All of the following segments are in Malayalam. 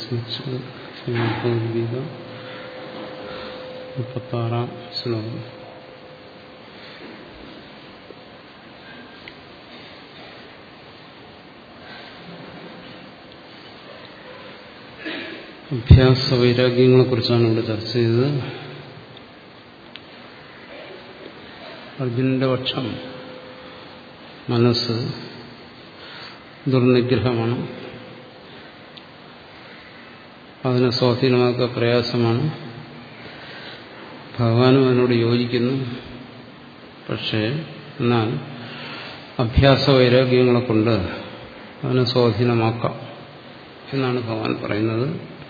ഭഗവത്ഗീത മുപ്പത്താറാം ശ്ലോകം അഭ്യാസ വൈരാഗ്യങ്ങളെ കുറിച്ചാണ് ഇവിടെ ചർച്ച ചെയ്തത് അർജുനന്റെ പക്ഷം മനസ്സ് ദുർനിഗ്രഹമാണ് അതിനെ സ്വാധീനമാക്കുക പ്രയാസമാണ് ഭഗവാനും അതിനോട് യോജിക്കുന്നു പക്ഷേ എന്നാൽ അഭ്യാസ വൈരാഗ്യങ്ങളെ കൊണ്ട് അതിനെ സ്വാധീനമാക്കാം എന്നാണ് ഭഗവാൻ പറയുന്നത്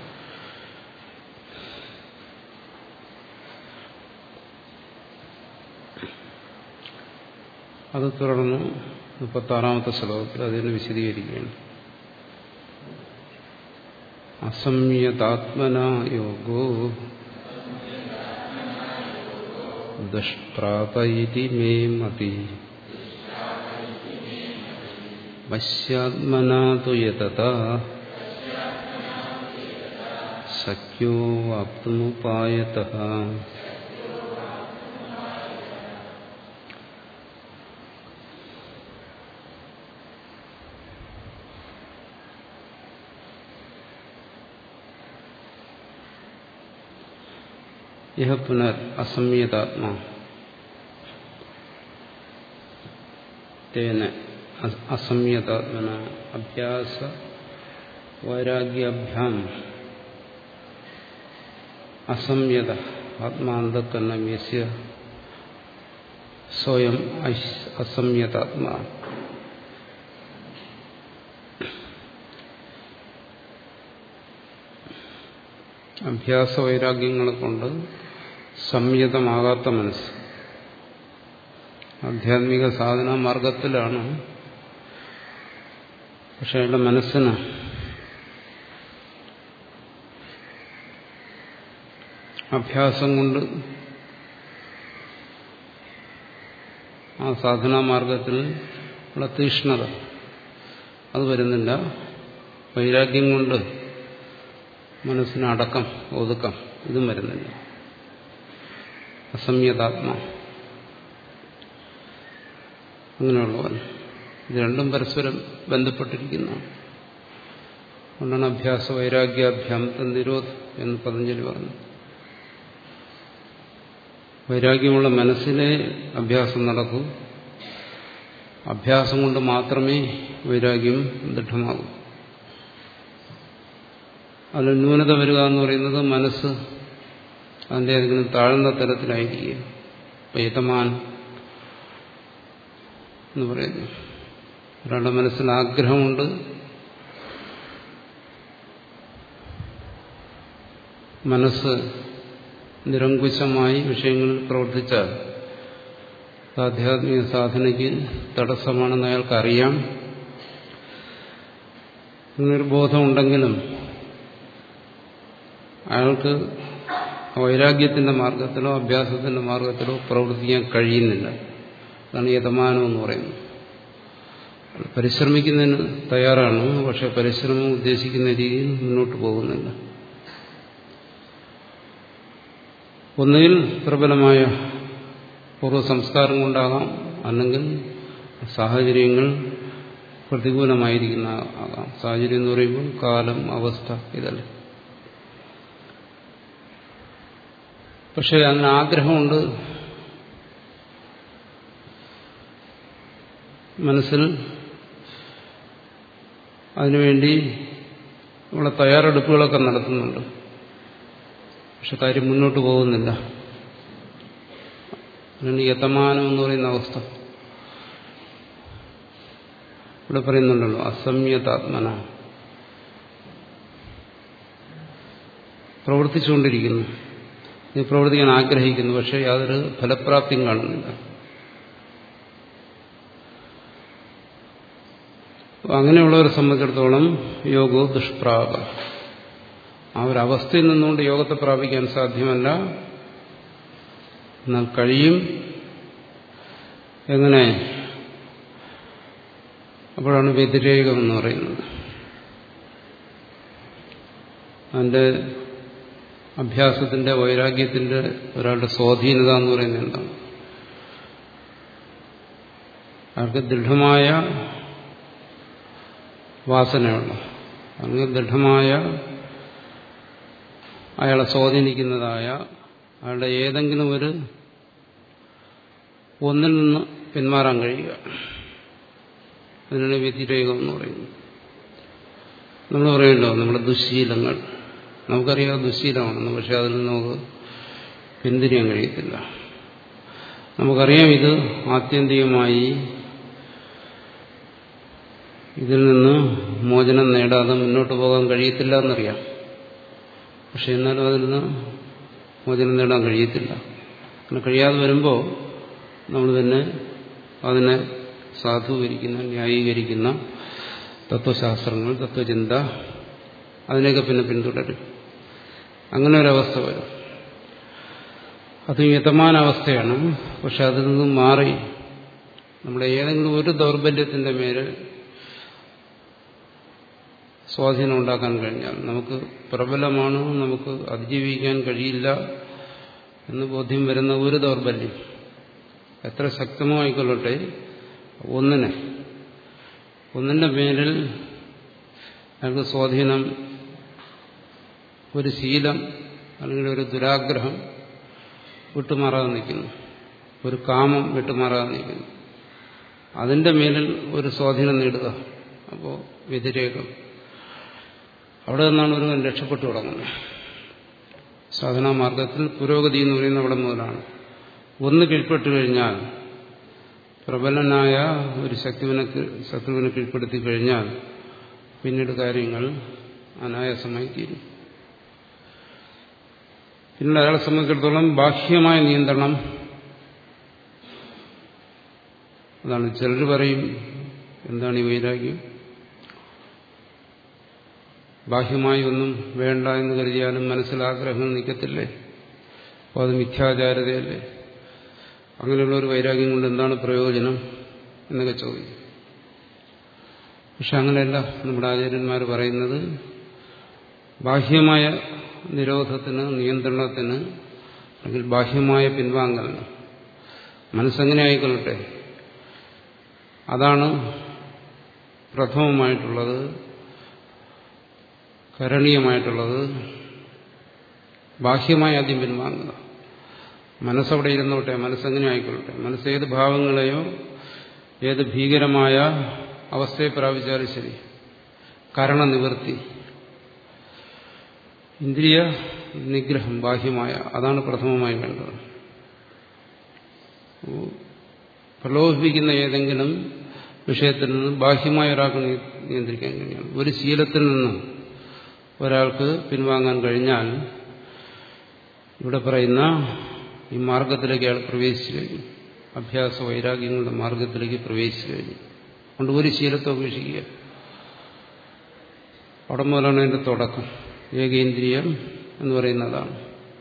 അത് തുടർന്ന് മുപ്പത്താറാമത്തെ ശ്ലോകത്തിൽ അതിനെ വിശദീകരിക്കുകയാണ് അസംയതാത്മന യോഗോ ദുഷ്പ്രാപയിതി മേ മതി വശ്യാത്മനാതു യതത ശക്യോ വാപ്തുമുപായത യഹ പുനർ അസംയതാത്മാ തേന അസംയതാത്മന അഭ്യാസ വൈരാഗ്യാഭ്യാം അസംയത ആത്മാന്തക്കരണം യസ്യ സ്വയം അസംയതാത്മാ അഭ്യാസ വൈരാഗ്യങ്ങളെ കൊണ്ട് സംയതമാകാത്ത മനസ്സ് ആധ്യാത്മിക സാധന മാർഗത്തിലാണ് പക്ഷെ അയാളുടെ മനസ്സിന് അഭ്യാസം കൊണ്ട് ആ സാധനാ മാർഗത്തിൽ ഉള്ള തീഷ്ണത അത് വരുന്നില്ല വൈരാഗ്യം കൊണ്ട് മനസ്സിന് അടക്കം ഒതുക്കം ഇതും വരുന്നില്ല അസംയതാത്മ അങ്ങനെയുള്ളവൻ ഇത് രണ്ടും പരസ്പരം ബന്ധപ്പെട്ടിരിക്കുന്നതാണ് അതുകൊണ്ടാണ് അഭ്യാസ വൈരാഗ്യാഭ്യാമത്തെ നിരോധ് എന്ന് പതഞ്ജലി പറഞ്ഞു വൈരാഗ്യമുള്ള മനസ്സിലെ അഭ്യാസം നടക്കൂ അഭ്യാസം കൊണ്ട് മാത്രമേ വൈരാഗ്യം ദൃഢമാകൂ അതിൽ ന്യൂനത വരിക എന്ന് പറയുന്നത് മനസ്സ് അതിൻ്റെ ഏതെങ്കിലും താഴ്ന്ന തലത്തിലായിരിക്കുക പേതമാൻ എന്ന് പറയുന്നു ഒരാളുടെ മനസ്സിൽ ആഗ്രഹമുണ്ട് മനസ്സ് നിരങ്കുശമായി വിഷയങ്ങളിൽ പ്രവർത്തിച്ചാൽ ആധ്യാത്മിക സാധനയ്ക്ക് തടസ്സമാണെന്ന് അയാൾക്കറിയാം അങ്ങനൊരു ബോധമുണ്ടെങ്കിലും അയാൾക്ക് വൈരാഗ്യത്തിന്റെ മാർഗത്തിലോ അഭ്യാസത്തിന്റെ മാർഗത്തിലോ പ്രവർത്തിക്കാൻ കഴിയുന്നില്ല അതാണ് യതമാനം എന്ന് പറയുന്നത് പരിശ്രമിക്കുന്നതിന് തയ്യാറാണ് പക്ഷെ പരിശ്രമം ഉദ്ദേശിക്കുന്ന രീതിയിൽ മുന്നോട്ട് പോകുന്നില്ല ഒന്നുകിൽ പ്രബലമായ പൂർവ്വ സംസ്കാരം കൊണ്ടാകാം അല്ലെങ്കിൽ സാഹചര്യങ്ങൾ പ്രതികൂലമായിരിക്കുന്ന ആകാം സാഹചര്യം എന്ന് പറയുമ്പോൾ കാലം അവസ്ഥ ഇതല്ല പക്ഷെ അങ്ങനെ ആഗ്രഹമുണ്ട് മനസ്സിൽ അതിനുവേണ്ടി ഉള്ള തയ്യാറെടുപ്പുകളൊക്കെ നടത്തുന്നുണ്ട് പക്ഷെ കാര്യം മുന്നോട്ട് പോകുന്നില്ല അതിന് യതമാനം എന്ന് പറയുന്ന അവസ്ഥ ഇവിടെ പറയുന്നുണ്ടല്ലോ അസംയതാത്മന പ്രവർത്തിച്ചുകൊണ്ടിരിക്കുന്നു നീ പ്രവർത്തിക്കാൻ ആഗ്രഹിക്കുന്നു പക്ഷെ യാതൊരു ഫലപ്രാപ്തിയും കാണുന്നില്ല അങ്ങനെയുള്ളവരെ സംബന്ധിച്ചിടത്തോളം യോഗോ ദുഷ്പ്രാപ ആ ഒരു അവസ്ഥയിൽ നിന്നുകൊണ്ട് യോഗത്തെ പ്രാപിക്കാൻ സാധ്യമല്ല എന്നാൽ കഴിയും എങ്ങനെ അപ്പോഴാണ് വ്യതിരേകം എന്ന് പറയുന്നത് അതിന്റെ അഭ്യാസത്തിന്റെ വൈരാഗ്യത്തിന്റെ ഒരാളുടെ സ്വാധീനത എന്ന് പറയുന്നത് എന്താണ് അയാൾക്ക് ദൃഢമായ വാസനയുള്ള അല്ലെങ്കിൽ ദൃഢമായ അയാളെ സ്വാധീനിക്കുന്നതായ അയാളുടെ ഏതെങ്കിലും ഒരു ഒന്നിൽ നിന്ന് പിന്മാറാൻ കഴിയുക അതിനാണ് വ്യതിരേകം എന്ന് പറയുന്നത് നമ്മൾ പറയുമല്ലോ നമ്മുടെ ദുശീലങ്ങൾ നമുക്കറിയാം ദുശീലമാണെന്ന് പക്ഷെ അതിൽ നിന്ന് നമുക്ക് പിന്തിരിയാൻ കഴിയത്തില്ല നമുക്കറിയാം ഇത് ആത്യന്തികമായി ഇതിൽ നിന്ന് മോചനം നേടാതെ മുന്നോട്ട് പോകാൻ കഴിയത്തില്ല എന്നറിയാം പക്ഷെ എന്നാലും അതിൽ നിന്ന് മോചനം നേടാൻ കഴിയത്തില്ല അങ്ങനെ കഴിയാതെ വരുമ്പോൾ നമ്മൾ തന്നെ അതിനെ സാധൂകരിക്കുന്ന ന്യായീകരിക്കുന്ന തത്വശാസ്ത്രങ്ങൾ തത്വചിന്ത അതിനെയൊക്കെ പിന്നെ പിന്തുടരും അങ്ങനെ ഒരവസ്ഥ വരും അത് യഥമാന അവസ്ഥയാണ് പക്ഷെ അതിൽ നിന്നും മാറി നമ്മുടെ ഏതെങ്കിലും ഒരു ദൗർബല്യത്തിന്റെ മേല് സ്വാധീനം ഉണ്ടാക്കാൻ കഴിഞ്ഞാൽ നമുക്ക് പ്രബലമാണ് നമുക്ക് അതിജീവിക്കാൻ കഴിയില്ല എന്ന് ബോധ്യം വരുന്ന ഒരു ദൗർബല്യം എത്ര ശക്തമായിക്കൊള്ളട്ടെ ഒന്നിനെ ഒന്നിന്റെ മേലിൽ അയാൾക്ക് സ്വാധീനം ഒരു ശീലം അല്ലെങ്കിൽ ഒരു ദുരാഗ്രഹം വിട്ടുമാറാതെ നിൽക്കുന്നു ഒരു കാമം വിട്ടുമാറാതെ നിൽക്കുന്നു അതിന്റെ മേലിൽ ഒരു സ്വാധീനം നേടുക അപ്പോൾ വ്യതിരേകം അവിടെ നിന്നാണ് ഒരുവൻ രക്ഷപ്പെട്ടു തുടങ്ങുന്നത് സാധനാ മാർഗത്തിൽ പുരോഗതി എന്ന് പറയുന്ന അവിടെ മുതലാണ് ഒന്ന് കീഴ്പ്പെട്ടു കഴിഞ്ഞാൽ പ്രബലനായ ഒരു ശക്തിവിനെ ശത്രുവിനെ കീഴ്പ്പെടുത്തി കഴിഞ്ഞാൽ പിന്നീട് കാര്യങ്ങൾ അനായാസമായി തീരും പിന്നീട് അയാളെ സംബന്ധിച്ചിടത്തോളം ബാഹ്യമായ നിയന്ത്രണം അതാണ് ചിലർ പറയും എന്താണ് ഈ വൈരാഗ്യം ബാഹ്യമായി ഒന്നും വേണ്ട എന്ന് കരുതിയാലും മനസ്സിൽ ആഗ്രഹങ്ങൾ നിൽക്കത്തില്ലേ അപ്പോൾ അത് മിഥ്യാചാരതയല്ലേ അങ്ങനെയുള്ള ഒരു വൈരാഗ്യം കൊണ്ട് എന്താണ് പ്രയോജനം എന്നൊക്കെ ചോദിക്കും പക്ഷെ അങ്ങനെയല്ല നമ്മുടെ ആചാര്യന്മാർ പറയുന്നത് ബാഹ്യമായ നിരോധത്തിന് നിയന്ത്രണത്തിന് അല്ലെങ്കിൽ ബാഹ്യമായ പിൻവാങ്ങലിന് മനസ്സെങ്ങനെ ആയിക്കൊള്ളട്ടെ അതാണ് പ്രഥമമായിട്ടുള്ളത് കരണീയമായിട്ടുള്ളത് ബാഹ്യമായി ആദ്യം പിൻവാങ്ങുക മനസ്സവിടെ ഇരുന്നോട്ടെ മനസ്സെങ്ങനെ ആയിക്കൊള്ളട്ടെ മനസ്സ് ഏത് ഭാവങ്ങളെയോ ഏത് ഭീകരമായ അവസ്ഥയെ പ്രാപിച്ചാലും ശരി കരണനിവൃത്തി ഇന്ദ്രിയ നിഗ്രഹം ബാഹ്യമായ അതാണ് പ്രഥമമായി വേണ്ടത് പ്രലോഭിപ്പിക്കുന്ന ഏതെങ്കിലും വിഷയത്തിൽ നിന്ന് ബാഹ്യമായ ഒരാൾക്ക് നിയന്ത്രിക്കാൻ കഴിയണം ഒരു ശീലത്തിൽ നിന്നും ഒരാൾക്ക് പിൻവാങ്ങാൻ കഴിഞ്ഞാൽ ഇവിടെ പറയുന്ന ഈ മാർഗത്തിലേക്ക് അയാൾ പ്രവേശിച്ചു കഴിഞ്ഞു അഭ്യാസ വൈരാഗ്യങ്ങളുടെ മാർഗത്തിലേക്ക് പ്രവേശിച്ചു കഴിഞ്ഞു അതുകൊണ്ട് ഒരു ശീലത്തെ ഉപേക്ഷിക്കുക അവിടെ മുതലാണ് അതിന്റെ തുടക്കം ഏകേന്ദ്രിയം എന്ന് പറയുന്നതാണ്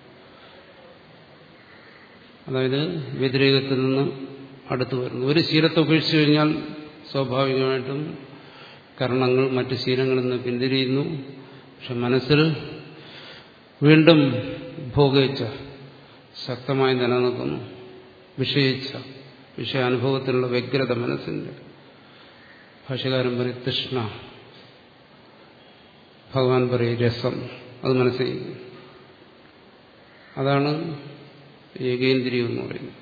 അതായത് വ്യതിരേകത്തിൽ നിന്ന് അടുത്തു വരുന്നു ഒരു ശീലത്തെ ഉപേക്ഷിച്ചു കഴിഞ്ഞാൽ സ്വാഭാവികമായിട്ടും കരണങ്ങൾ മറ്റ് ശീലങ്ങളിൽ നിന്ന് പിന്തിരിയുന്നു പക്ഷെ മനസ്സിൽ വീണ്ടും ഭോഗയിച്ച ശക്തമായി നിലനിൽക്കുന്നു വിഷയിച്ച വിഷയാനുഭവത്തിലുള്ള വ്യഗ്രത മനസ്സിന്റെ ഭാഷകാരൻ പറയും തൃഷ്ണ ഭഗവാൻ പറയും രസം അത് മനസ്സിൽ അതാണ് ഏകേന്ദ്രിയം എന്ന് പറയുന്നത്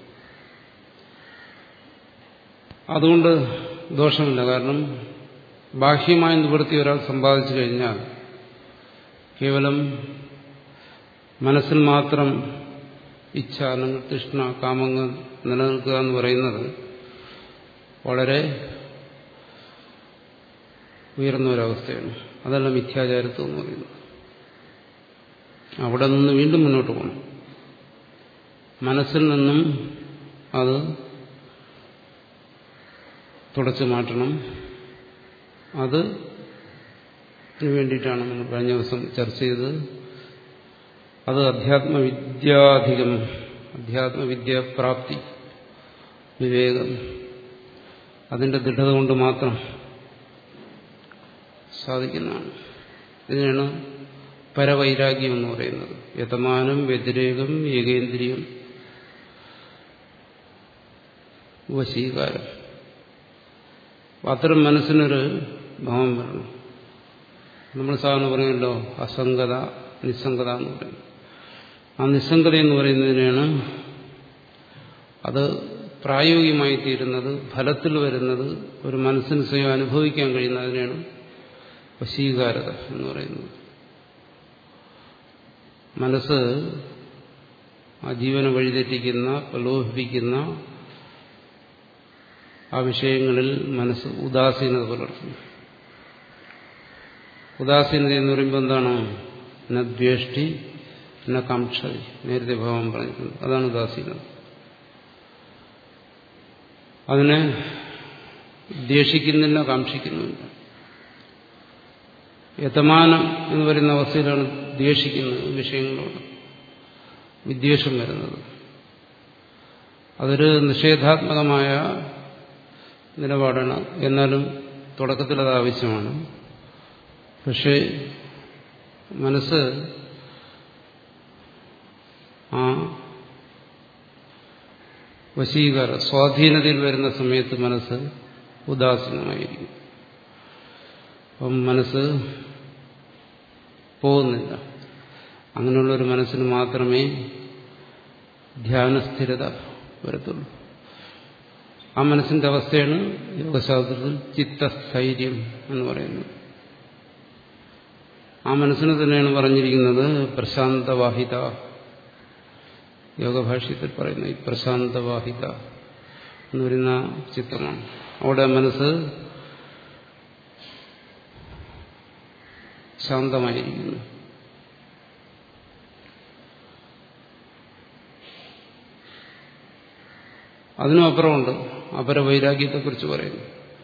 അതുകൊണ്ട് ദോഷമില്ല കാരണം ബാഹ്യമായ നിവൃത്തി ഒരാൾ സമ്പാദിച്ചു കഴിഞ്ഞാൽ കേവലം മനസ്സിൽ മാത്രം ഇച്ഛ അല്ലെങ്കിൽ തൃഷ്ണ കാമങ്ങൾ നിലനിൽക്കുക എന്ന് പറയുന്നത് വളരെ ഉയർന്ന ഒരവസ്ഥയാണ് അതല്ല മിഥ്യാചാരത്വം എന്ന് പറയുന്നത് അവിടെ നിന്ന് വീണ്ടും മുന്നോട്ട് പോകണം മനസ്സിൽ നിന്നും അത് തുടച്ചു മാറ്റണം അത് വേണ്ടിയിട്ടാണ് നമ്മൾ കഴിഞ്ഞ ദിവസം ചർച്ച ചെയ്തത് അത് അധ്യാത്മവിദ്യാധികം അധ്യാത്മവിദ്യാപ്രാപ്തി വിവേകം അതിന്റെ ദൃഢത കൊണ്ട് മാത്രം സാധിക്കുന്നതാണ് ഇതിനാണ് പരവൈരാഗ്യം എന്ന് പറയുന്നത് യതമാനം വ്യതിരേകം ഏകേന്ദ്രിയം വശീകാരം അത്തരം മനസ്സിനൊരു ഭാവം വരണം നമ്മൾ സാധാരണ പറയുമല്ലോ അസംഗത നിസ്സംഗത എന്ന് പറയുന്നത് ആ നിസ്സംഗത എന്ന് പറയുന്നതിനാണ് അത് പ്രായോഗികമായി തീരുന്നത് ഫലത്തിൽ വരുന്നത് ഒരു മനസ്സിന് സ്വയം അനുഭവിക്കാൻ കഴിയുന്നതിനാണ് വശീകാരത എന്ന് പറയുന്നത് മനസ്സ് ആ ജീവനെ വഴിതെറ്റിക്കുന്ന പ്രലോഭിപ്പിക്കുന്ന ആ വിഷയങ്ങളിൽ മനസ്സ് ഉദാസീനത പുലർത്തുന്നു ഉദാസീനത എന്ന് പറയുമ്പോൾ എന്താണ് ന ദ്വേഷ്ടി ന കാക്ഷതി നേരത്തെ ഭാവം പറഞ്ഞിട്ടുണ്ട് അതാണ് ഉദാസീനത അതിനെ ദ്വേഷിക്കുന്നില്ല കാക്ഷിക്കുന്നുമില്ല യഥമാനം എന്ന് പറയുന്ന അവസ്ഥയിലാണ് ദ്വേഷിക്കുന്നത് വിഷയങ്ങളോട് വിദ്വേഷം വരുന്നത് അതൊരു നിഷേധാത്മകമായ നിലപാടാണ് എന്നാലും തുടക്കത്തിൽ അത് ആവശ്യമാണ് പക്ഷേ മനസ്സ് ആ വശീകാര സ്വാധീനതയിൽ വരുന്ന സമയത്ത് മനസ്സ് ഉദാസീനമായിരിക്കും അപ്പം മനസ്സ് പോകുന്നില്ല അങ്ങനെയുള്ള ഒരു മനസ്സിന് മാത്രമേ ധ്യാനസ്ഥിരത വരത്തുള്ളൂ ആ മനസ്സിന്റെ അവസ്ഥയാണ് യോഗശാസ്ത്രത്തിൽ ചിത്തസ്ഥൈര്യം എന്ന് പറയുന്നത് ആ മനസ്സിന് തന്നെയാണ് പറഞ്ഞിരിക്കുന്നത് പ്രശാന്തവാഹിത യോഗഭാഷ്യത്തിൽ പറയുന്ന ഈ പ്രശാന്തവാഹിത എന്ന് പറയുന്ന ചിത്രമാണ് അവിടെ മനസ്സ് ശാന്തമായിരിക്കുന്നു അതിനും അപ്പുറമുണ്ട് അപരവൈരാഗ്യത്തെക്കുറിച്ച് പറയുന്നു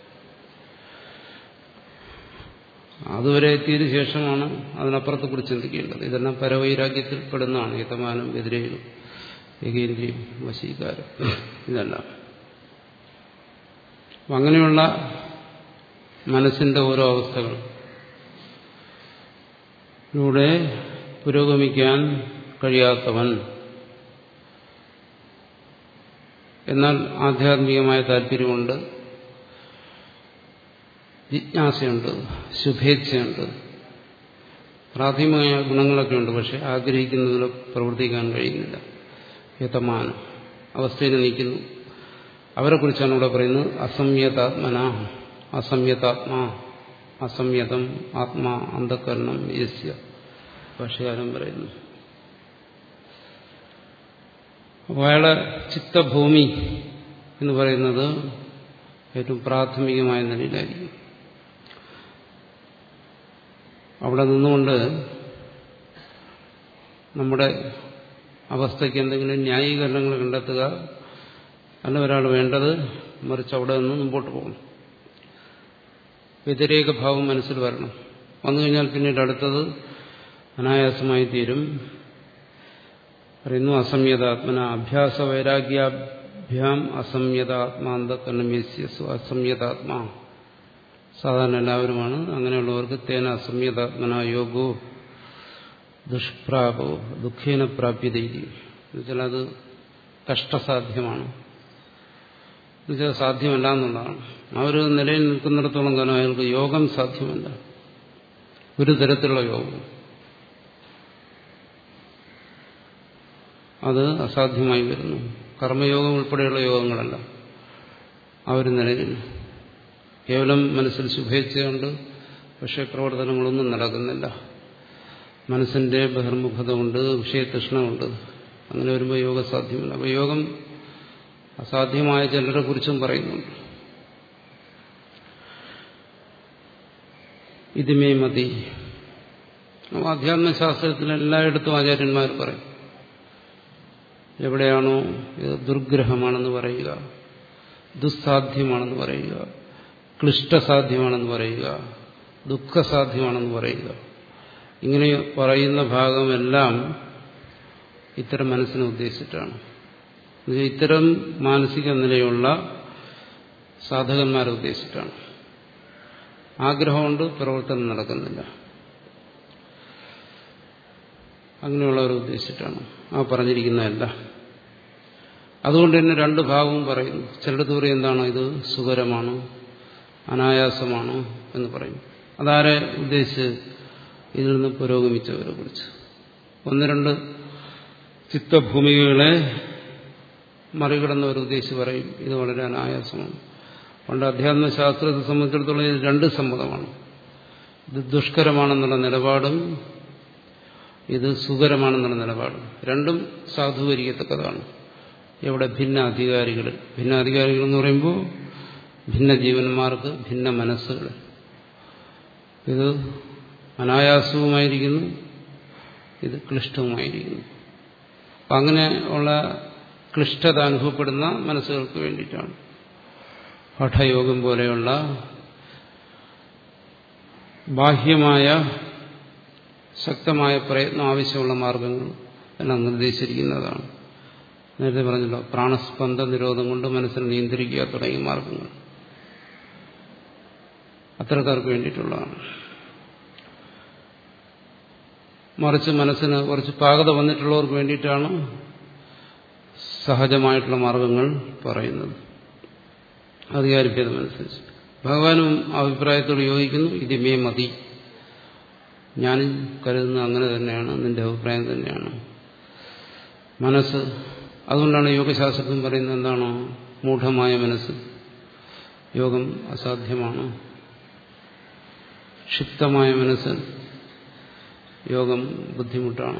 അതുവരെ എത്തിയതിനു ശേഷമാണ് അതിനപ്പുറത്തെക്കുറിച്ച് ചിന്തിക്കേണ്ടത് ഇതെല്ലാം പരവൈരാഗ്യത്തിൽ പെടുന്നതാണ് യഥമാനം എതിരേലും ഏകേന്ദ്രിയം വശീകാരം ഇതെല്ലാം അപ്പം അങ്ങനെയുള്ള മനസ്സിന്റെ ഓരോ അവസ്ഥകൾ ലൂടെ പുരോഗമിക്കാൻ കഴിയാത്തവൻ എന്നാൽ ആധ്യാത്മികമായ താല്പര്യമുണ്ട് ജിജ്ഞാസയുണ്ട് ശുഭേച്ഛയുണ്ട് പ്രാഥമികമായ ഗുണങ്ങളൊക്കെ ഉണ്ട് പക്ഷെ ആഗ്രഹിക്കുന്നതിൽ പ്രവർത്തിക്കാൻ കഴിയുന്നില്ല യഥമാനം അവസ്ഥയിൽ നിൽക്കുന്നു അവരെക്കുറിച്ചാണ് ഇവിടെ പറയുന്നത് അസംയതാത്മന അസംയതാത്മാ അസംയതം ആത്മാ അന്ധകരണം യസ്യ ഭാഷകാരം പറയുന്നു അപ്പോൾ അയാളെ ചിത്തഭൂമി എന്ന് പറയുന്നത് ഏറ്റവും പ്രാഥമികമായ നിലയിലായിരിക്കും അവിടെ നിന്നുകൊണ്ട് നമ്മുടെ അവസ്ഥയ്ക്ക് എന്തെങ്കിലും ന്യായീകരണങ്ങൾ കണ്ടെത്തുക അല്ല ഒരാൾ വേണ്ടത് മറിച്ച് അവിടെ നിന്ന് മുമ്പോട്ട് പോകണം വ്യതിരേക ഭാവം മനസ്സിൽ വരണം വന്നു കഴിഞ്ഞാൽ പിന്നീട് അടുത്തത് അനായാസമായി തീരും പറയുന്നു അസംയതാത്മന അഭ്യാസ വൈരാഗ്യാഭ്യാം അസംയതാത്മാന്തകർണമേസ്യസു അസംയതാത്മാ സാധാരണ എല്ലാവരുമാണ് അങ്ങനെയുള്ളവർക്ക് തേന അസംയതാത്മന യോഗോ ദുഷ്പ്രാപോ ദുഃഖേന പ്രാപ്യതയിരിക്കും എന്നുവെച്ചാൽ അത് കഷ്ടസാധ്യമാണ് എന്നുവെച്ചാൽ സാധ്യമല്ല എന്നുള്ളതാണ് ആ ഒരു നിലയിൽ നിൽക്കുന്നിടത്തോളം കാലം അയാൾക്ക് യോഗം സാധ്യമല്ല ഒരു തരത്തിലുള്ള യോഗം അത് അസാധ്യമായി വരുന്നു കർമ്മയോഗം ഉൾപ്പെടെയുള്ള യോഗങ്ങളല്ല ആ ഒരു നിലയിൽ കേവലം മനസ്സിൽ ശുഭേച്ഛയുണ്ട് പക്ഷെ പ്രവർത്തനങ്ങളൊന്നും നടക്കുന്നില്ല മനസ്സിന്റെ ബഹിർമുഖത കൊണ്ട് വിഷയതൃഷ്ണമുണ്ട് അങ്ങനെ വരുമ്പോൾ യോഗം സാധ്യമല്ല അപ്പോൾ യോഗം അസാധ്യമായ ചിലരെ കുറിച്ചും പറയുന്നുണ്ട് ഇതുമേ മതി അധ്യാത്മശാസ്ത്രത്തിൽ എല്ലായിടത്തും ആചാര്യന്മാർ പറയും എവിടെയാണോ ഇത് ദുർഗ്രഹമാണെന്ന് പറയുക ദുസ്സാധ്യമാണെന്ന് പറയുക ക്ലിഷ്ടസാധ്യമാണെന്ന് പറയുക ദുഃഖസാധ്യമാണെന്ന് പറയുക ഇങ്ങനെ പറയുന്ന ഭാഗമെല്ലാം ഇത്തരം മനസ്സിനെ ഉദ്ദേശിച്ചിട്ടാണ് ഇത്തരം മാനസിക നിലയുള്ള സാധകന്മാരെ ഉദ്ദേശിച്ചിട്ടാണ് ആഗ്രഹമുണ്ട് പ്രവർത്തനം നടക്കുന്നില്ല അങ്ങനെയുള്ളവരെ ഉദ്ദേശിച്ചിട്ടാണ് ആ പറഞ്ഞിരിക്കുന്നതല്ല അതുകൊണ്ട് തന്നെ രണ്ട് ഭാഗവും പറയുന്നു ചിലടത്ത് പറയും എന്താണ് ഇത് സുഖരമാണ് അനായാസമാണ് എന്ന് പറയും അതാരെ ഉദ്ദേശിച്ച് ഇതിൽ നിന്ന് പുരോഗമിച്ചവരെ കുറിച്ച് ഒന്ന് രണ്ട് ചിത്തഭൂമികളെ മറികടന്നവർ ഉദ്ദേശിച്ച് പറയും ഇത് വളരെ അനായാസമാണ് പണ്ട് അധ്യാത്മശാസ്ത്രത്തെ സംബന്ധിച്ചിടത്തോളം ഇത് രണ്ട് സമ്മതമാണ് ഇത് ദുഷ്കരമാണെന്നുള്ള നിലപാടും ഇത് സുഖരമാണെന്നുള്ള നിലപാടും രണ്ടും സാധൂകരിക്കത്തക്കതാണ് എവിടെ ഭിന്ന അധികാരികൾ ഭിന്ന അധികാരികൾ എന്ന് പറയുമ്പോൾ ഭിന്ന ജീവന്മാർക്ക് ഭിന്ന മനസ്സുകൾ ഇത് അനായാസവുമായിരിക്കുന്നു ഇത് ക്ലിഷ്ടവുമായിരിക്കുന്നു അപ്പം അങ്ങനെ ഉള്ള ക്ലിഷ്ടത അനുഭവപ്പെടുന്ന മനസ്സുകൾക്ക് വേണ്ടിയിട്ടാണ് ഹഠയോഗം പോലെയുള്ള ബാഹ്യമായ ശക്തമായ പ്രയത്നം ആവശ്യമുള്ള മാർഗങ്ങൾ എല്ലാം നിർദ്ദേശിച്ചിരിക്കുന്നതാണ് നേരത്തെ പറഞ്ഞല്ലോ പ്രാണസ്പന്ദ നിരോധം കൊണ്ട് മനസ്സിനെ നിയന്ത്രിക്കുക തുടങ്ങിയ മാർഗങ്ങൾ അത്തരക്കാർക്ക് വേണ്ടിയിട്ടുള്ളതാണ് മറിച്ച് മനസ്സിന് കുറച്ച് പാകത വന്നിട്ടുള്ളവർക്ക് വേണ്ടിയിട്ടാണ് സഹജമായിട്ടുള്ള മാർഗങ്ങൾ പറയുന്നത് അധികാരഭേദമനുസരിച്ച് ഭഗവാനും അഭിപ്രായത്തോട് യോജിക്കുന്നു ഇതിമേ മതി ഞാനും കരുതുന്നത് അങ്ങനെ തന്നെയാണ് നിന്റെ അഭിപ്രായം തന്നെയാണ് മനസ്സ് അതുകൊണ്ടാണ് യോഗശാസ്ത്രത്തിൽ പറയുന്നത് എന്താണോ മൂഢമായ മനസ്സ് യോഗം അസാധ്യമാണ് ക്ഷിപ്തമായ മനസ്സ് യോഗം ബുദ്ധിമുട്ടാണ്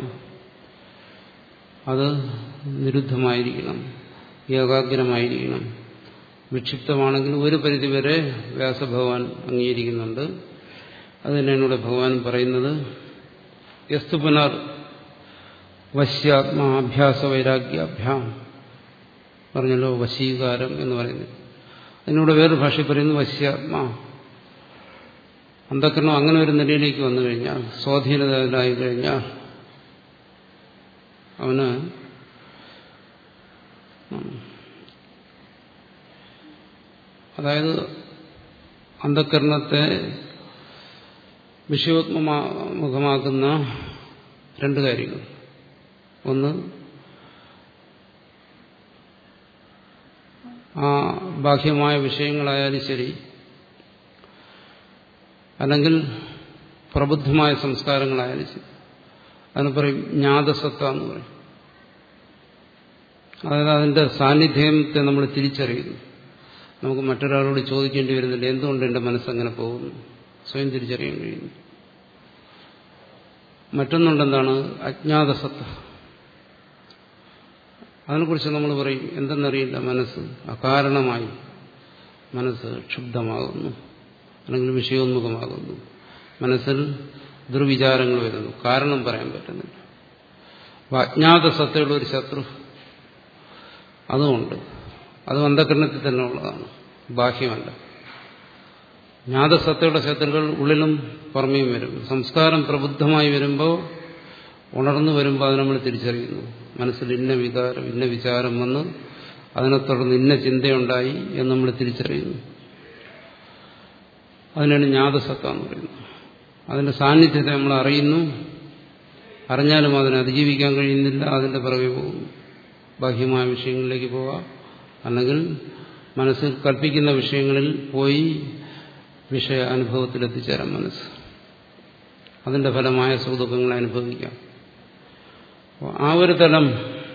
അത് നിരുദ്ധമായിരിക്കണം ഏകാഗ്രമായിരിക്കണം വിക്ഷിപ്തമാണെങ്കിൽ ഒരു പരിധിവരെ വ്യാസഭഗവാൻ അംഗീകരിക്കുന്നുണ്ട് അത് തന്നെയാണ് ഇവിടെ ഭഗവാൻ പറയുന്നത് യസ്തു പുനർ വശ്യാത്മാഭ്യാസ വൈരാഗ്യാഭ്യാം പറഞ്ഞല്ലോ വശീകാരം എന്ന് പറയുന്നത് അതിനൂടെ വേറൊരു ഭാഷ പറയുന്നു വശ്യാത്മാ അന്ധക്കരണം അങ്ങനെ ഒരു നിലയിലേക്ക് വന്നു കഴിഞ്ഞാൽ സ്വാധീനതയിലായി കഴിഞ്ഞാൽ അവന് അതായത് അന്ധക്കരണത്തെ വിഷയോത്മുഖമാക്കുന്ന രണ്ട് കാര്യങ്ങൾ ഒന്ന് ആ ബാഹ്യമായ വിഷയങ്ങളായാലും ശരി അല്ലെങ്കിൽ പ്രബുദ്ധമായ സംസ്കാരങ്ങളായാലും ശരി അതിന് പറയും ജ്ഞാതസത്ത എന്ന് പറയും അതായത് അതിന്റെ സാന്നിധ്യത്തെ നമ്മൾ തിരിച്ചറിയുന്നു നമുക്ക് മറ്റൊരാളോട് ചോദിക്കേണ്ടി വരുന്നില്ല എന്തുകൊണ്ട് എൻ്റെ മനസ്സങ്ങനെ പോകുന്നു സ്വയം തിരിച്ചറിയാൻ കഴിയുന്നു മറ്റൊന്നുണ്ടെന്താണ് അജ്ഞാതസത്ത അതിനെക്കുറിച്ച് നമ്മൾ പറയും എന്തെന്നറിയില്ല മനസ്സ് അകാരണമായി മനസ്സ് ക്ഷുബ്ധമാകുന്നു അല്ലെങ്കിൽ വിഷയോന്മുഖമാകുന്നു മനസ്സിൽ ദുർവിചാരങ്ങൾ വരുന്നു കാരണം പറയാൻ പറ്റുന്നില്ല അപ്പൊ അജ്ഞാത സത്തയുള്ള ഒരു ശത്രു അതുമുണ്ട് അത് അന്ധകരണത്തിൽ തന്നെ ഉള്ളതാണ് ബാഹ്യമല്ല ജ്ഞാതസത്തയുടെ ശത്രുക്കൾ ഉള്ളിലും പുറമേയും വരും സംസ്കാരം പ്രബുദ്ധമായി വരുമ്പോൾ ഉണർന്നു വരുമ്പോൾ അത് നമ്മൾ തിരിച്ചറിയുന്നു മനസ്സിൽ ഇന്ന വികാരം ഇന്ന വിചാരം വന്ന് അതിനെ തുടർന്ന് ഇന്ന ചിന്തയുണ്ടായി എന്ന് നമ്മൾ തിരിച്ചറിയുന്നു അതിനാണ് ജ്ഞാതസത്ത എന്ന് പറയുന്നത് അതിന്റെ സാന്നിധ്യത്തെ നമ്മൾ അറിയുന്നു അറിഞ്ഞാലും അതിനെ അതിജീവിക്കാൻ കഴിയുന്നില്ല അതിന്റെ പിറകെ പോകുന്നു ബാഹ്യമായ വിഷയങ്ങളിലേക്ക് പോവാം അല്ലെങ്കിൽ മനസ്സിൽ കൽപ്പിക്കുന്ന വിഷയങ്ങളിൽ പോയി വിഷയ അനുഭവത്തിലെത്തിച്ചേരാം മനസ്സ് അതിന്റെ ഫലമായ സുഖദുഃഖങ്ങളെ അനുഭവിക്കാം ആ ഒരു തലം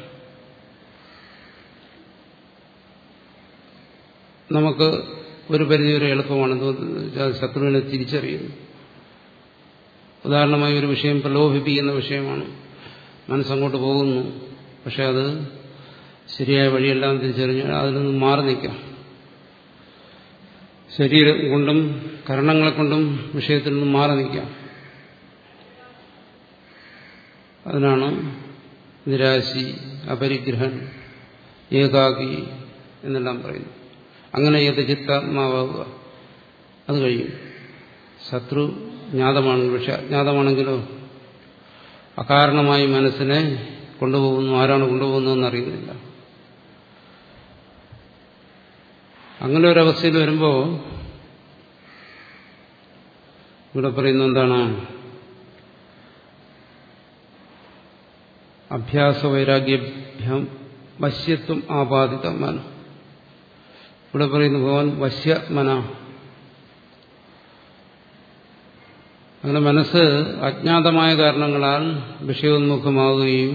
നമുക്ക് ഒരു പരിധിവരെ എളുപ്പമാണ് ശത്രുവിനെ തിരിച്ചറിയുന്നു ഉദാഹരണമായി ഒരു വിഷയം പ്രലോഭിപ്പിക്കുന്ന വിഷയമാണ് മനസ്സങ്ങോട്ട് പോകുന്നു പക്ഷെ അത് ശരിയായ വഴിയെല്ലാം തിരിച്ചറിഞ്ഞാൽ അതിൽ നിന്ന് മാറി നിൽക്കാം ശരീരം കൊണ്ടും കരണങ്ങളെ കൊണ്ടും വിഷയത്തിൽ നിന്നും മാറി നിൽക്കാം അതിനാണ് നിരാശി അപരിഗ്രഹൻ ഏകാഗി എന്നെല്ലാം പറയുന്നു അങ്ങനെ ഏത് ചിത്താത്മാവുക അത് കഴിയും ശത്രു ജ്ഞാതമാണ് പക്ഷെ അജ്ഞാതമാണെങ്കിലോ അകാരണമായി മനസ്സിനെ കൊണ്ടുപോകുന്നു ആരാണ് കൊണ്ടുപോകുന്നതെന്ന് അറിയുന്നില്ല അങ്ങനെ ഒരവസ്ഥയിൽ വരുമ്പോൾ ഇവിടെ പറയുന്ന എന്താണ് അഭ്യാസ വൈരാഗ്യഭ്യം വശ്യത്വം ആപാദിത മന ഇവിടെ പറയുന്നു ഭഗവാൻ വശ്യമന അങ്ങനെ മനസ്സ് അജ്ഞാതമായ കാരണങ്ങളാൽ വിഷയോന്മുഖമാവുകയും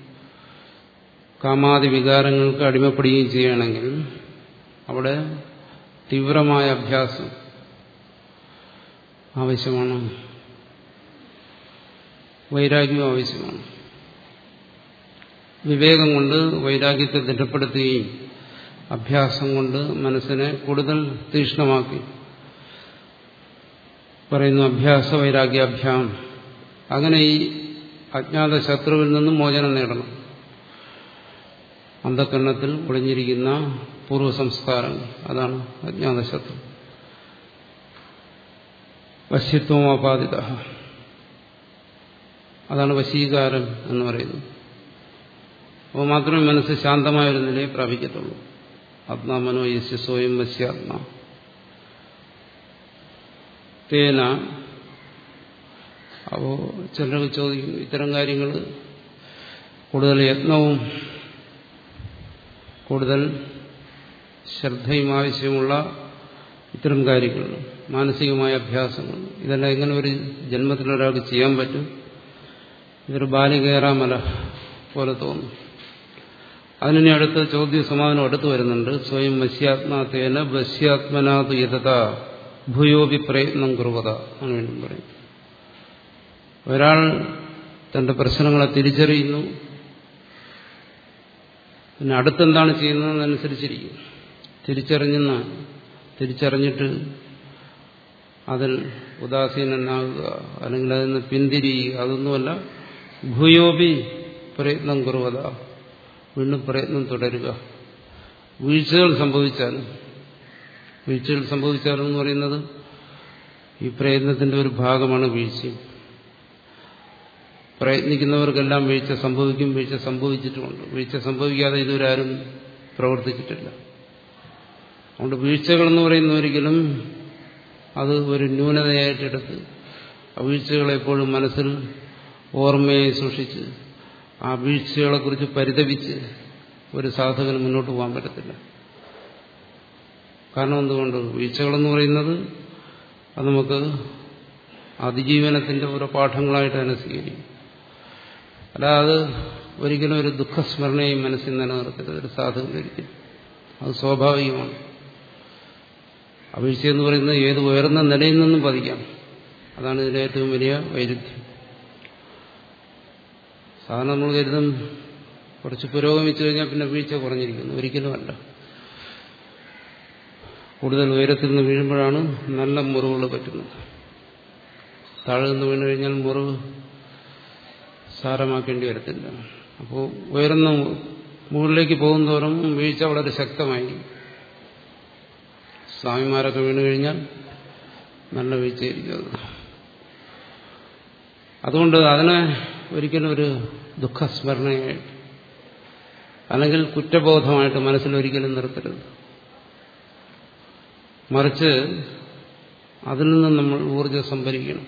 കാമാതി വികാരങ്ങൾക്ക് അടിമപ്പെടുകയും ചെയ്യുകയാണെങ്കിൽ അവിടെ തീവ്രമായ അഭ്യാസം ആവശ്യമാണ് വൈരാഗ്യം ആവശ്യമാണ് വിവേകം കൊണ്ട് വൈരാഗ്യത്തെ ദൃഢപ്പെടുത്തുകയും അഭ്യാസം കൊണ്ട് മനസ്സിനെ കൂടുതൽ തീക്ഷ്ണമാക്കി പറയുന്നു അഭ്യാസ വൈരാഗ്യാഭ്യാം അങ്ങനെ ഈ അജ്ഞാത ശത്രുവിൽ നിന്നും മോചനം നേടണം അന്ധക്കരണത്തിൽ ഒളിഞ്ഞിരിക്കുന്ന പൂർവ്വ സംസ്കാരങ്ങൾ അതാണ് അജ്ഞാത ശത്രു വശ്യത്വമാപാദിത അതാണ് വശീകാരം എന്ന് പറയുന്നത് അപ്പോൾ മാത്രമേ മനസ്സ് ശാന്തമായ ഒരു നിലയെ പ്രാപിക്കത്തുള്ളൂ ആത്മാമനോ യസ്യ സ്വയം വസ്യാത്മ തേന അപ്പോ ചിലർക്ക് ചോദിക്കും ഇത്തരം കാര്യങ്ങൾ കൂടുതൽ യത്നവും കൂടുതൽ ശ്രദ്ധയും ആവശ്യമുള്ള ഇത്തരം കാര്യങ്ങൾ മാനസികമായ അഭ്യാസങ്ങൾ ഇതെല്ലാം എങ്ങനെ ഒരു ജന്മത്തിൽ ഒരാൾക്ക് ചെയ്യാൻ പറ്റും ഇതൊരു ബാലികേറാമല പോലെ തോന്നും അതിനെ അടുത്ത ചോദ്യ സമാധാനം അടുത്ത് വരുന്നുണ്ട് സ്വയം വശ്യാത്മാത്തേന വശ്യാത്മനാത് യഥത ഭൂയോപി പ്രയത്നം കുറുവത എന്ന് വീണ്ടും പറയും ഒരാൾ തന്റെ പ്രശ്നങ്ങളെ തിരിച്ചറിയുന്നു പിന്നെ അടുത്തെന്താണ് ചെയ്യുന്നതെന്നനുസരിച്ചിരിക്കും തിരിച്ചറിഞ്ഞെന്ന തിരിച്ചറിഞ്ഞിട്ട് അതിൽ ഉദാസീനനാകുക അല്ലെങ്കിൽ അതിൽ നിന്ന് പിന്തിരിയുക അതൊന്നുമല്ല ഭൂയോപി പ്രയത്നം കുറവത വീണ്ടും പ്രയത്നം തുടരുക വീഴ്ചകൾ സംഭവിച്ചാലും വീഴ്ചകൾ സംഭവിച്ചാലും എന്ന് പറയുന്നത് ഈ പ്രയത്നത്തിന്റെ ഒരു ഭാഗമാണ് വീഴ്ചയും പ്രയത്നിക്കുന്നവർക്കെല്ലാം വീഴ്ച സംഭവിക്കും വീഴ്ച സംഭവിച്ചിട്ടുമുണ്ട് വീഴ്ച സംഭവിക്കാതെ ഇതുവരെ ആരും പ്രവർത്തിച്ചിട്ടില്ല അതുകൊണ്ട് വീഴ്ചകൾ എന്ന് പറയുന്ന ഒരിക്കലും അത് ഒരു ന്യൂനതയായിട്ടെടുത്ത് ആ വീഴ്ചകളെ എപ്പോഴും മനസ്സിൽ ഓർമ്മയെ സൂക്ഷിച്ച് ആ വീഴ്ചകളെക്കുറിച്ച് പരിതപിച്ച് ഒരു സാധകന് മുന്നോട്ട് പോകാൻ പറ്റത്തില്ല കാരണം എന്തുകൊണ്ട് വീഴ്ചകളെന്ന് പറയുന്നത് അത് നമുക്ക് അതിജീവനത്തിന്റെ ഓരോ പാഠങ്ങളായിട്ട് തന്നെ സ്വീകരിക്കും അല്ലാതെ ഒരിക്കലും ഒരു ദുഃഖസ്മരണയും മനസ്സിൽ നിലനിർത്തരുത് ഒരു സാധകൻ ഒരിക്കലും അത് സ്വാഭാവികമാണ് അപേക്ഷ എന്ന് പറയുന്നത് ഏത് ഉയർന്ന നിലയിൽ നിന്നും പതിക്കാം അതാണ് ഇതിലെ ഏറ്റവും വലിയ വൈരുദ്ധ്യം സാധാരണ നമ്മൾ കരുതും കുറച്ച് പുരോഗമിച്ചു കഴിഞ്ഞാൽ പിന്നെ വീഴ്ച കുറഞ്ഞിരിക്കുന്നു ഒരിക്കലുമല്ല കൂടുതൽ ഉയരത്തിൽ നിന്ന് വീഴുമ്പോഴാണ് നല്ല മുറിവുകൾ പറ്റുന്നത് താഴെ നിന്ന് വീണു കഴിഞ്ഞാൽ മുറിവ് സാരമാക്കേണ്ടി വരത്തില്ല അപ്പോൾ ഉയർന്ന മുകളിലേക്ക് പോകുന്നതോറും വീഴ്ച വളരെ ശക്തമായിരിക്കും സ്വാമിമാരൊക്കെ വീണു കഴിഞ്ഞാൽ നല്ല വീഴ്ചയായിരിക്കും അത് അതുകൊണ്ട് അതിനെ ഒരിക്കലും ഒരു ദുഃഖസ്മരണയായിട്ട് അല്ലെങ്കിൽ കുറ്റബോധമായിട്ട് മനസ്സിൽ ഒരിക്കലും നിർത്തരുത് മറിച്ച് അതിൽ നിന്ന് നമ്മൾ ഊർജ്ജം സംഭരിക്കണം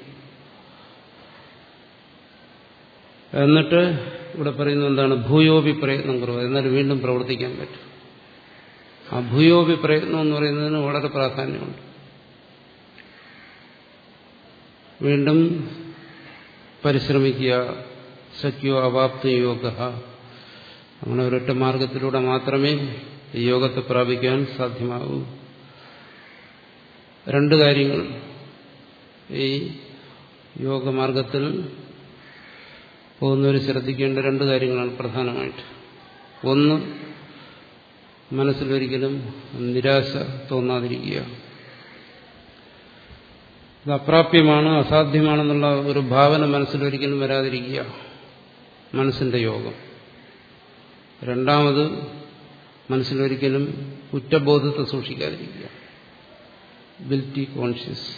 എന്നിട്ട് ഇവിടെ പറയുന്നത് എന്താണ് ഭൂയോപി പ്രയത്നം കുറവ് എന്നാൽ വീണ്ടും പ്രവർത്തിക്കാൻ പറ്റും ആ ഭൂയോപി പ്രയത്നം എന്ന് പറയുന്നതിന് വളരെ പ്രാധാന്യമുണ്ട് വീണ്ടും പരിശ്രമിക്കുക സഖ്യോ അവാപ്ത യോഗ അങ്ങനെ ഒരൊറ്റ മാർഗത്തിലൂടെ മാത്രമേ ഈ യോഗത്തെ പ്രാപിക്കാൻ സാധ്യമാകൂ രണ്ട് കാര്യങ്ങൾ ഈ യോഗമാർഗത്തിൽ പോകുന്നവർ ശ്രദ്ധിക്കേണ്ട രണ്ട് കാര്യങ്ങളാണ് പ്രധാനമായിട്ട് ഒന്ന് മനസ്സിലൊരിക്കലും നിരാശ തോന്നാതിരിക്കുക ഇത് അപ്രാപ്യമാണ് അസാധ്യമാണെന്നുള്ള ഒരു ഭാവന മനസ്സിലൊരിക്കലും വരാതിരിക്കുക മനസ്സിന്റെ യോഗം രണ്ടാമത് മനസ്സിലൊരിക്കലും കുറ്റബോധത്തെ സൂക്ഷിക്കാതിരിക്കുക ഗിൽറ്റി കോൺഷ്യസ്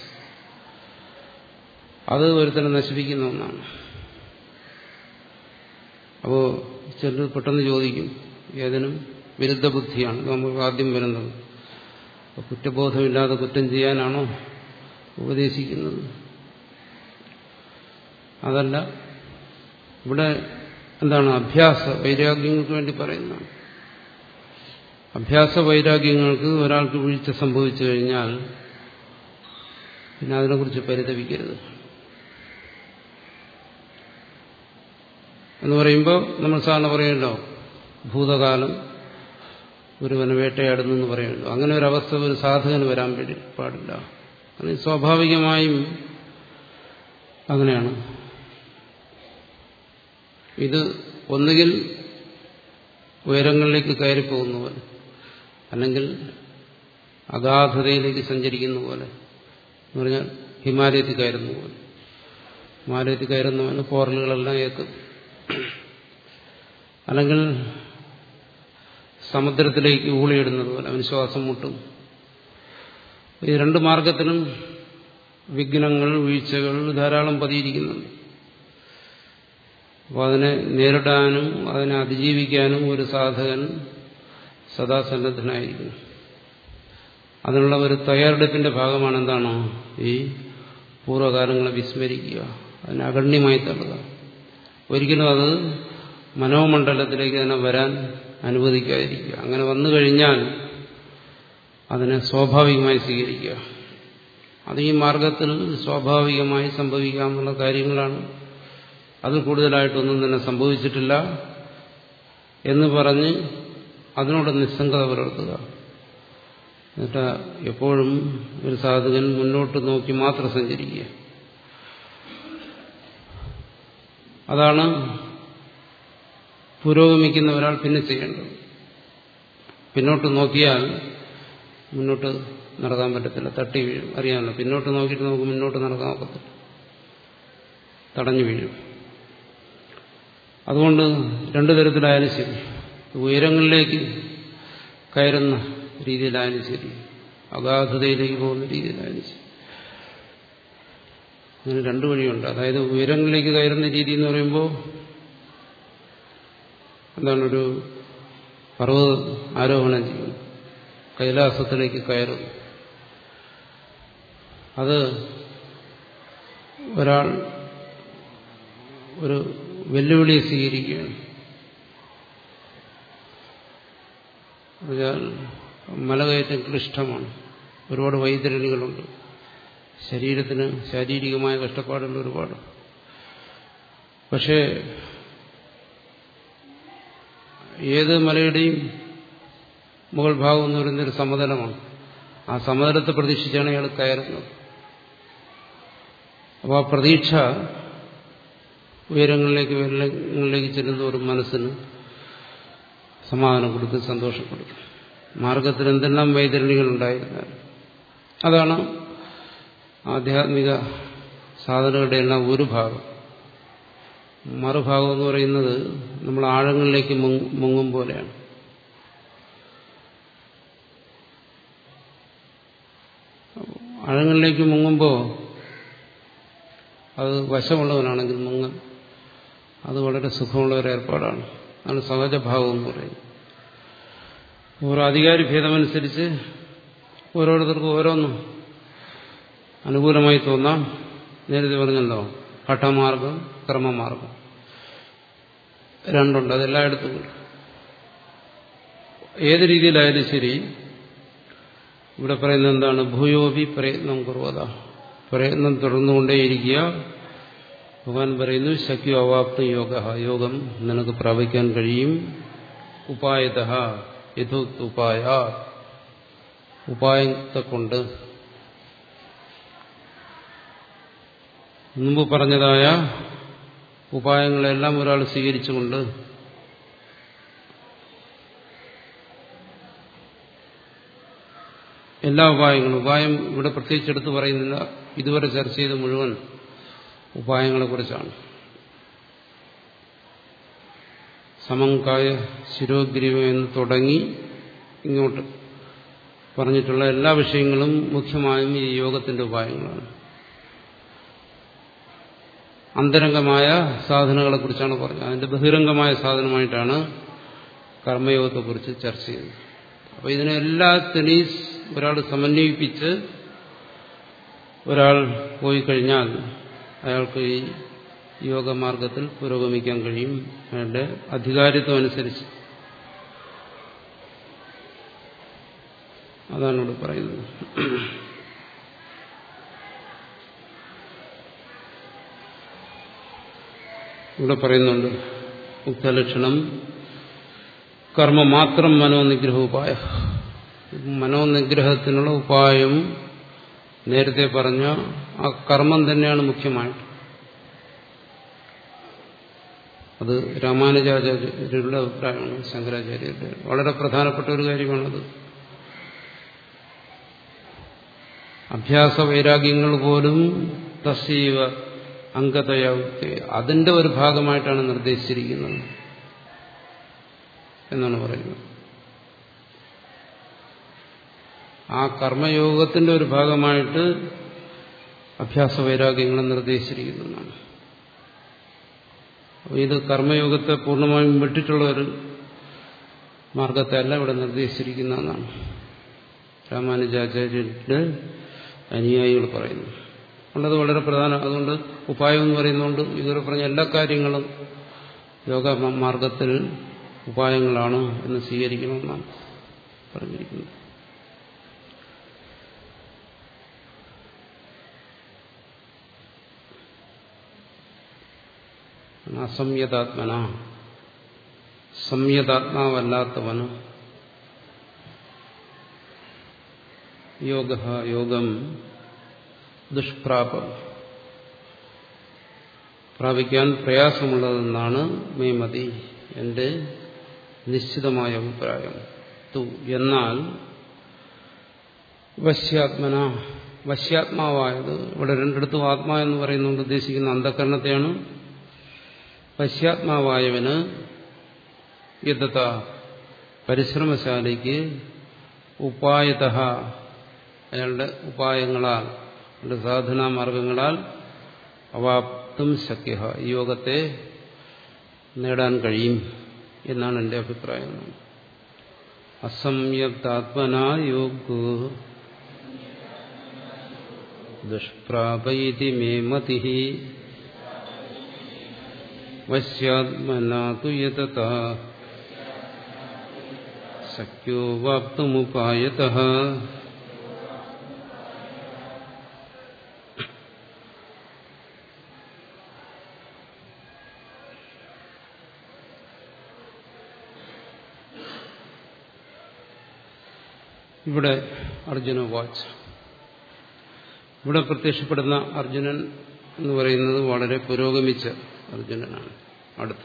അത് ഒരുത്തനെ നശിപ്പിക്കുന്ന ഒന്നാണ് അപ്പോൾ ചിലർ പെട്ടെന്ന് ചോദിക്കും ഏതിനും വിരുദ്ധ ബുദ്ധിയാണ് നമുക്ക് ആദ്യം വരുന്നത് കുറ്റബോധമില്ലാതെ കുറ്റം ചെയ്യാനാണോ ഉപദേശിക്കുന്നത് അതല്ല ഇവിടെ എന്താണ് അഭ്യാസ വൈരാഗ്യങ്ങൾക്ക് വേണ്ടി പറയുന്നതാണ് അഭ്യാസ വൈരാഗ്യങ്ങൾക്ക് ഒരാൾക്ക് വീഴ്ച സംഭവിച്ചു കഴിഞ്ഞാൽ പിന്നെ അതിനെക്കുറിച്ച് പരിതപിക്കരുത് എന്ന് പറയുമ്പോൾ നമ്മൾ സാധാരണ പറയുമല്ലോ ഭൂതകാലം ഒരുവനെ വേട്ടയാടുന്നു എന്ന് പറയുമല്ലോ അങ്ങനെ ഒരു അവസ്ഥ ഒരു സാധകന് വരാൻ വേണ്ടി പാടില്ല അത് സ്വാഭാവികമായും അങ്ങനെയാണ് ഇത് ഒന്നുകിൽ ഉയരങ്ങളിലേക്ക് കയറിപ്പോകുന്ന പോലെ അല്ലെങ്കിൽ അഗാധതയിലേക്ക് സഞ്ചരിക്കുന്ന പോലെ എന്ന് പറഞ്ഞാൽ ഹിമാലയത്തിൽ കയറുന്ന പോലെ ഹിമാലയത്തിൽ കയറുന്നവന് പോറലുകളെല്ലാം ഏക്കും അല്ലെങ്കിൽ സമുദ്രത്തിലേക്ക് ഊളിയിടുന്നത് പോലെ അവന് ശ്വാസം മുട്ടും ഈ രണ്ട് മാർഗത്തിലും വിഘ്നങ്ങൾ വീഴ്ചകൾ ധാരാളം പതിയിരിക്കുന്നുണ്ട് അപ്പോൾ അതിനെ നേരിടാനും അതിനെ അതിജീവിക്കാനും ഒരു സാധകൻ സദാ സന്നദ്ധനായിരിക്കുന്നു അതിനുള്ള ഒരു തയ്യാറെടുപ്പിന്റെ ഭാഗമാണ് എന്താണോ ഈ പൂർവ്വകാലങ്ങളെ വിസ്മരിക്കുക അതിനെ അഗണ്യമായി തള്ളുക ഒരിക്കലും അത് മനോമണ്ഡലത്തിലേക്ക് തന്നെ വരാൻ അനുവദിക്കാതിരിക്കുക അങ്ങനെ വന്നു കഴിഞ്ഞാൽ അതിനെ സ്വാഭാവികമായി സ്വീകരിക്കുക അത് ഈ മാർഗത്തിൽ സ്വാഭാവികമായി സംഭവിക്കാവുന്ന കാര്യങ്ങളാണ് അതിൽ കൂടുതലായിട്ടൊന്നും തന്നെ സംഭവിച്ചിട്ടില്ല എന്ന് പറഞ്ഞ് അതിനോട് നിസ്സംഗത പുലർത്തുക എന്നിട്ട് എപ്പോഴും ഒരു സാധകൻ മുന്നോട്ട് നോക്കി മാത്രം സഞ്ചരിക്കുക അതാണ് പുരോഗമിക്കുന്ന ഒരാൾ പിന്നെ ചെയ്യേണ്ടത് പിന്നോട്ട് നോക്കിയാൽ മുന്നോട്ട് നടക്കാൻ പറ്റത്തില്ല തട്ടി വീഴും അറിയാമല്ലോ പിന്നോട്ട് നോക്കിയിട്ട് നമുക്ക് മുന്നോട്ട് നടക്കാൻ ഒക്കത്തില്ല തടഞ്ഞു വീഴും അതുകൊണ്ട് രണ്ടു തരത്തിലായാലും ശരി ഉയരങ്ങളിലേക്ക് കയറുന്ന രീതിയിലായാലും ശരി അഗാധതയിലേക്ക് പോകുന്ന രീതിയിലായാലും ശരി അങ്ങനെ രണ്ടു വഴിയുണ്ട് അതായത് ഉയരങ്ങളിലേക്ക് കയറുന്ന രീതി എന്ന് പറയുമ്പോൾ എന്താണ് ഒരു പർവ്വത ആരോഹണം ചെയ്യുന്നു കൈലാസത്തിലേക്ക് കയറുന്നു അത് ഒരാൾ ഒരു വെല്ലുവിളിയെ സ്വീകരിക്കുകയാണ് എന്നാൽ മലകയറ്റം ക്ലിഷ്ടമാണ് ഒരുപാട് വൈതരണികളുണ്ട് ശരീരത്തിന് ശാരീരികമായ കഷ്ടപ്പാടുള്ള ഒരുപാട് പക്ഷേ ഏത് മലയുടെയും മുകൾ ഭാഗം എന്ന് പറയുന്നൊരു സമതലമാണ് ആ സമതലത്തെ പ്രതീക്ഷിച്ചാണ് ഇയാൾ കയറുന്നത് അപ്പോൾ ആ പ്രതീക്ഷ ഉയരങ്ങളിലേക്ക് ഉയരങ്ങളിലേക്ക് ചെല്ലുന്നവരും മനസ്സിന് സമാധാനം കൊടുക്കും സന്തോഷം കൊടുക്കും മാർഗത്തിൽ എന്തെല്ലാം വൈതരണികൾ ഉണ്ടായിരുന്നാൽ അതാണ് ആധ്യാത്മിക സാധനങ്ങളുടെ എല്ലാം ഒരു ഭാഗം മറുഭാഗം എന്ന് പറയുന്നത് നമ്മൾ ആഴങ്ങളിലേക്ക് മുങ്ങും പോലെയാണ് ആഴങ്ങളിലേക്ക് മുങ്ങുമ്പോൾ അത് വശമുള്ളവനാണെങ്കിൽ മുങ്ങൽ അത് വളരെ സുഖമുള്ള ഒരു ഏർപ്പാടാണ് അതാണ് സഹജഭാവം എന്ന് പറയുന്നത് ഓരോ അധികാരി ഭേദമനുസരിച്ച് ഓരോരുത്തർക്കും ഓരോന്നും അനുകൂലമായി തോന്നാം നേരത്തെ പറഞ്ഞല്ലോ ഹഠമാർഗം ക്രമമാർഗം രണ്ടുണ്ട് അതെല്ലായിടത്തും ഉണ്ട് ഏത് രീതിയിലായാലും ശരി ഇവിടെ പറയുന്നത് എന്താണ് ഭൂയോപി പ്രയത്നം കുറവത പ്രയത്നം തുടർന്നുകൊണ്ടേയിരിക്കുക ഭഗവാൻ പറയുന്നു ശക്തി അവാപ്ത യോഗ യോഗം നിനക്ക് പ്രാപിക്കാൻ കഴിയും ഉപായത യഥോക്ത ഉപായ ഉപായത്തെ കൊണ്ട് മുമ്പ് പറഞ്ഞതായ ഉപായങ്ങളെല്ലാം ഒരാൾ സ്വീകരിച്ചുകൊണ്ട് എല്ലാ ഉപായങ്ങളും ഉപായം ഇവിടെ പ്രത്യേകിച്ച് എടുത്തു പറയുന്നില്ല ഇതുവരെ ചർച്ച ചെയ്ത മുഴുവൻ ഉപായങ്ങളെക്കുറിച്ചാണ് സമങ്കായ ശിരോഗ്രീവം എന്ന് തുടങ്ങി ഇങ്ങോട്ട് പറഞ്ഞിട്ടുള്ള എല്ലാ വിഷയങ്ങളും മുഖ്യമായും ഈ യോഗത്തിന്റെ ഉപായങ്ങളാണ് അന്തരംഗമായ സാധനങ്ങളെക്കുറിച്ചാണ് പറഞ്ഞത് അതിന്റെ ബഹിരംഗമായ സാധനമായിട്ടാണ് കർമ്മയോഗത്തെക്കുറിച്ച് ചർച്ച ചെയ്യുന്നത് അപ്പോൾ ഇതിനെല്ലാത്തിനെയും ഒരാൾ സമന്വയിപ്പിച്ച് ഒരാൾ പോയി കഴിഞ്ഞാൽ അയാൾക്ക് ഈ യോഗമാർഗത്തിൽ പുരോഗമിക്കാൻ കഴിയും അയാളുടെ അധികാരിത്വം അനുസരിച്ച് അതാണ് ഇവിടെ പറയുന്നത് ഇവിടെ പറയുന്നുണ്ട് മുക്തലക്ഷണം കർമ്മ മാത്രം മനോനിഗ്രഹോപായ മനോനിഗ്രഹത്തിനുള്ള ഉപായം നേരത്തെ പറഞ്ഞ ആ കർമ്മം തന്നെയാണ് മുഖ്യമായിട്ട് അത് രാമാനുജാചാര്യരുടെ അഭിപ്രായമാണ് ശങ്കരാചാര്യരുടെ വളരെ പ്രധാനപ്പെട്ട ഒരു കാര്യമാണത് അഭ്യാസ വൈരാഗ്യങ്ങൾ പോലും തസ്സീവ അംഗതയാവുക അതിന്റെ ഒരു ഭാഗമായിട്ടാണ് നിർദ്ദേശിച്ചിരിക്കുന്നത് എന്നാണ് പറയുന്നത് ആ കർമ്മയോഗത്തിന്റെ ഒരു ഭാഗമായിട്ട് അഭ്യാസ വൈരാഗ്യങ്ങളെ നിർദ്ദേശിച്ചിരിക്കുന്നതാണ് അപ്പോൾ ഇത് കർമ്മയോഗത്തെ പൂർണ്ണമായും വിട്ടിട്ടുള്ള ഒരു മാർഗത്തെ അല്ല ഇവിടെ നിർദ്ദേശിച്ചിരിക്കുന്നതെന്നാണ് രാമാനുജാചാര്യരുടെ അനുയായികൾ പറയുന്നു അതുകൊണ്ട് വളരെ പ്രധാന അതുകൊണ്ട് ഉപായം എന്ന് പറയുന്നതുകൊണ്ട് ഇതുവരെ പറഞ്ഞ എല്ലാ കാര്യങ്ങളും യോഗ മാർഗത്തിൽ ഉപായങ്ങളാണ് എന്ന് സ്വീകരിക്കണമെന്നാണ് പറഞ്ഞിരിക്കുന്നത് അസംയതാത്മന സംയതാത്മാവല്ലാത്തവന് യോഗ യോഗം ദുഷ്പ്രാപം പ്രാപിക്കാൻ പ്രയാസമുള്ളതെന്നാണ് മേമതി എന്റെ നിശ്ചിതമായ അഭിപ്രായം തു എന്നാൽ വശ്യാത്മന വശ്യാത്മാവായത് ഇവിടെ രണ്ടിടത്തും ആത്മാ എന്ന് പറയുന്നുകൊണ്ട് ഉദ്ദേശിക്കുന്ന അന്ധകരണത്തെയാണ് വശ്യാത്മാവായവന് യഥത പരിശ്രമശാലിക്ക് ഉപായത അയാളുടെ ഉപായങ്ങളാൽ അയാളുടെ സാധനാമാർഗങ്ങളാൽ അവാപ്തും ശക്യ ഈ യോഗത്തെ നേടാൻ കഴിയും എന്നാണ് എൻ്റെ അഭിപ്രായം അസംയക്താത്മന യോഗോ ദുഷ്പ്രാപയിതി മേ മതി വശ്യാത്മനാതു യതത ശക്യോ വാപ്തുമുപായത ഇവിടെ അർജുന വാച്ച് ഇവിടെ പ്രത്യക്ഷപ്പെടുന്ന അർജുനൻ എന്ന് പറയുന്നത് വളരെ പുരോഗമിച്ച അർജുനനാണ് അടുത്ത്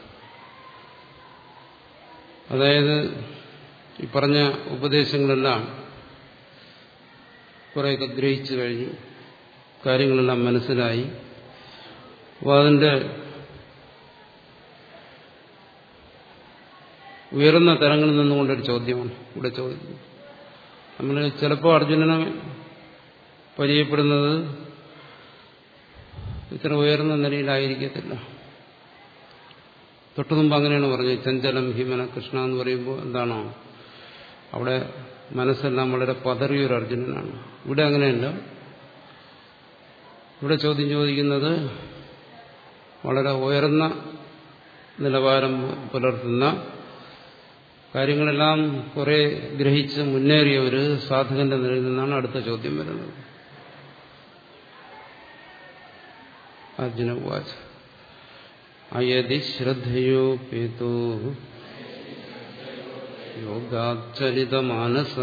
അതായത് ഈ പറഞ്ഞ ഉപദേശങ്ങളെല്ലാം കുറേയൊക്കെ ഗ്രഹിച്ചു കഴിഞ്ഞു കാര്യങ്ങളെല്ലാം മനസ്സിലായി അപ്പോൾ അതിൻ്റെ ഉയർന്ന തലങ്ങളിൽ നിന്നുകൊണ്ടൊരു ചോദ്യമാണ് ഇവിടെ ചോദിക്കുന്നത് നമ്മൾ ചിലപ്പോൾ അർജുനനെ പരിചയപ്പെടുന്നത് ഇത്ര ഉയർന്ന നിലയിലായിരിക്കത്തില്ല തൊട്ടുമുമ്പ് അങ്ങനെയാണ് പറഞ്ഞത് ചഞ്ചലം ഹിമന കൃഷ്ണ എന്ന് പറയുമ്പോൾ എന്താണോ അവിടെ മനസ്സെല്ലാം വളരെ പതറിയൊരു അർജുനനാണ് ഇവിടെ അങ്ങനെയല്ല ഇവിടെ ചോദ്യം ചോദിക്കുന്നത് വളരെ ഉയർന്ന നിലവാരം പുലർത്തുന്ന കാര്യങ്ങളെല്ലാം കുറെ ഗ്രഹിച്ച് മുന്നേറിയ ഒരു സാധകന്റെ നിലയിൽ നിന്നാണ് അടുത്ത ചോദ്യം വരുന്നത് അർജുന വാച്ച് അയതി ശ്രദ്ധയോപേതോ യോഗാചലിതമാനസ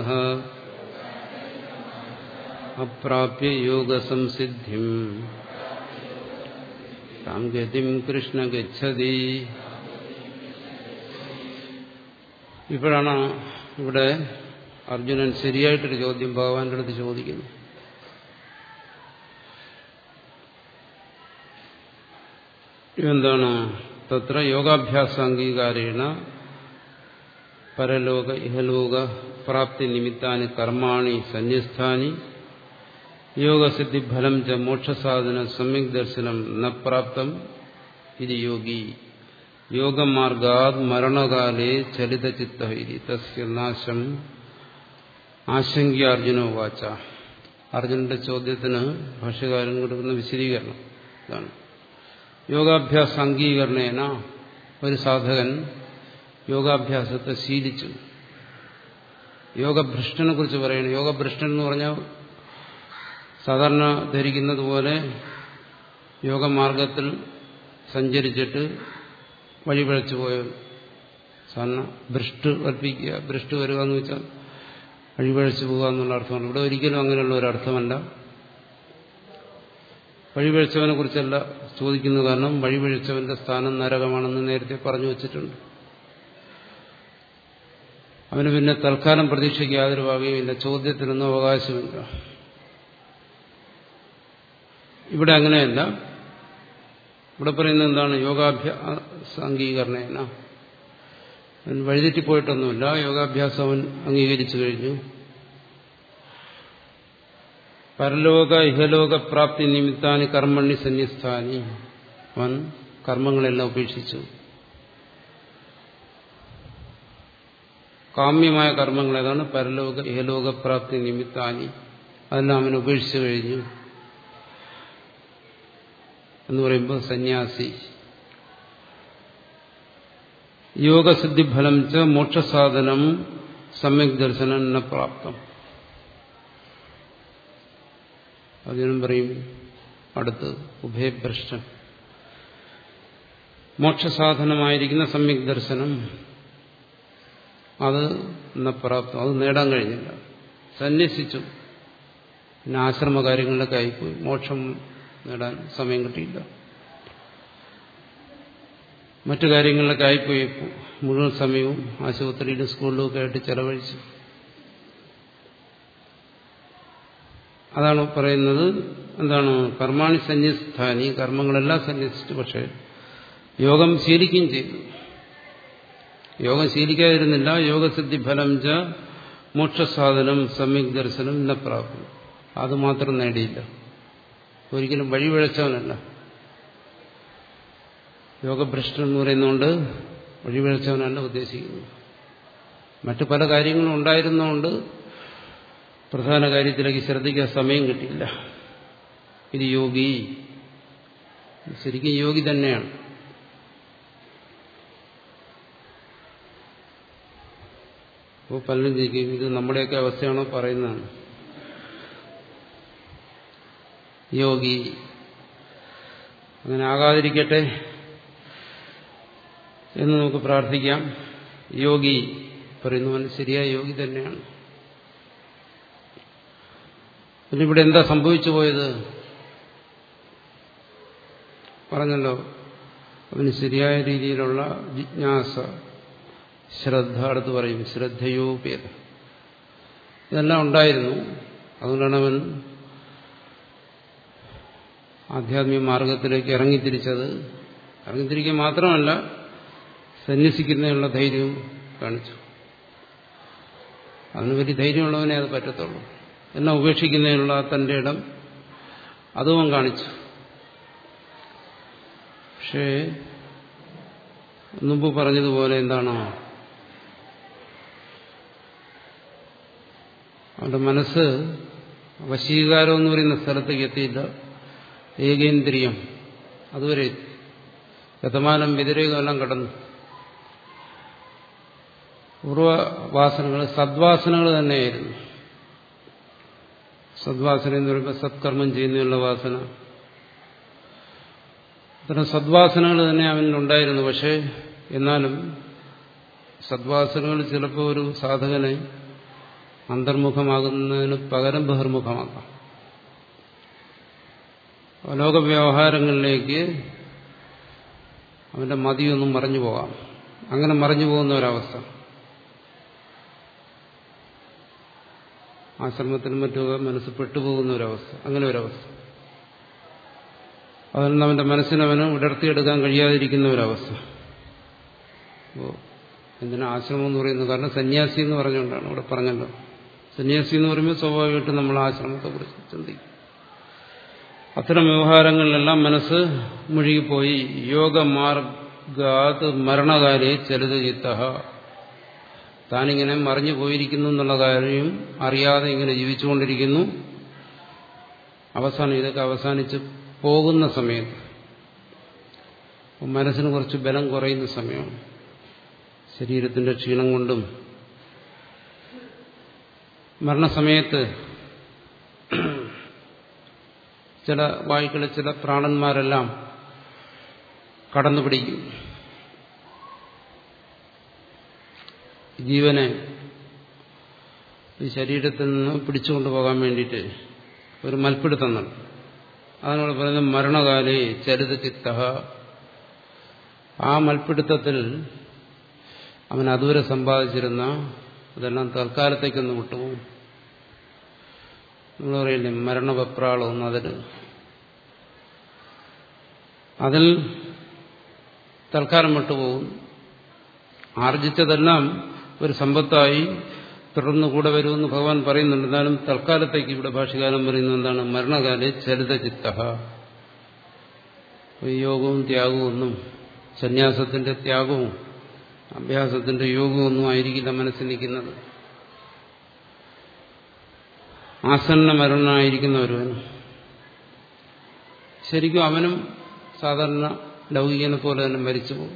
അപ്രാപ്യ യോഗസംസിദ്ധിം താം ഗതിം കൃഷ്ണ ഗച്ഛതി ഇപ്പോഴാണ് ഇവിടെ അർജുനൻ ശരിയായിട്ടൊരു ചോദ്യം ഭഗവാന്റെ അടുത്ത് ചോദിക്കുന്നു എന്താണ് തത്ര യോഗാഭ്യാസ അംഗീകാരേണ പരലോക ഇഹലോക പ്രാപ്തി നിമിത്താനി കർമാണി സന്യസ്ഥാനി യോഗസിദ്ധി ഫലം ച മോക്ഷസാധന സമ്യക് ദർശനം ന പ്രാപ്തം ഇത് യോഗി യോഗമാർഗാത് മരണകാലേ ചലിതചിത്ത ഇതി തസ്യ നാശം ആശങ്ക അർജുനോ വാച്ച അർജുനന്റെ ചോദ്യത്തിന് ഭാഷ്യകാരൻ കൊടുക്കുന്ന വിശദീകരണം ഇതാണ് യോഗാഭ്യാസ അംഗീകരണേന ഒരു സാധകൻ യോഗാഭ്യാസത്തെ ശീലിച്ചു യോഗഭ്രഷ്ടനെ കുറിച്ച് പറയുന്നത് യോഗഭ്രഷ്ടൻ എന്ന് പറഞ്ഞാൽ സാധാരണ ധരിക്കുന്നത് പോലെ യോഗമാർഗത്തിൽ സഞ്ചരിച്ചിട്ട് വഴിപഴച്ചു പോയവൻ സാധാരണ ഭ്രഷ്ട് കൽപ്പിക്കുക ഭ്രഷ്ട് വരിക എന്ന് വെച്ചാൽ വഴിപഴച്ചു പോകുക എന്നുള്ള അർത്ഥമാണ് ഇവിടെ ഒരിക്കലും അങ്ങനെയുള്ള ഒരു അർത്ഥമല്ല വഴിപഴച്ചവനെ കുറിച്ചല്ല ചോദിക്കുന്നത് കാരണം വഴിപഴച്ചവന്റെ സ്ഥാനം നരകമാണെന്ന് നേരത്തെ പറഞ്ഞു വച്ചിട്ടുണ്ട് അവന് പിന്നെ തൽക്കാലം പ്രതീക്ഷയ്ക്ക് യാതൊരു വകയുമില്ല ചോദ്യത്തിനൊന്നും അവകാശമില്ല ഇവിടെ അങ്ങനെയല്ല ഇവിടെ പറയുന്നത് എന്താണ് യോഗാഭ്യാസ അംഗീകരണേന അവൻ വഴിതെറ്റിപ്പോയിട്ടൊന്നുമില്ല യോഗാഭ്യാസം അവൻ അംഗീകരിച്ചു കഴിഞ്ഞു പരലോക ഇഹലോക പ്രാപ്തി നിമിത്താനി കർമ്മണി സന്യസ്ഥാനി അവൻ കർമ്മങ്ങളെല്ലാം ഉപേക്ഷിച്ചു കാമ്യമായ കർമ്മങ്ങൾ ഏതാണ് പരലോക ഇഹലോക പ്രാപ്തി നിമിത്താനി അതെല്ലാം അവൻ ഉപേക്ഷിച്ചു കഴിഞ്ഞു എന്ന് പറയുമ്പോൾ സന്യാസി യോഗസിദ്ധിഫലം ച മോക്ഷസാധനം സമ്യക് ദർശനം ന പ്രാപ്തം അതിനും പറയും അടുത്ത് ഉഭയഭ്രഷ്ടൻ മോക്ഷസാധനമായിരിക്കുന്ന സമ്യക് ദർശനം അത് എന്ന പ്രാപ്തം അത് നേടാൻ കഴിഞ്ഞില്ല സന്യസിച്ചു പിന്നെ ആശ്രമ കാര്യങ്ങളിലൊക്കെ ആയിപ്പോയി മോക്ഷം നേടാൻ സമയം കിട്ടിയില്ല മറ്റു കാര്യങ്ങളിലൊക്കെ ആയിപ്പോയി മുഴുവൻ സമയവും ആശുപത്രിയിലും സ്കൂളിലും ഒക്കെ ആയിട്ട് ചെലവഴിച്ചു അതാണ് പറയുന്നത് എന്താണ് കർമാണി സന്യസ്ഥാനി കർമ്മങ്ങളെല്ലാം സന്യസിച്ചു പക്ഷേ യോഗം ശീലിക്കുകയും ചെയ്തു യോഗം ശീലിക്കാതിരുന്നില്ല യോഗസിദ്ധി ഫലം ച മോക്ഷസാധനം സമ്യക് ദർശനം ഇന്ന പ്രാപ്തി അത് മാത്രം നേടിയില്ല ഒരിക്കലും വഴിവിഴച്ചവനല്ല യോഗഭ്രഷ്ടൻ എന്ന് പറയുന്നതുകൊണ്ട് വഴിവിഴച്ചവനല്ല ഉദ്ദേശിക്കുന്നത് മറ്റു പല കാര്യങ്ങളും ഉണ്ടായിരുന്നുകൊണ്ട് പ്രധാന കാര്യത്തിലേക്ക് ശ്രദ്ധിക്കാൻ സമയം കിട്ടിയില്ല ഇത് യോഗി ശരിക്കും യോഗി തന്നെയാണ് അപ്പോൾ പലരും ചോദിക്കും ഇത് നമ്മുടെയൊക്കെ അവസ്ഥയാണോ പറയുന്നതാണ് യോഗി അങ്ങനെ ആകാതിരിക്കട്ടെ എന്ന് നമുക്ക് പ്രാർത്ഥിക്കാം യോഗി പറയുന്നവൻ ശരിയായ യോഗി തന്നെയാണ് പിന്നെ ഇവിടെ എന്താ സംഭവിച്ചു പോയത് പറഞ്ഞല്ലോ അവന് ശരിയായ രീതിയിലുള്ള ജിജ്ഞാസ ശ്രദ്ധ അടുത്ത് പറയും ശ്രദ്ധയോപ്യത ഇതെല്ലാം ഉണ്ടായിരുന്നു അതുകൊണ്ടാണ് അവൻ ആധ്യാത്മിക മാർഗത്തിലേക്ക് ഇറങ്ങിത്തിരിച്ചത് ഇറങ്ങിത്തിരിക്കുക മാത്രമല്ല സന്യസിക്കുന്നതിനുള്ള ധൈര്യവും കാണിച്ചു അതിന് വലിയ ധൈര്യമുള്ളവനെ അത് പറ്റത്തുള്ളൂ എല്ലാം ഉപേക്ഷിക്കുന്നതിനുള്ള തന്റെ ഇടം അതും അവൻ കാണിച്ചു പക്ഷേ മുമ്പ് പറഞ്ഞതുപോലെ എന്താണോ അവന്റെ മനസ്സ് വശീകാരം എന്ന് പറയുന്ന സ്ഥലത്തേക്ക് എത്തിയില്ല ഏകേന്ദ്രിയം അതുവരെ ഗതമാനം വ്യതിരേകം എല്ലാം കടന്നു പൂർവവാസനകൾ സദ്വാസനകൾ തന്നെയായിരുന്നു സദ്വാസന എന്ന് പറയുമ്പോൾ സത്കർമ്മം ചെയ്യുന്നതിനുള്ള വാസന അത്തരം സദ്വാസനകൾ തന്നെ അവനിലുണ്ടായിരുന്നു പക്ഷേ എന്നാലും സദ്വാസനകൾ ചിലപ്പോൾ ഒരു സാധകനെ അന്തർമുഖമാകുന്നതിന് പകരം ബഹിർമുഖമാക്കാം ലോകവ്യവഹാരങ്ങളിലേക്ക് അവന്റെ മതിയൊന്നും മറഞ്ഞു പോകാം അങ്ങനെ മറഞ്ഞു പോകുന്ന ഒരവസ്ഥ ആശ്രമത്തിനും മറ്റുമൊക്കെ മനസ്സ് പെട്ടുപോകുന്ന ഒരവസ്ഥ അങ്ങനെ ഒരവസ്ഥ അതിൽ നിന്ന് അവന്റെ മനസ്സിനവന് ഉടർത്തിയെടുക്കാൻ കഴിയാതിരിക്കുന്ന ഒരവസ്ഥ അപ്പോൾ എന്തിനാ ആശ്രമം എന്ന് പറയുന്നത് കാരണം സന്യാസി എന്ന് പറഞ്ഞുകൊണ്ടാണ് ഇവിടെ പറഞ്ഞല്ലോ സന്യാസി എന്ന് പറയുമ്പോൾ സ്വാഭാവികമായിട്ടും നമ്മൾ ആശ്രമത്തെക്കുറിച്ച് ചിന്തിക്കും അത്തരം വ്യവഹാരങ്ങളിലെല്ലാം മനസ്സ് മുഴുകിപ്പോയി യോഗമാർഗാത് മരണകാലെ ചലിത ചിത്ത താനിങ്ങനെ മറിഞ്ഞു പോയിരിക്കുന്നു എന്നുള്ള കാര്യം അറിയാതെ ഇങ്ങനെ ജീവിച്ചുകൊണ്ടിരിക്കുന്നു അവസാനം ഇതൊക്കെ അവസാനിച്ച് പോകുന്ന സമയത്ത് മനസ്സിന് കുറച്ച് ബലം കുറയുന്ന സമയമാണ് ശരീരത്തിന്റെ ക്ഷീണം കൊണ്ടും മരണസമയത്ത് ചില വായുക്കളിൽ ചില പ്രാണന്മാരെല്ലാം കടന്നു പിടിക്കും ജീവനെ ഈ ശരീരത്തിൽ നിന്ന് പിടിച്ചുകൊണ്ടു പോകാൻ വേണ്ടിയിട്ട് ഒരു മൽപ്പിടുത്തം നടത്തും അതിനോട് പറയുന്നത് മരണകാലേ ചരിത ചിത്ത ആ മൽപ്പിടുത്തത്തിൽ അവൻ അതുവരെ സമ്പാദിച്ചിരുന്ന ഇതെല്ലാം തൽക്കാലത്തേക്കൊന്ന് വിട്ടുപോകും നമ്മൾ പറയില്ലേ മരണവെപ്രാളമൊന്നും അതിൽ അതിൽ തൽക്കാലം വിട്ടുപോകും ആർജിച്ചതെല്ലാം ഒരു സമ്പത്തായി തുടർന്ന് കൂടെ വരുമെന്ന് ഭഗവാൻ പറയുന്നുണ്ട് എന്നാലും തൽക്കാലത്തേക്ക് ഇവിടെ ഭാഷകാലം പറയുന്നത് എന്താണ് മരണകാലെ ചരിത ചിത്ത യോഗവും ത്യാഗവും ഒന്നും സന്യാസത്തിന്റെ ത്യാഗവും അഭ്യാസത്തിന്റെ യോഗവും ഒന്നും ആയിരിക്കില്ല മനസ്സിൽ നിൽക്കുന്നത് ആസന്ന മരണനായിരിക്കുന്ന ഒരുവൻ ശരിക്കും അവനും സാധാരണ ലൗകികനെ പോലെ തന്നെ മരിച്ചു പോകും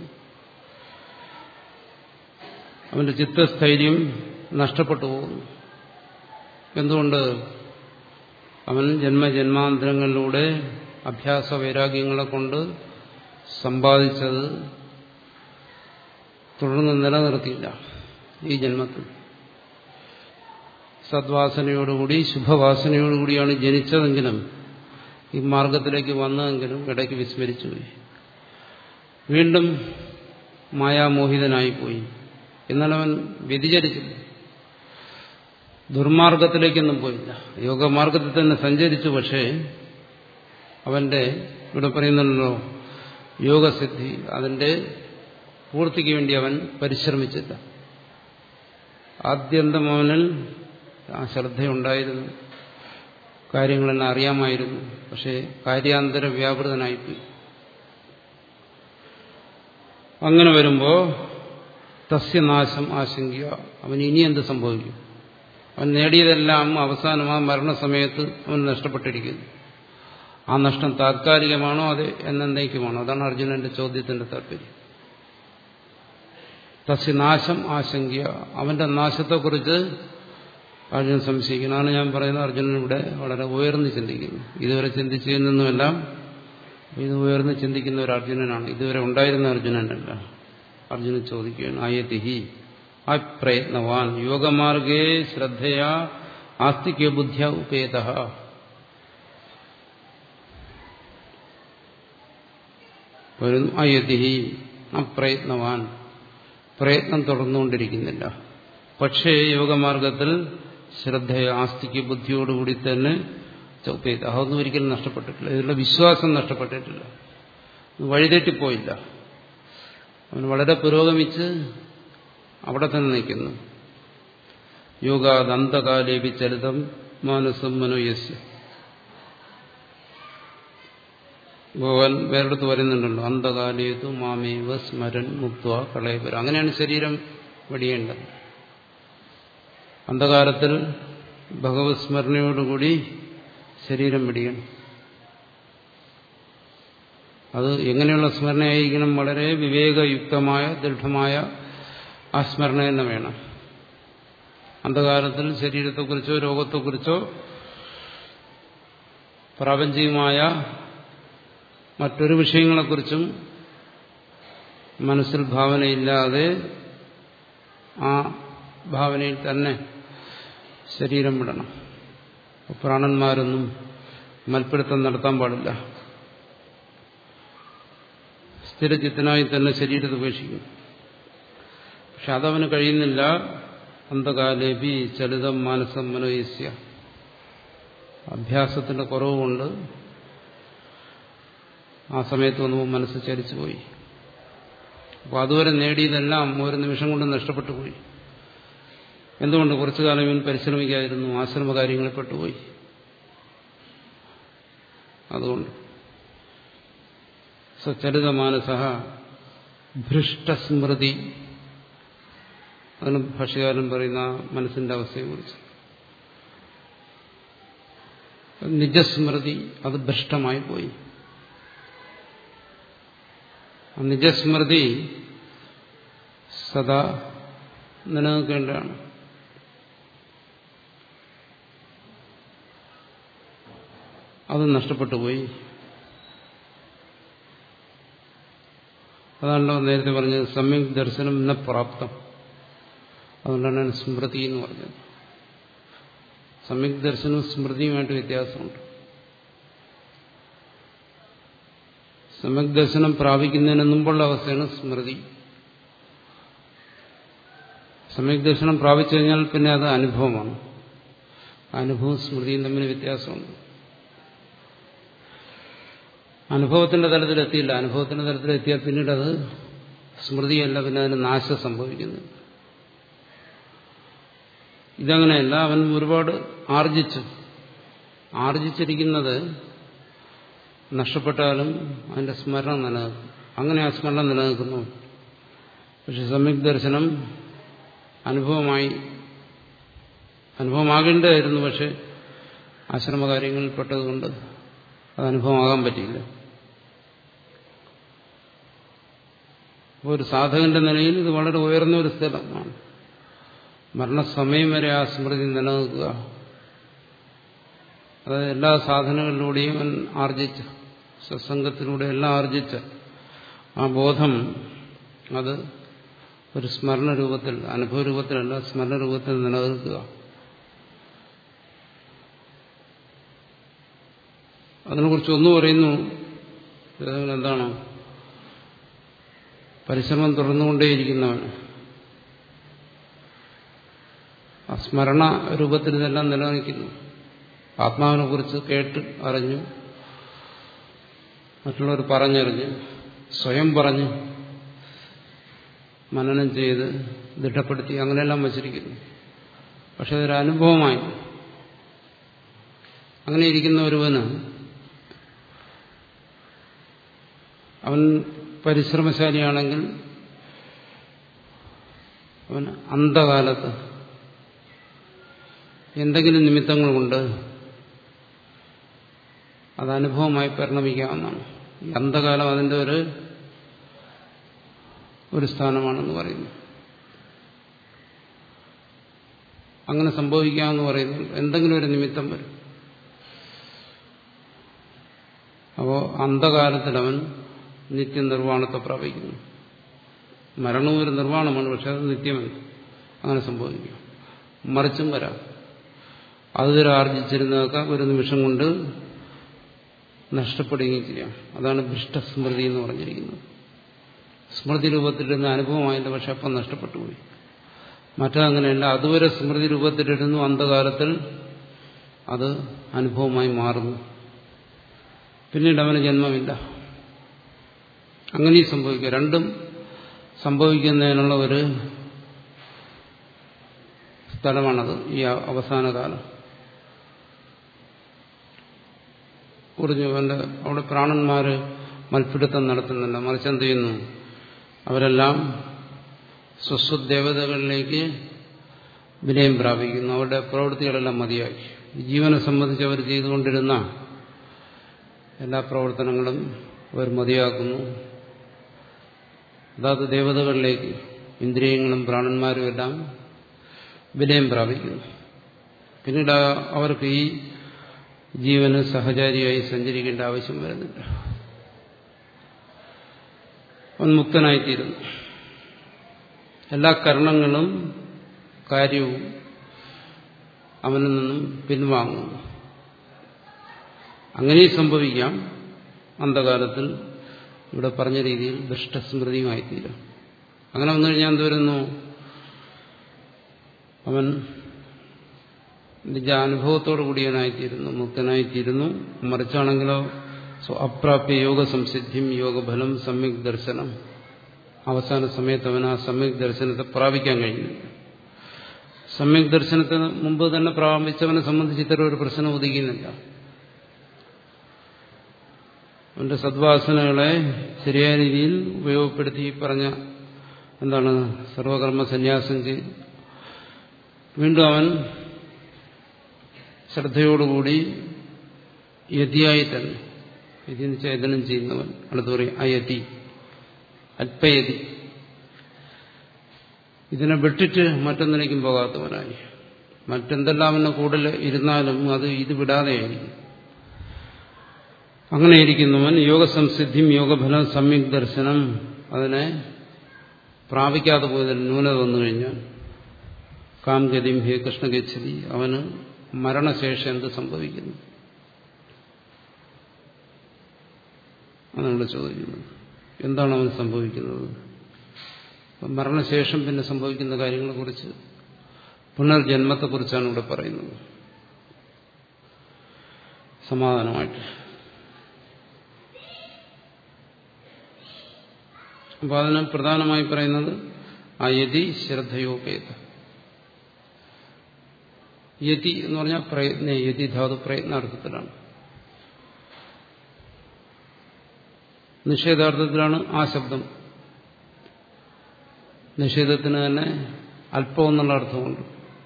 അവന്റെ ചിത്തസ്ഥൈര്യം നഷ്ടപ്പെട്ടു പോകുന്നു എന്തുകൊണ്ട് അവൻ ജന്മജന്മാന്തരങ്ങളിലൂടെ അഭ്യാസ വൈരാഗ്യങ്ങളെ കൊണ്ട് സമ്പാദിച്ചത് തുടർന്ന് നിലനിർത്തിയില്ല ഈ ജന്മത്തിൽ സദ്വാസനയോടുകൂടി ശുഭവാസനയോടുകൂടിയാണ് ജനിച്ചതെങ്കിലും ഈ മാർഗത്തിലേക്ക് വന്നതെങ്കിലും ഇടയ്ക്ക് വിസ്മരിച്ചുപോയി വീണ്ടും മായാമോഹിതനായിപ്പോയി എന്നാൽ അവൻ വ്യതിചരിച്ചില്ല ദുർമാർഗത്തിലേക്കൊന്നും പോയില്ല യോഗമാർഗത്തിൽ തന്നെ സഞ്ചരിച്ചു പക്ഷേ അവന്റെ ഇവിടെ പറയുന്നുണ്ടല്ലോ യോഗസിദ്ധി അതിന്റെ പൂർത്തിക്ക് വേണ്ടി അവൻ പരിശ്രമിച്ചില്ല ആദ്യന്തം അവനിൽ ആ ശ്രദ്ധയുണ്ടായിരുന്നു കാര്യങ്ങളെല്ലാം അറിയാമായിരുന്നു പക്ഷേ കാര്യാന്തര വ്യാപൃതനായിപ്പോയി അങ്ങനെ വരുമ്പോ തസ്യനാശം ആശങ്ക അവൻ ഇനി എന്ത് സംഭവിക്കും അവൻ നേടിയതെല്ലാം അവസാനം ആ മരണസമയത്ത് അവൻ നഷ്ടപ്പെട്ടിരിക്കുന്നു ആ നഷ്ടം താത്കാലികമാണോ അത് എന്നേക്കുമാണോ അതാണ് അർജുനന്റെ ചോദ്യത്തിന്റെ താല്പര്യം തസ്യനാശം ആശങ്ക അവന്റെ നാശത്തെക്കുറിച്ച് അർജുനൻ സംശയിക്കുന്നതാണ് ഞാൻ പറയുന്നത് അർജുനൻ ഇവിടെ വളരെ ഉയർന്ന് ചിന്തിക്കുന്നു ഇതുവരെ ചിന്തിച്ചതിൽ ഇത് ഉയർന്ന് ചിന്തിക്കുന്ന ഒരു അർജുനനാണ് ഇതുവരെ ഉണ്ടായിരുന്ന അർജുനനല്ല അർജുനൻ ചോദിക്കുകയാണ് ആയതിഹി അപ്രയത്നവാൻ യോഗമാർഗേ ശ്രദ്ധയാ ആസ്തിക്യ ബുദ്ധ്യ ഉപേത അയതിഹി അപ്രയത്നവാൻ പ്രയത്നം തുടർന്നുകൊണ്ടിരിക്കുന്നില്ല പക്ഷേ യോഗമാർഗത്തിൽ ശ്രദ്ധയ ആസ്തിക്ക് ബുദ്ധിയോടുകൂടി തന്നെ ചൗപ്പേത് അതൊന്നും ഒരിക്കലും നഷ്ടപ്പെട്ടിട്ടില്ല ഇതിലുള്ള വിശ്വാസം നഷ്ടപ്പെട്ടിട്ടില്ല വഴിതെറ്റിപ്പോയില്ല അവൻ വളരെ പുരോഗമിച്ച് അവിടെ തന്നെ നിൽക്കുന്നു യോഗാദന്തകാലേപി ചരിതം മാനസം മനോയസ്യ ഭഗവാൻ വേറെടുത്ത് പറയുന്നുണ്ടല്ലോ അന്ധകാലേതു മാമേവ സ്മരൻ മുക്ത കളയപുരം അങ്ങനെയാണ് ശരീരം വെടിയേണ്ടത് അന്ധകാലത്തിൽ ഭഗവത് സ്മരണയോടുകൂടി ശരീരം വെടിയണം അത് എങ്ങനെയുള്ള സ്മരണയായിരിക്കണം വളരെ വിവേകയുക്തമായ ദൃഢമായ ആ സ്മരണ തന്നെ വേണം അന്ധകാലത്തിൽ ശരീരത്തെക്കുറിച്ചോ രോഗത്തെക്കുറിച്ചോ പ്രാപഞ്ചികമായ മറ്റൊരു വിഷയങ്ങളെക്കുറിച്ചും മനസ്സിൽ ഭാവനയില്ലാതെ ആ ഭാവനയിൽ തന്നെ ശരീരം വിടണം പ്രാണന്മാരൊന്നും മൽപ്പിടുത്തം നടത്താൻ പാടില്ല സ്ഥിരചിത്തനായി തന്നെ ശരീരത്തെ ഉപേക്ഷിക്കും പക്ഷെ അതവന് കഴിയുന്നില്ല അന്ധകാലേബി ചലിതം മാനസം മനോയസ്യ അഭ്യാസത്തിന്റെ കുറവുകൊണ്ട് ആ സമയത്ത് വന്നു മനസ്സ് ചലിച്ചുപോയി അപ്പോൾ അതുവരെ നേടിയതെല്ലാം ഒരു നിമിഷം കൊണ്ട് നഷ്ടപ്പെട്ടു പോയി എന്തുകൊണ്ട് കുറച്ചു കാലം ഇവൻ പരിശ്രമിക്കായിരുന്നു ആശ്രമ കാര്യങ്ങളിൽ പെട്ടുപോയി അതുകൊണ്ട് സച്ചരിത മാനസ ഭൃഷ്ടസ്മൃതി അതിന് ഭാഷകാരൻ പറയുന്ന മനസ്സിന്റെ അവസ്ഥയെക്കുറിച്ച് നിജസ്മൃതി അത് ഭ്രഷ്ടമായി പോയി ആ നിജസ്മൃതി സദാ നിലനിൽക്കേണ്ടതാണ് അത് നഷ്ടപ്പെട്ടു പോയി അതാണല്ലോ നേരത്തെ പറഞ്ഞത് സമ്യക് ദർശനം ന പ്രാപ്തം അതുകൊണ്ടാണ് അതിന് സ്മൃതി എന്ന് പറഞ്ഞത് സമ്യക് ദർശനവും സ്മൃതിയുമായിട്ട് വ്യത്യാസമുണ്ട് സമ്യക് ദർശനം പ്രാപിക്കുന്നതിന് മുമ്പുള്ള അവസ്ഥയാണ് സ്മൃതി സമ്യക് ദർശനം പ്രാപിച്ചു കഴിഞ്ഞാൽ പിന്നെ അത് അനുഭവമാണ് അനുഭവവും സ്മൃതിയും തമ്മിൽ വ്യത്യാസമുണ്ട് അനുഭവത്തിന്റെ തലത്തിലെത്തിയില്ല അനുഭവത്തിന്റെ തലത്തിലെത്തിയാൽ പിന്നീട് അത് സ്മൃതിയല്ല പിന്നെ അതിന് നാശം സംഭവിക്കുന്നു ഇതങ്ങനെയല്ല അവൻ ഒരുപാട് ആർജിച്ചു ആർജിച്ചിരിക്കുന്നത് നഷ്ടപ്പെട്ടാലും അതിന്റെ സ്മരണ നിലനിൽക്കും അങ്ങനെ ആ സ്മരണ നിലനിൽക്കുന്നു പക്ഷെ സമ്യക് ദർശനം അനുഭവമായി അനുഭവമാകേണ്ടതായിരുന്നു പക്ഷെ ആശ്രമകാര്യങ്ങളിൽ പെട്ടതുകൊണ്ട് അത് അനുഭവമാകാൻ പറ്റിയില്ല അപ്പോൾ ഒരു സാധകന്റെ നിലയിൽ ഇത് വളരെ ഉയർന്ന ഒരു സ്ഥലമാണ് മരണസമയം വരെ ആ സ്മൃതി നിലനിൽക്കുക അതായത് എല്ലാ സാധനങ്ങളിലൂടെയും അവൻ ആർജിച്ച സത്സംഗത്തിലൂടെ എല്ലാം ആർജിച്ച ആ ബോധം അത് ഒരു സ്മരണ രൂപത്തിൽ അനുഭവ രൂപത്തിലല്ല സ്മരണ രൂപത്തിൽ നിലനിൽക്കുക അതിനെക്കുറിച്ച് ഒന്ന് പറയുന്നു എന്താണ് പരിശ്രമം തുടർന്നുകൊണ്ടേയിരിക്കുന്നവൻ ആ സ്മരണ രൂപത്തിൽ ഇതെല്ലാം നിലനിൽക്കുന്നു ആത്മാവിനെ കുറിച്ച് കേട്ട് അറിഞ്ഞു മറ്റുള്ളവർ പറഞ്ഞറിഞ്ഞ് സ്വയം പറഞ്ഞ് മനനം ചെയ്ത് ദൃഢപ്പെടുത്തി അങ്ങനെയെല്ലാം വച്ചിരിക്കുന്നു പക്ഷെ അതൊരു അനുഭവമായി അങ്ങനെ ഇരിക്കുന്ന ഒരുവന് അവൻ പരിശ്രമശാലിയാണെങ്കിൽ അവൻ അന്ധകാലത്ത് എന്തെങ്കിലും നിമിത്തങ്ങൾ കൊണ്ട് അത് അനുഭവമായി പരിണമിക്കാവുന്നതാണ് ഈ അന്ധകാലം അതിൻ്റെ ഒരു ഒരു സ്ഥാനമാണെന്ന് പറയുന്നു അങ്ങനെ സംഭവിക്കാമെന്ന് പറയുന്നു എന്തെങ്കിലും ഒരു നിമിത്തം വരും അപ്പോൾ അന്ധകാലത്തിൽ അവൻ നിത്യനിർവ്വാണത്തെ പ്രാപിക്കുന്നു മരണവും ഒരു നിർവ്വാണമാണ് പക്ഷെ അത് നിത്യമല്ല അങ്ങനെ സംഭവിക്കും മറിച്ചും വരാം അതുവരെ ആർജിച്ചിരുന്നതൊക്കെ ഒരു നിമിഷം കൊണ്ട് നഷ്ടപ്പെടുകയും ചെയ്യാം അതാണ് ഭ്രഷ്ടസ്മൃതി എന്ന് പറഞ്ഞിരിക്കുന്നത് സ്മൃതി രൂപത്തിലിരുന്ന അനുഭവമായില്ല പക്ഷെ അപ്പം നഷ്ടപ്പെട്ടു പോയി മറ്റതങ്ങനെയല്ല അതുവരെ സ്മൃതി രൂപത്തിലിരുന്നു അന്ധകാലത്തിൽ അത് അനുഭവമായി മാറുന്നു പിന്നീട് അവന് ജന്മമില്ല അങ്ങനെയും സംഭവിക്കുക രണ്ടും സംഭവിക്കുന്നതിനുള്ള ഒരു സ്ഥലമാണത് ഈ അവസാന കാലം കുറിഞ്ഞു അവന്റെ അവിടെ പ്രാണന്മാര് മൽപ്പിടുത്തം നടത്തുന്നില്ല മറിച്ച് എന്ത് ചെയ്യുന്നു അവരെല്ലാം സ്വസ്വദേവതകളിലേക്ക് വിനയം പ്രാപിക്കുന്നു അവരുടെ പ്രവൃത്തികളെല്ലാം മതിയാക്കി ജീവനെ സംബന്ധിച്ച് അവർ ചെയ്തുകൊണ്ടിരുന്ന എല്ലാ പ്രവർത്തനങ്ങളും അവർ മതിയാക്കുന്നു അതാത് ദേവതകളിലേക്ക് ഇന്ദ്രിയങ്ങളും പ്രാണന്മാരും എല്ലാം വിനയം പ്രാപിക്കുന്നു പിന്നീട് അവർക്ക് ഈ ജീവന് സഹചാരിയായി സഞ്ചരിക്കേണ്ട ആവശ്യം വരുന്നില്ല അവൻ മുക്തനായിത്തീരുന്നു എല്ലാ കർണങ്ങളും കാര്യവും അവനിൽ നിന്നും പിൻവാങ്ങുന്നു അങ്ങനെയും സംഭവിക്കാം അന്ധകാലത്തിൽ ഇവിടെ പറഞ്ഞ രീതിയിൽ ദുഷ്ടസ്മൃതിയുമായിത്തീരും അങ്ങനെ വന്നു കഴിഞ്ഞാൽ എന്ത് വരുന്നു അവൻ നിജ അനുഭവത്തോടു കൂടിയവനായിത്തീരുന്നു മുക്തനായിത്തീരുന്നു മറിച്ചാണെങ്കിലോ അപ്രാപ്യ യോഗ സംസിദ്ധിയും യോഗഫലം സമ്യക് ദർശനം അവസാന സമയത്ത് അവൻ ആ സമ്യക് ദർശനത്തെ പ്രാപിക്കാൻ കഴിഞ്ഞു സമ്യക് ദർശനത്തിന് മുമ്പ് തന്നെ പ്രാപിച്ചവനെ സംബന്ധിച്ച് ഇത്തരം ഒരു പ്രശ്നം ഉദിക്കുന്നില്ല അവന്റെ സദ്വാസനകളെ ശരിയായ രീതിയിൽ ഉപയോഗപ്പെടുത്തി പറഞ്ഞ എന്താണ് സർവകർമ്മ സന്യാസം ചെയ്ത് വീണ്ടും അവൻ ശ്രദ്ധയോടുകൂടി യതിയായി തന്നെ യതി ചേതനം ചെയ്യുന്നവൻ അടുത്ത് പറയും അയതി അല്പയതി ഇതിനെ വിട്ടിട്ട് മറ്റൊന്നിലേക്കും പോകാത്തവനായി മറ്റെന്തെല്ലാം എന്നെ കൂടുതൽ ഇരുന്നാലും അത് ഇത് വിടാതെയായിരിക്കും അങ്ങനെ ഇരിക്കുന്നവൻ യോഗസംസിദ്ധിയും യോഗഫലം സമ്യക് ദർശനം അതിനെ പ്രാപിക്കാതെ പോയതിൽ ന്യൂനത വന്നു കഴിഞ്ഞാൽ കാംഗതിം ഹേ കൃഷ്ണഗച്ഛതി അവന് മരണശേഷം എന്ത് സംഭവിക്കുന്നു അതാണ് ചോദിക്കുന്നത് എന്താണ് അവന് സംഭവിക്കുന്നത് മരണശേഷം പിന്നെ സംഭവിക്കുന്ന കാര്യങ്ങളെക്കുറിച്ച് പുനർജന്മത്തെക്കുറിച്ചാണ് ഇവിടെ പറയുന്നത് സമാധാനമായിട്ട് അപ്പോൾ അതിന് പ്രധാനമായി പറയുന്നത് ആ യതി ശ്രദ്ധയോപേത യതി എന്ന് പറഞ്ഞാൽ പ്രയത്ന യതി ധാതു പ്രയത്നാർത്ഥത്തിലാണ് നിഷേധാർത്ഥത്തിലാണ് ആ ശബ്ദം നിഷേധത്തിന് തന്നെ അല്പം എന്നുള്ള അർത്ഥമുണ്ട്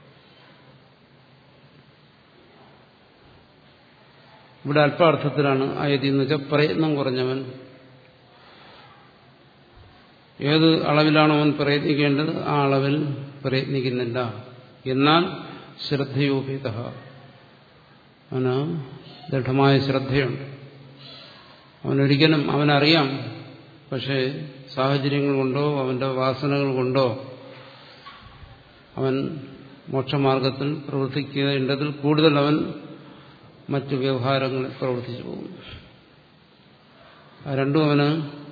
ഇവിടെ അല്പാർത്ഥത്തിലാണ് അയതി എന്ന് വെച്ചാൽ പ്രയത്നം കുറഞ്ഞവൻ ഏത് അളവിലാണോ അവൻ പ്രയത്നിക്കേണ്ടത് ആ അളവിൽ പ്രയത്നിക്കുന്നില്ല എന്നാൽ ശ്രദ്ധയോപിത അവന് ദൃഢമായ ശ്രദ്ധയുണ്ട് അവനൊരിക്കലും അവനറിയാം പക്ഷേ സാഹചര്യങ്ങൾ കൊണ്ടോ അവന്റെ വാസനകൾ കൊണ്ടോ അവൻ മോക്ഷമാർഗത്തിൽ പ്രവർത്തിക്കേണ്ടതിൽ കൂടുതൽ അവൻ മറ്റു വ്യവഹാരങ്ങളിൽ പ്രവർത്തിച്ചു പോകുന്നു ആ രണ്ടും അവന്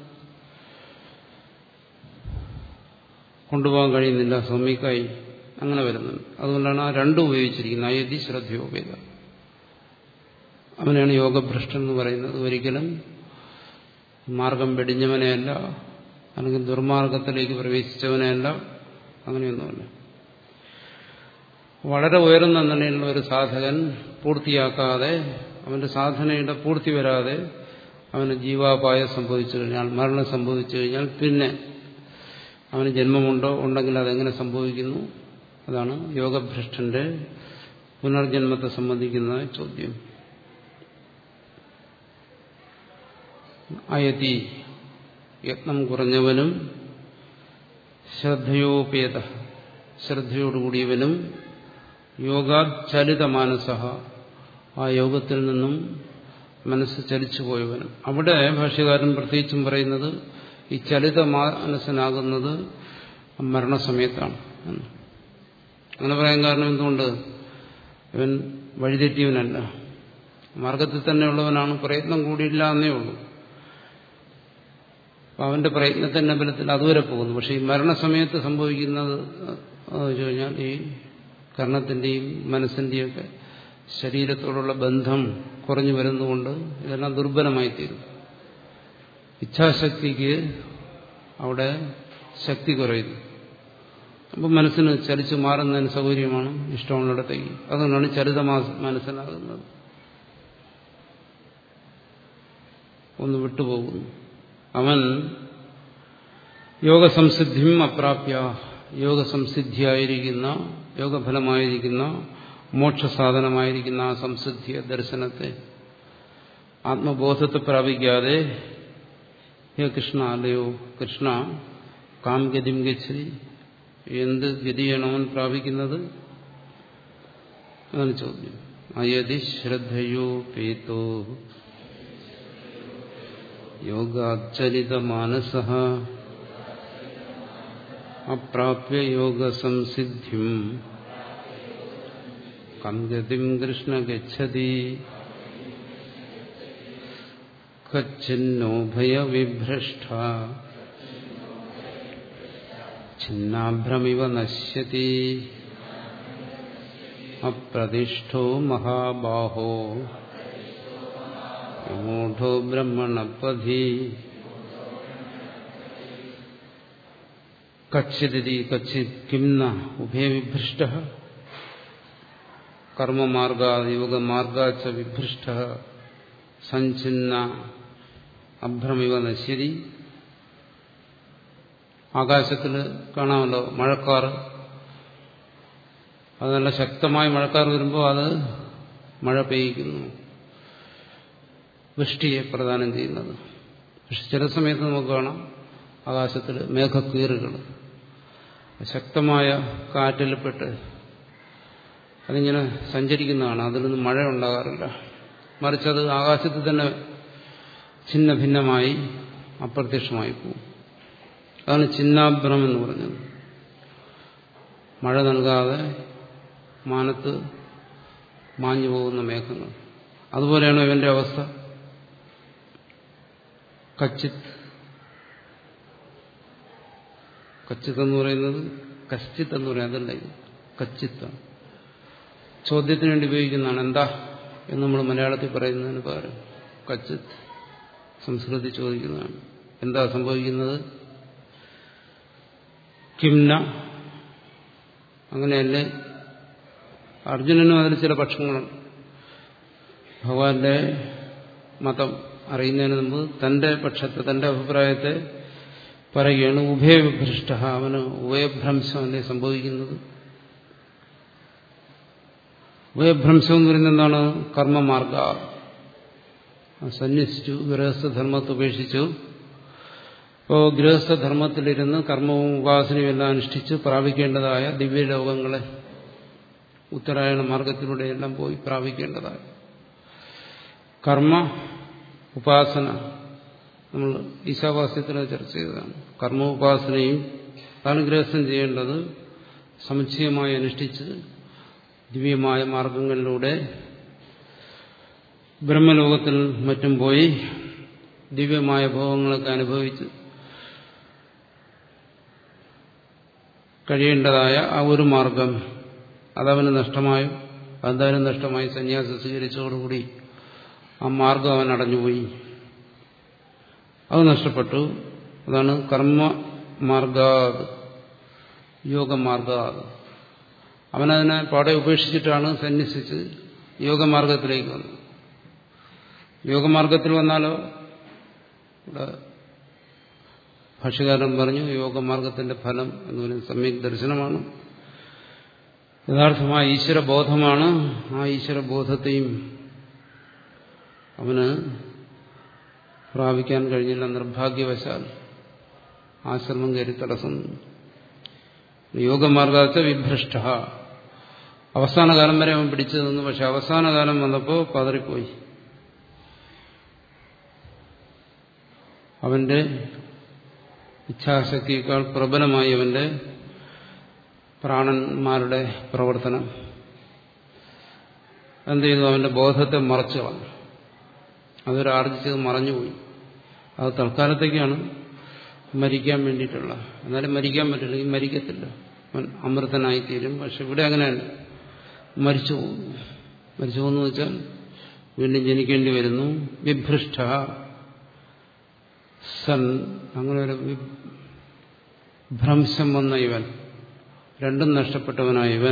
കൊണ്ടുപോകാൻ കഴിയുന്നില്ല സൗമ്യക്കായി അങ്ങനെ വരുന്നുണ്ട് അതുകൊണ്ടാണ് ആ രണ്ടും ഉപയോഗിച്ചിരിക്കുന്നത് അയതി ശ്രദ്ധയോപേത അവനാണ് യോഗഭ്രഷ്ടൻ എന്ന് പറയുന്നത് ഒരിക്കലും മാർഗം വെടിഞ്ഞവനെയല്ല അല്ലെങ്കിൽ ദുർമാർഗത്തിലേക്ക് പ്രവേശിച്ചവനെയല്ല അങ്ങനെയൊന്നുമല്ല വളരെ ഉയർന്ന നിലയിലുള്ള ഒരു സാധകൻ പൂർത്തിയാക്കാതെ അവന്റെ സാധനയുടെ പൂർത്തി വരാതെ അവന് ജീവാപായം സംഭവിച്ചു കഴിഞ്ഞാൽ മരണം സംഭവിച്ചു കഴിഞ്ഞാൽ പിന്നെ അവന് ജന്മമുണ്ടോ ഉണ്ടെങ്കിൽ അതെങ്ങനെ സംഭവിക്കുന്നു അതാണ് യോഗഭ്രഷ്ടന്റെ പുനർജന്മത്തെ സംബന്ധിക്കുന്ന ചോദ്യം അയതി യത്നം കുറഞ്ഞവനും ശ്രദ്ധയോപേത ശ്രദ്ധയോടുകൂടിയവനും യോഗാചലിത മാനസ ആ യോഗത്തിൽ നിന്നും മനസ്സ് ചലിച്ചു പോയവനും അവിടെ ഭാഷ്യകാരൻ പ്രത്യേകിച്ചും പറയുന്നത് ഈ ചലിത മാനസനാകുന്നത് മരണസമയത്താണ് അങ്ങനെ പറയാൻ കാരണം എന്തുകൊണ്ട് ഇവൻ വഴിതെറ്റിയവനല്ല മാർഗത്തിൽ തന്നെയുള്ളവനാണ് പ്രയത്നം കൂടിയില്ല എന്നേ ഉള്ളൂ അവന്റെ പ്രയത്നത്തിന്റെ ബലത്തിൽ അതുവരെ പോകുന്നു പക്ഷെ ഈ മരണസമയത്ത് സംഭവിക്കുന്നത് വെച്ച് കഴിഞ്ഞാൽ ഈ കർണത്തിന്റെയും മനസ്സിന്റെയൊക്കെ ശരീരത്തോടുള്ള ബന്ധം കുറഞ്ഞു വരുന്നതുകൊണ്ട് ഇതെല്ലാം ദുർബലമായി തീരും ഇച്ഛാശക്തിക്ക് അവിടെ ശക്തി കുറയുന്നു അപ്പം മനസ്സിന് ചലിച്ചു മാറുന്നതിന് സൗകര്യമാണ് ഇഷ്ടമുള്ളിടത്തേക്ക് അതുകൊണ്ടാണ് ചലിത മനസ്സിലാകുന്നത് ഒന്ന് വിട്ടുപോകുന്നു അവൻ യോഗസംസിദ്ധിയും അപ്രാപ്യ യോഗസംസിദ്ധിയായിരിക്കുന്ന യോഗഫലമായിരിക്കുന്ന മോക്ഷസാധനമായിരിക്കുന്ന ആ സംസിദ്ധിയ ദർശനത്തെ ആത്മബോധത്തെ പ്രാപിക്കാതെ ഹേ കൃഷ്ണ അല്ലയോ കൃഷ്ണ കാം ഗതിം ഗച്ഛി എന്ത് ഗതിയാണ് അവൻ പ്രാപിക്കുന്നത് അതാണ് ചോദ്യം അയതി ശ്രദ്ധയോ പേതോ യോഗാചലിത മാനസ അപ്രാപ്യ യോഗസംസിദ്ധിം കംഗതിം കൃഷ്ണ ഗച്ഛതി കച്ചിന്നോ ഭയവിഭ്രഷ്ട ഛിന്നാഭ്രമിവ നശ്യതി അപ്രതിഷ്ഠോ മഹാബാഹോ മൂഢോ ബ്രഹ്മണപധി കച്ചിതി കച്ചിത് കിംന ഉഭയവിഭ്രഷ്ട കർമ്മമാർഗാത് യോഗമാർഗാച്ച വിഭ്രഷ്ട സഞ്ചിന്ന അഭ്രമിവ നശ്യതി ആകാശത്തിൽ കാണാമല്ലോ മഴക്കാർ അത് നല്ല ശക്തമായ മഴക്കാർ വരുമ്പോൾ അത് മഴ പെയ്യിക്കുന്നു വൃഷ്ടിയെ പ്രദാനം ചെയ്യുന്നത് പക്ഷെ ചില സമയത്ത് നമുക്ക് കാണാം ആകാശത്തിൽ മേഘക്കീറുകൾ ശക്തമായ കാറ്റിൽപ്പെട്ട് അതിങ്ങനെ സഞ്ചരിക്കുന്നതാണ് അതിൽ നിന്ന് മഴ ഉണ്ടാകാറില്ല മറിച്ച് അത് ആകാശത്തിൽ തന്നെ ഛിന്ന ഭിന്നമായി അപ്രത്യക്ഷമായി പോകും അതാണ് ചിന്നാഭ്രം എന്ന് പറഞ്ഞത് മഴ നൽകാതെ മാനത്ത് മാഞ്ഞു പോകുന്ന മേഘങ്ങൾ അതുപോലെയാണ് ഇവന്റെ അവസ്ഥ കച്ചിത്ത് കച്ചിത്ത് എന്ന് പറയുന്നത് കശ്ചിത്ത് എന്ന് പറയുന്നത് അതല്ല ഇത് കച്ചിത്താണ് ചോദ്യത്തിന് വേണ്ടി ഉപയോഗിക്കുന്നതാണ് എന്താ എന്ന് നമ്മൾ മലയാളത്തിൽ പറയുന്നതിന് പകരം കച്ചിത്ത് സംസ്കൃതി ചോദിക്കുന്നതാണ് എന്താ സംഭവിക്കുന്നത് കിംന അങ്ങനെയല്ലേ അർജുനനും അതിൽ ചില പക്ഷങ്ങളുണ്ട് ഭഗവാന്റെ മതം അറിയുന്നതിന് മുമ്പ് തന്റെ പക്ഷത്തെ തന്റെ അഭിപ്രായത്തെ പറയുകയാണ് ഉഭയവിഭ്രഷ്ട അവന് ഉഭയഭ്രംശം അല്ലേ സംഭവിക്കുന്നത് ഉഭയഭ്രംശം എന്ന് പറയുന്നത് എന്താണ് കർമ്മമാർഗ സന്യസിച്ചു ഗൃഹസ്ഥധർമ്മത്തെ ഉപേക്ഷിച്ചു അപ്പോൾ ഗൃഹസ്ഥധർമ്മത്തിലിരുന്ന് കർമ്മവും ഉപാസനയും എല്ലാം അനുഷ്ഠിച്ച് പ്രാപിക്കേണ്ടതായ ദിവ്യലോകങ്ങളെ ഉത്തരായണ മാർഗത്തിലൂടെയെല്ലാം പോയി പ്രാപിക്കേണ്ടതായ കർമ്മ ഉപാസന നമ്മൾ ഈശാവാസ്യത്തിൽ ചർച്ച ചെയ്തതാണ് കർമ്മ ഉപാസനയും അതാണ് ഗൃഹസ്ഥം ചെയ്യേണ്ടത് സമുച്ചയമായി അനുഷ്ഠിച്ച് ദിവ്യമായ മാർഗങ്ങളിലൂടെ ബ്രഹ്മലോകത്തിൽ മറ്റും പോയി ദിവ്യമായ ഭോഗങ്ങളൊക്കെ അനുഭവിച്ച് കഴിയേണ്ടതായ ആ ഒരു മാർഗം അതവന് നഷ്ടമായോ എന്തായാലും നഷ്ടമായി സന്യാസം സ്വീകരിച്ചതോടുകൂടി ആ മാർഗം അവൻ അടഞ്ഞുപോയി അത് നഷ്ടപ്പെട്ടു അതാണ് കർമ്മ മാർഗാത് യോഗമാർഗാത് അവനതിനെ പാടെ ഉപേക്ഷിച്ചിട്ടാണ് സന്യസിച്ച് യോഗമാർഗത്തിലേക്ക് വന്നത് യോഗമാർഗത്തിൽ വന്നാലോ ഇവിടെ ഭാഷ്യകാരൻ പറഞ്ഞു യോഗമാർഗത്തിന്റെ ഫലം എന്ന് പറയുന്നത് സമ്യക് ദർശനമാണ് യഥാർത്ഥമായ ഈശ്വരബോധമാണ് ആ ഈശ്വരബോധത്തെയും അവന് പ്രാപിക്കാൻ കഴിഞ്ഞില്ല നിർഭാഗ്യവശാൽ ആശ്രമം കയറി തടസ്സം യോഗമാർഗാച്ച വിഭ്രഷ്ട അവസാന കാലം വരെ അവൻ പിടിച്ചു നിന്നു പക്ഷെ അവസാന കാലം വന്നപ്പോൾ പതറിപ്പോയി അവന്റെ ഇച്ഛാശക്തിയേക്കാൾ പ്രബലമായി അവന്റെ പ്രാണന്മാരുടെ പ്രവർത്തനം എന്ത് ചെയ്തു അവന്റെ ബോധത്തെ മറച്ചു കളഞ്ഞു അതൊരാർജിച്ചത് മറഞ്ഞുപോയി അത് തൽക്കാലത്തേക്കാണ് മരിക്കാൻ വേണ്ടിയിട്ടുള്ള എന്നാലും മരിക്കാൻ പറ്റില്ല ഈ മരിക്കത്തില്ല അവൻ അമൃതനായിത്തീരും പക്ഷെ ഇവിടെ അങ്ങനെയല്ല മരിച്ചു പോകുന്നു മരിച്ചു പോകുന്നു വെച്ചാൽ വീണ്ടും ജനിക്കേണ്ടി വരുന്നു വിഭ്രഷ്ട സൻ അങ്ങനെ ഒരു ഭ്രംശം വന്ന ഇവൻ രണ്ടും നഷ്ടപ്പെട്ടവനായ ഇവൻ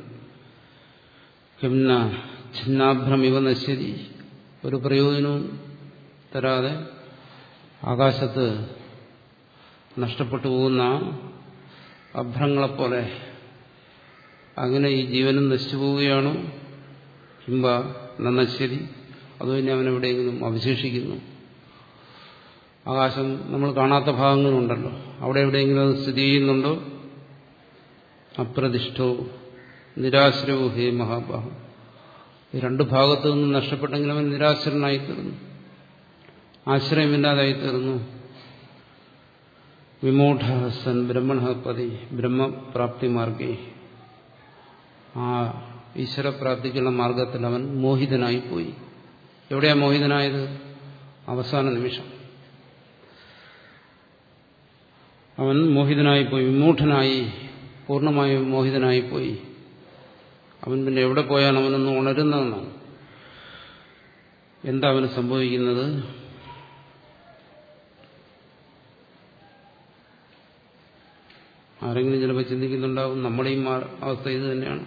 കിംന ഛിന്നാഭ്രം ഇവ നശ്യതി ഒരു പ്രയോജനവും തരാതെ ആകാശത്ത് നഷ്ടപ്പെട്ടു പോകുന്ന അഭ്രങ്ങളെപ്പോലെ അങ്ങനെ ഈ ജീവനും നശിച്ചു പോവുകയാണോ കിംബ നശ്യതി അതോ ഇനി അവനെവിടെയെങ്കിലും അവശേഷിക്കുന്നു ആകാശം നമ്മൾ കാണാത്ത ഭാഗങ്ങളുണ്ടല്ലോ അവിടെ എവിടെയെങ്കിലും അത് സ്ഥിതി ചെയ്യുന്നുണ്ടോ അപ്രതിഷ്ഠോ നിരാശ്രയോ ഹേ മഹാഭാഹം ഈ രണ്ട് ഭാഗത്തു നിന്നും നഷ്ടപ്പെട്ടെങ്കിൽ അവൻ നിരാശ്രനായി തീർന്നു ആശ്രയമില്ലാതായി തീർന്നു വിമൂഢ സൻ ബ്രഹ്മണ പതി ബ്രഹ്മപ്രാപ്തി മാർഗേ ആ ഈശ്വരപ്രാപ്തിക്കുള്ള മാർഗത്തിൽ അവൻ മോഹിതനായി പോയി എവിടെയാ മോഹിതനായത് അവസാന നിമിഷം അവൻ മോഹിതനായിപ്പോയി വിമൂഢനായി പൂർണ്ണമായും മോഹിതനായിപ്പോയി അവൻ പിന്നെ എവിടെ പോയാൽ അവനൊന്ന് ഉണരുന്നതെന്നാണ് എന്താ അവന് സംഭവിക്കുന്നത് ആരെങ്കിലും ചിലപ്പോൾ ചിന്തിക്കുന്നുണ്ടാവും നമ്മുടെയും അവസ്ഥ ഇത് തന്നെയാണ്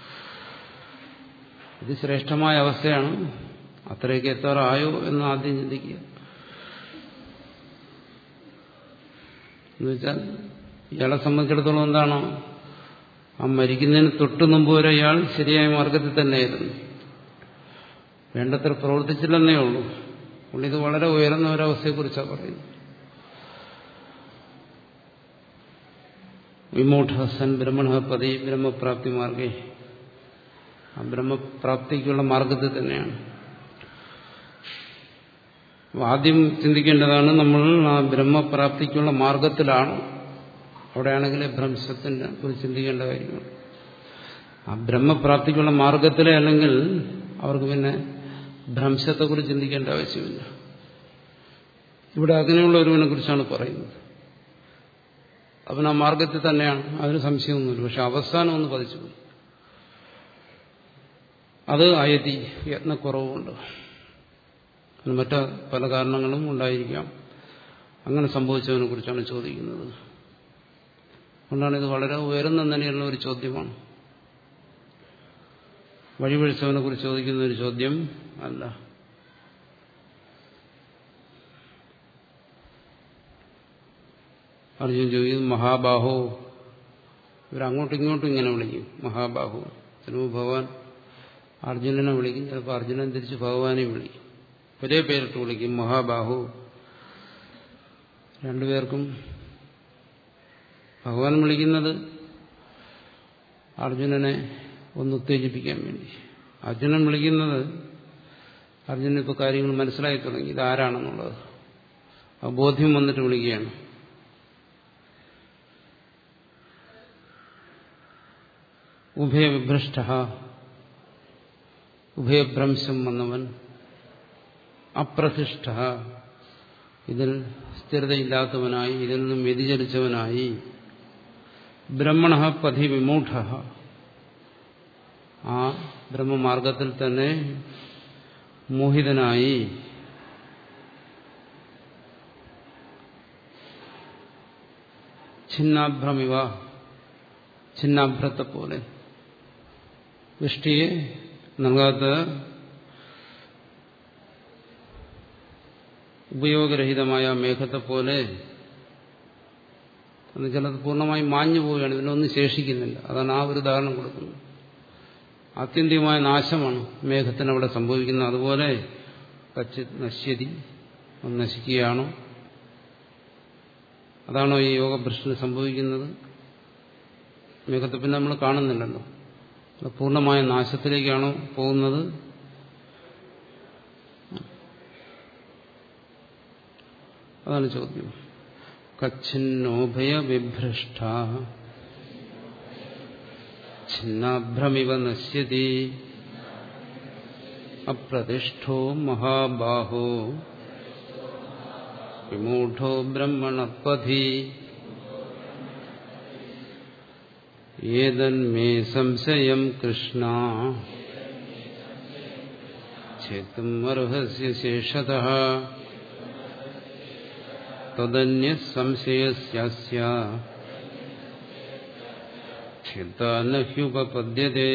ഇത് ശ്രേഷ്ഠമായ അവസ്ഥയാണ് അത്രയൊക്കെ എത്താറായോ എന്ന് ആദ്യം ചിന്തിക്കുക എന്നുവെച്ചാൽ ഇയാളെ സംബന്ധിച്ചിടത്തോളം എന്താണ് ആ മരിക്കുന്നതിന് തൊട്ടു മുമ്പ് വരെ ഇയാൾ ശരിയായ മാർഗത്തിൽ തന്നെയായിരുന്നു വേണ്ടത്ര പ്രവർത്തിച്ചില്ലെന്നേ ഉള്ളൂ പുള്ളി ഇത് വളരെ ഉയർന്ന ഒരവസ്ഥയെക്കുറിച്ചാണ് പറയുന്നത് വിമൂഢ സൻ ബ്രഹ്മണ പതി ബ്രഹ്മപ്രാപ്തി മാർഗേ ആ ബ്രഹ്മപ്രാപ്തിക്കുള്ള മാർഗത്തിൽ തന്നെയാണ് ആദ്യം ചിന്തിക്കേണ്ടതാണ് നമ്മൾ ആ ബ്രഹ്മപ്രാപ്തിക്കുള്ള മാർഗത്തിലാണ് അവിടെയാണെങ്കിൽ ഭ്രംശത്തിനെ കുറിച്ച് ചിന്തിക്കേണ്ട കാര്യങ്ങൾ ആ ബ്രഹ്മപ്രാപ്തിക്കുള്ള മാർഗത്തിലെ അല്ലെങ്കിൽ അവർക്ക് പിന്നെ ഭ്രംശത്തെക്കുറിച്ച് ചിന്തിക്കേണ്ട ആവശ്യമില്ല ഇവിടെ അങ്ങനെയുള്ള ഒരുവനെ കുറിച്ചാണ് പറയുന്നത് അവൻ ആ മാർഗത്തിൽ തന്നെയാണ് അതിന് സംശയമൊന്നുമില്ല പക്ഷെ അവസാനം ഒന്ന് പതിച്ചു പോയി അത് അയതി യത്നക്കുറവുണ്ട് അതിന് മറ്റു പല കാരണങ്ങളും ഉണ്ടായിരിക്കാം അങ്ങനെ സംഭവിച്ചതിനെ കുറിച്ചാണ് ചോദിക്കുന്നത് അതുകൊണ്ടാണ് ഇത് വളരെ ഉയർന്ന നിലയിലുള്ള ഒരു ചോദ്യമാണ് വഴിപഴിച്ചവനെ കുറിച്ച് ചോദിക്കുന്ന ഒരു ചോദ്യം അല്ല അർജുൻ ചോദിക്കുന്നു മഹാബാഹോ ഇവരങ്ങോട്ടും ഇങ്ങോട്ടും ഇങ്ങനെ വിളിക്കും മഹാബാഹു ചിലപ്പോൾ ഭഗവാൻ അർജുനനെ വിളിക്കും ചിലപ്പോൾ അർജുനൻ തിരിച്ച് ഭഗവാനെയും വിളിക്കും ഒരേ പേരിട്ട് വിളിക്കും മഹാബാഹു രണ്ടുപേർക്കും ഭഗവാൻ വിളിക്കുന്നത് അർജുനനെ ഒന്ന് ഉത്തേജിപ്പിക്കാൻ വേണ്ടി അർജുനൻ വിളിക്കുന്നത് അർജുനൻ ഇപ്പോൾ കാര്യങ്ങൾ മനസ്സിലായി തുടങ്ങി ഇത് ആരാണെന്നുള്ളത് ആ ബോധ്യം വന്നിട്ട് വിളിക്കുകയാണ് ഉഭയവിഭ്രഷ്ട ഉഭയഭ്രംശം വന്നവൻ അപ്രതിഷ്ഠ ഇതിൽ സ്ഥിരതയില്ലാത്തവനായി ഇതിൽ നിന്നും വ്യതിചലിച്ചവനായി ബ്രഹ്മണ പതി വിമൂഢ ആ ബ്രഹ്മമാർഗത്തിൽ തന്നെ മോഹിതനായി ഛിന്നാഭ്രമിവ ഛിന്നാഭ്രത്തെ പോലെ ദൃഷ്ടിയെ നൽകാത്ത ഉപയോഗരഹിതമായ മേഘത്തെ പോലെ എന്നുവെച്ചാൽ അത് പൂർണ്ണമായി മാഞ്ഞു പോവുകയാണ് ഇതിനൊന്നും ശേഷിക്കുന്നില്ല അതാണ് ആ ഒരു ഉദാഹരണം കൊടുക്കുന്നത് ആത്യന്തികമായ നാശമാണ് മേഘത്തിന് അവിടെ സംഭവിക്കുന്നത് അതുപോലെ കച്ച് നശ്യതി നശിക്കുകയാണോ അതാണോ ഈ യോഗഭ്രഷ്ടിന് സംഭവിക്കുന്നത് മേഘത്തെ പിന്നെ നമ്മൾ കാണുന്നില്ലല്ലോ പൂർണ്ണമായ നാശത്തിലേക്കാണോ പോകുന്നത് അതാണ് ചോദ്യം കച്ഛിന്നോഭയ വിഭ്രഷ്ട ഛിന്നാഭ്രമിവ നശ്യതി അപ്രതിഷ്ഠോ മഹാബാഹോ വിമൂഢോ ബ്രഹ്മണപഥി ഏതന്മേ സംശയം കൃഷ്ണ ചേത്തും അർഹസ്യ ശേഷത തദന്യ സംശയസ്യ ഛിദ്ധാനഹ്യുപപദ്യത്തെ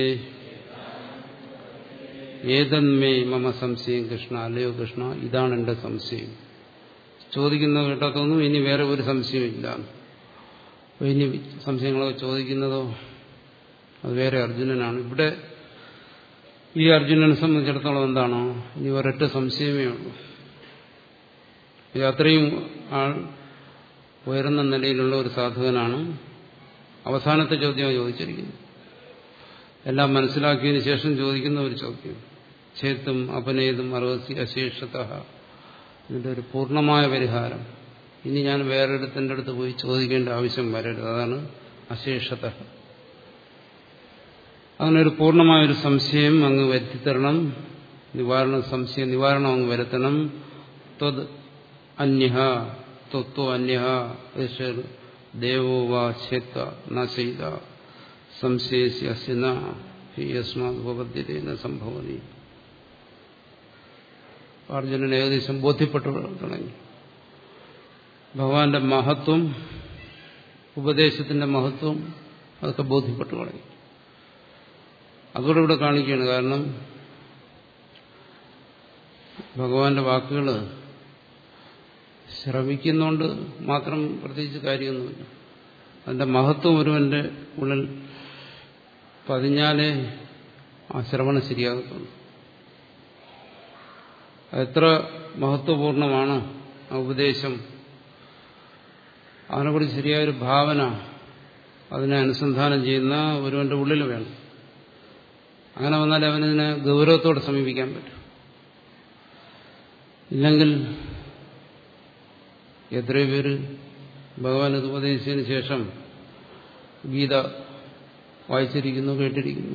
ഏതന്മേ മമ സംശയം കൃഷ്ണ അല്ലയോ കൃഷ്ണ ഇതാണ് എന്റെ സംശയം ചോദിക്കുന്നത് കേട്ടാത്തൊന്നും ഇനി വേറെ ഒരു സംശയമില്ല ഇനി സംശയങ്ങളൊക്കെ ചോദിക്കുന്നതോ അത് വേറെ അർജുനനാണ് ഇവിടെ ഈ അർജുനനെ സംബന്ധിച്ചിടത്തോളം എന്താണോ ഇനി ഒരൊറ്റ സംശയമേ ഉള്ളൂ ഇത് അത്രയും ആൾ ഉയർന്ന നിലയിലുള്ള ഒരു സാധകനാണ് അവസാനത്തെ ചോദ്യമാണ് ചോദിച്ചിരിക്കുന്നത് എല്ലാം മനസ്സിലാക്കിയതിന് ശേഷം ചോദിക്കുന്ന ഒരു ചോദ്യം ചേത്തും അപനേതും അറുപത്തി അശേഷത ഇതിന്റെ ഒരു പൂർണ്ണമായ പരിഹാരം ഇനി ഞാൻ വേറൊരിടത്തിൻ്റെ അടുത്ത് പോയി ചോദിക്കേണ്ട ആവശ്യം വരരുത് അതാണ് അശേഷത അങ്ങനൊരു പൂർണ്ണമായൊരു സംശയം അങ്ങ് വരുത്തിത്തരണം നിവാരണ സംശയ നിവാരണം അങ്ങ് വരുത്തണം ത്വത് അന്യ ത്വത്വ അന്യ ദേവോ വാ ചേത്ത ന ചെയ്ത സംശയസ്യന യസ്മാപദ്ധ്യത സംഭവതി അർജുനൻ ഏകദേശം ബോധ്യപ്പെട്ടു തുടങ്ങി ഭഗവാന്റെ മഹത്വം ഉപദേശത്തിന്റെ മഹത്വം അതൊക്കെ ബോധ്യപ്പെട്ടു തുടങ്ങി അതുകൂടെ ഇവിടെ കാണിക്കുകയാണ് കാരണം ഭഗവാന്റെ വാക്കുകൾ ശ്രമിക്കുന്നോണ്ട് മാത്രം പ്രത്യേകിച്ച് കാര്യമൊന്നുമില്ല അതിന്റെ മഹത്വം ഒരുവന്റെ ഉള്ളിൽ പതിഞ്ഞാലേ ആ ശ്രവണം ശരിയാകത്തുള്ളൂ എത്ര മഹത്വപൂർണമാണ് ആ ഉപദേശം അതിനെക്കുറിച്ച് ശരിയായൊരു ഭാവന അതിനെ അനുസന്ധാനം ചെയ്യുന്ന ഒരുവന്റെ ഉള്ളിൽ വേണം അങ്ങനെ വന്നാൽ അവനിതിനെ ഗൗരവത്തോടെ സമീപിക്കാൻ പറ്റും ഇല്ലെങ്കിൽ എത്രയോ പേര് ഭഗവാൻ ഇത് ഉപദേശിച്ചതിന് ശേഷം ഗീത വായിച്ചിരിക്കുന്നു കേട്ടിരിക്കുന്നു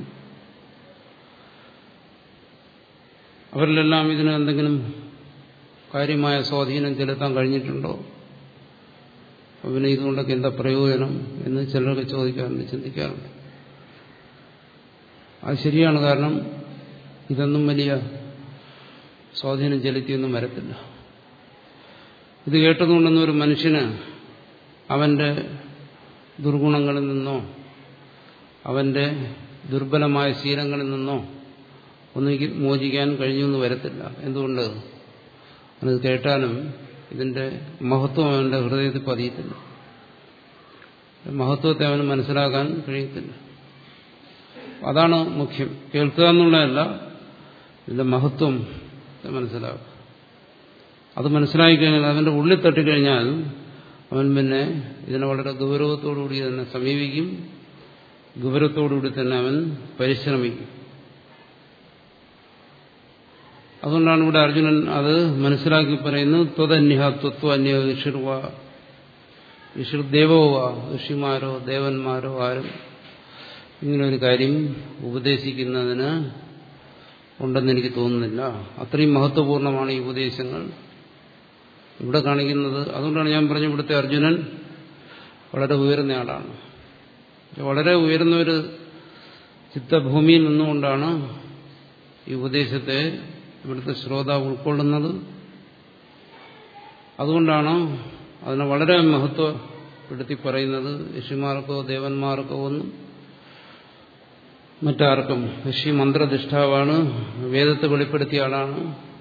അവരിലെല്ലാം ഇതിന് എന്തെങ്കിലും കാര്യമായ സ്വാധീനം ചെലുത്താൻ കഴിഞ്ഞിട്ടുണ്ടോ അവന് ഇതുകൊണ്ടൊക്കെ എന്താ പ്രയോജനം എന്ന് ചിലരൊക്കെ ചോദിക്കാറുണ്ട് ചിന്തിക്കാറുണ്ട് അത് ശരിയാണ് കാരണം ഇതൊന്നും വലിയ സ്വാധീനം ചെലുത്തിയൊന്നും വരത്തില്ല ഇത് കേട്ടതുകൊണ്ടൊന്നും ഒരു മനുഷ്യന് അവന്റെ ദുർഗുണങ്ങളിൽ നിന്നോ അവന്റെ ദുർബലമായ ശീലങ്ങളിൽ നിന്നോ ഒന്നും മോചിക്കാൻ കഴിഞ്ഞൊന്നും വരത്തില്ല എന്തുകൊണ്ട് അത് കേട്ടാലും ഇതിന്റെ മഹത്വം അവന്റെ ഹൃദയത്തിൽ പതിയത്തില്ല മഹത്വത്തെ അവന് മനസ്സിലാക്കാൻ കഴിയത്തില്ല അതാണ് മുഖ്യം കേൾക്കുക എന്നുള്ളതല്ല ഇതിന്റെ മഹത്വം മനസ്സിലാക്കുക അത് മനസ്സിലാക്കി കഴിഞ്ഞാൽ അവന്റെ ഉള്ളിൽ തട്ടിക്കഴിഞ്ഞാൽ അവൻ പിന്നെ ഇതിനെ വളരെ ഗൗരവത്തോടുകൂടി തന്നെ സമീപിക്കും ഗൗരവത്തോടുകൂടി തന്നെ അവൻ പരിശ്രമിക്കും അതുകൊണ്ടാണ് ഇവിടെ അർജുനൻ അത് മനസ്സിലാക്കി പറയുന്നത് ത്വതന്യ തത്വ അന്യ ഋഷിർവ ഋഷിർ ദേവോവ ഋഷിമാരോ ദേവന്മാരോ ആരും ഇങ്ങനെ ഒരു കാര്യം ഉപദേശിക്കുന്നതിന് ഉണ്ടെന്ന് എനിക്ക് തോന്നുന്നില്ല അത്രയും മഹത്വപൂർണമാണ് ഈ ഉപദേശങ്ങൾ ഇവിടെ കാണിക്കുന്നത് അതുകൊണ്ടാണ് ഞാൻ പറഞ്ഞു ഇവിടുത്തെ അർജുനൻ വളരെ ഉയർന്ന ആളാണ് വളരെ ഉയർന്ന ഒരു ചിത്തഭൂമിയിൽ നിന്നുകൊണ്ടാണ് ഈ ഉപദേശത്തെ ഇവിടുത്തെ ശ്രോതാവ് ഉൾക്കൊള്ളുന്നത് അതുകൊണ്ടാണ് അതിനെ വളരെ മഹത്വപ്പെടുത്തി പറയുന്നത് ഋഷിമാർക്കോ ദേവന്മാർക്കോ ഒന്നും മറ്റാർക്കും ഋഷി മന്ത്രനിഷ്ഠാവാണ് വേദത്തെ വെളിപ്പെടുത്തിയ ആളാണ്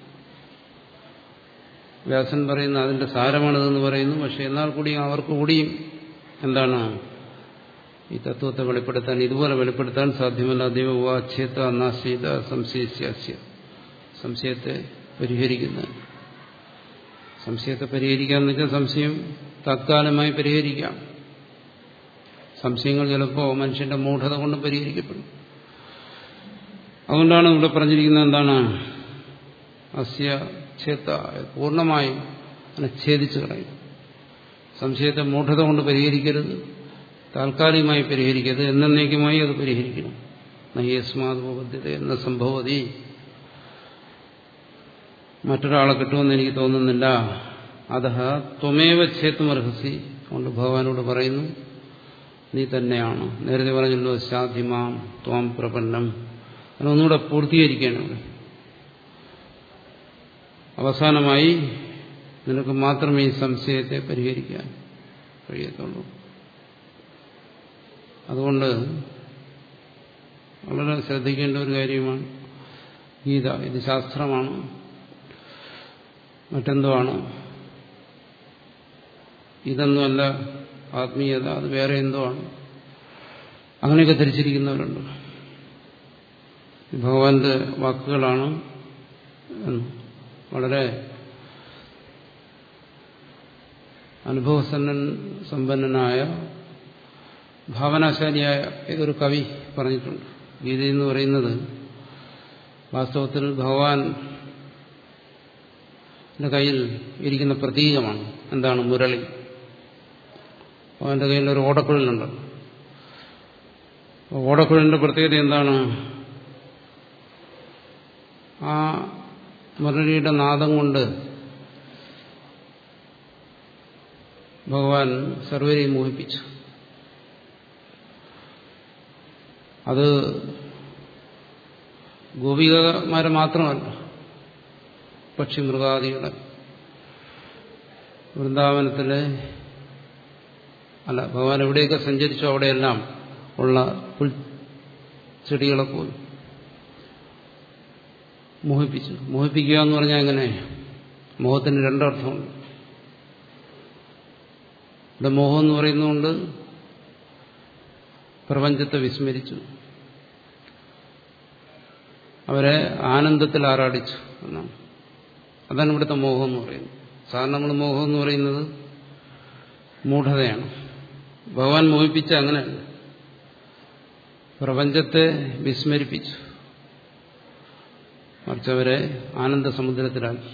വ്യാസൻ പറയുന്ന അതിന്റെ സാരമാണിതെന്ന് പറയുന്നു പക്ഷെ എന്നാൽ കൂടിയും അവർക്ക് കൂടിയും എന്താണ് ഈ തത്വത്തെ വെളിപ്പെടുത്താൻ ഇതുപോലെ വെളിപ്പെടുത്താൻ സാധ്യമല്ല ദൈവവാച്യത നാശീത സംശയസ്യാസ്യ സംശയത്തെ പരിഹരിക്കുന്ന സംശയത്തെ പരിഹരിക്കാന്ന് വെച്ചാൽ സംശയം തത്കാലമായി പരിഹരിക്കാം സംശയങ്ങൾ ചിലപ്പോൾ മനുഷ്യന്റെ മൂഢത കൊണ്ട് പരിഹരിക്കപ്പെടും അതുകൊണ്ടാണ് ഇവിടെ പറഞ്ഞിരിക്കുന്നത് എന്താണ് അസ്യ ഛേത്ത പൂർണ്ണമായും അതിനെ ഛേദിച്ചു കളയും സംശയത്തെ മൂഢത കൊണ്ട് പരിഹരിക്കരുത് താൽക്കാലികമായി പരിഹരിക്കരുത് എന്നേക്കുമായി അത് പരിഹരിക്കണം നയ്യസ്മാതുപദ്ധ്യത എന്ന സംഭവതി മറ്റൊരാളെ കിട്ടുമെന്ന് എനിക്ക് തോന്നുന്നില്ല അതഹ ത്വമേവ ഛേത്തുമർഹസി കൊണ്ട് ഭഗവാനോട് പറയുന്നു നീ തന്നെയാണ് നേരത്തെ പറഞ്ഞല്ലോ സാധ്യമാം ത്വാം പ്രപന്നം അതിനൊന്നുകൂടെ പൂർത്തീകരിക്കുകയാണ് ഇവിടെ അവസാനമായി നിനക്ക് മാത്രമേ ഈ സംശയത്തെ പരിഹരിക്കാൻ കഴിയത്തുള്ളൂ അതുകൊണ്ട് വളരെ ശ്രദ്ധിക്കേണ്ട ഒരു കാര്യമാണ് ഗീത ഇത് ശാസ്ത്രമാണ് മറ്റെന്തോ ആണ് ഇതൊന്നുമല്ല ആത്മീയത അത് വേറെ എന്തോ ആണ് അങ്ങനെയൊക്കെ ധരിച്ചിരിക്കുന്നവരുണ്ട് ഭഗവാന്റെ വാക്കുകളാണ് വളരെ അനുഭവസന്നൻ സമ്പന്നനായ ഭാവനാശാലിയായ ഏതൊരു കവി പറഞ്ഞിട്ടുണ്ട് ഗീത എന്ന് പറയുന്നത് വാസ്തവത്തിൽ ഭഗവാൻ കയ്യിൽ ഇരിക്കുന്ന പ്രതീകമാണ് എന്താണ് മുരളി അവന്റെ കയ്യിൽ ഒരു ഓടക്കുഴലുണ്ട് ഓടക്കുഴലിന്റെ പ്രത്യേകത എന്താണ് ആ മുരളിയുടെ നാദം കൊണ്ട് ഭഗവാൻ സർവരെയും മോഹിപ്പിച്ചു അത് ഗോപികമാരെ മാത്രമല്ല പക്ഷി മൃഗാദികളെ വൃന്ദാവനത്തിലെ അല്ല ഭഗവാൻ എവിടെയൊക്കെ സഞ്ചരിച്ചോ അവിടെയെല്ലാം ഉള്ള പുൽ ചെടികളെ പോലും മോഹിപ്പിച്ചു മോഹിപ്പിക്കുക എന്ന് പറഞ്ഞാൽ എങ്ങനെ മോഹത്തിന് രണ്ടർത്ഥമുണ്ട് ഇവിടെ മോഹം എന്ന് പറയുന്നതുകൊണ്ട് പ്രപഞ്ചത്തെ വിസ്മരിച്ചു അവരെ ആനന്ദത്തിൽ ആറാടിച്ചു എന്നാണ് അതാണ് ഇവിടുത്തെ മോഹം എന്ന് പറയുന്നത് സാധാരണ നമ്മൾ മോഹം എന്ന് പറയുന്നത് മൂഢതയാണ് ഭഗവാൻ മോഹിപ്പിച്ച അങ്ങനെയല്ല പ്രപഞ്ചത്തെ വിസ്മരിപ്പിച്ചു മറിച്ച് അവരെ ആനന്ദ സമുദ്രത്തിലാക്കി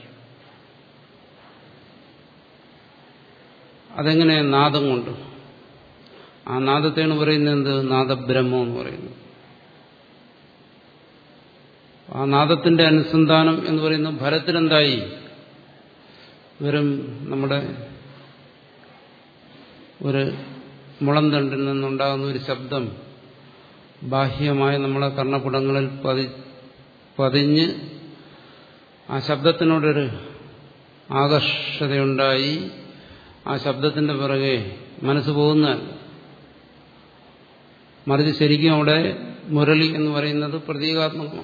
അതെങ്ങനെ നാദം കൊണ്ട് ആ നാദത്തെയാണ് പറയുന്നത് എന്ത് നാദബ്രഹ്മം എന്ന് പറയുന്നത് ആ നാദത്തിന്റെ അനുസന്ധാനം എന്ന് പറയുന്നത് ഫലത്തിലെന്തായി വെറും നമ്മുടെ ഒരു മുളന്തണ്ടിൽ നിന്നുണ്ടാകുന്ന ഒരു ശബ്ദം ബാഹ്യമായ നമ്മളെ കർണപുടങ്ങളിൽ പതി പതിഞ്ഞ് ആ ശബ്ദത്തിനോടൊരു ആകർഷതയുണ്ടായി ആ ശബ്ദത്തിന്റെ പിറകെ മനസ്സ് പോകുന്നതല്ല മറിച്ച് ശരിക്കും അവിടെ മുരളി എന്ന് പറയുന്നത് പ്രതീകാത്മകമാണ്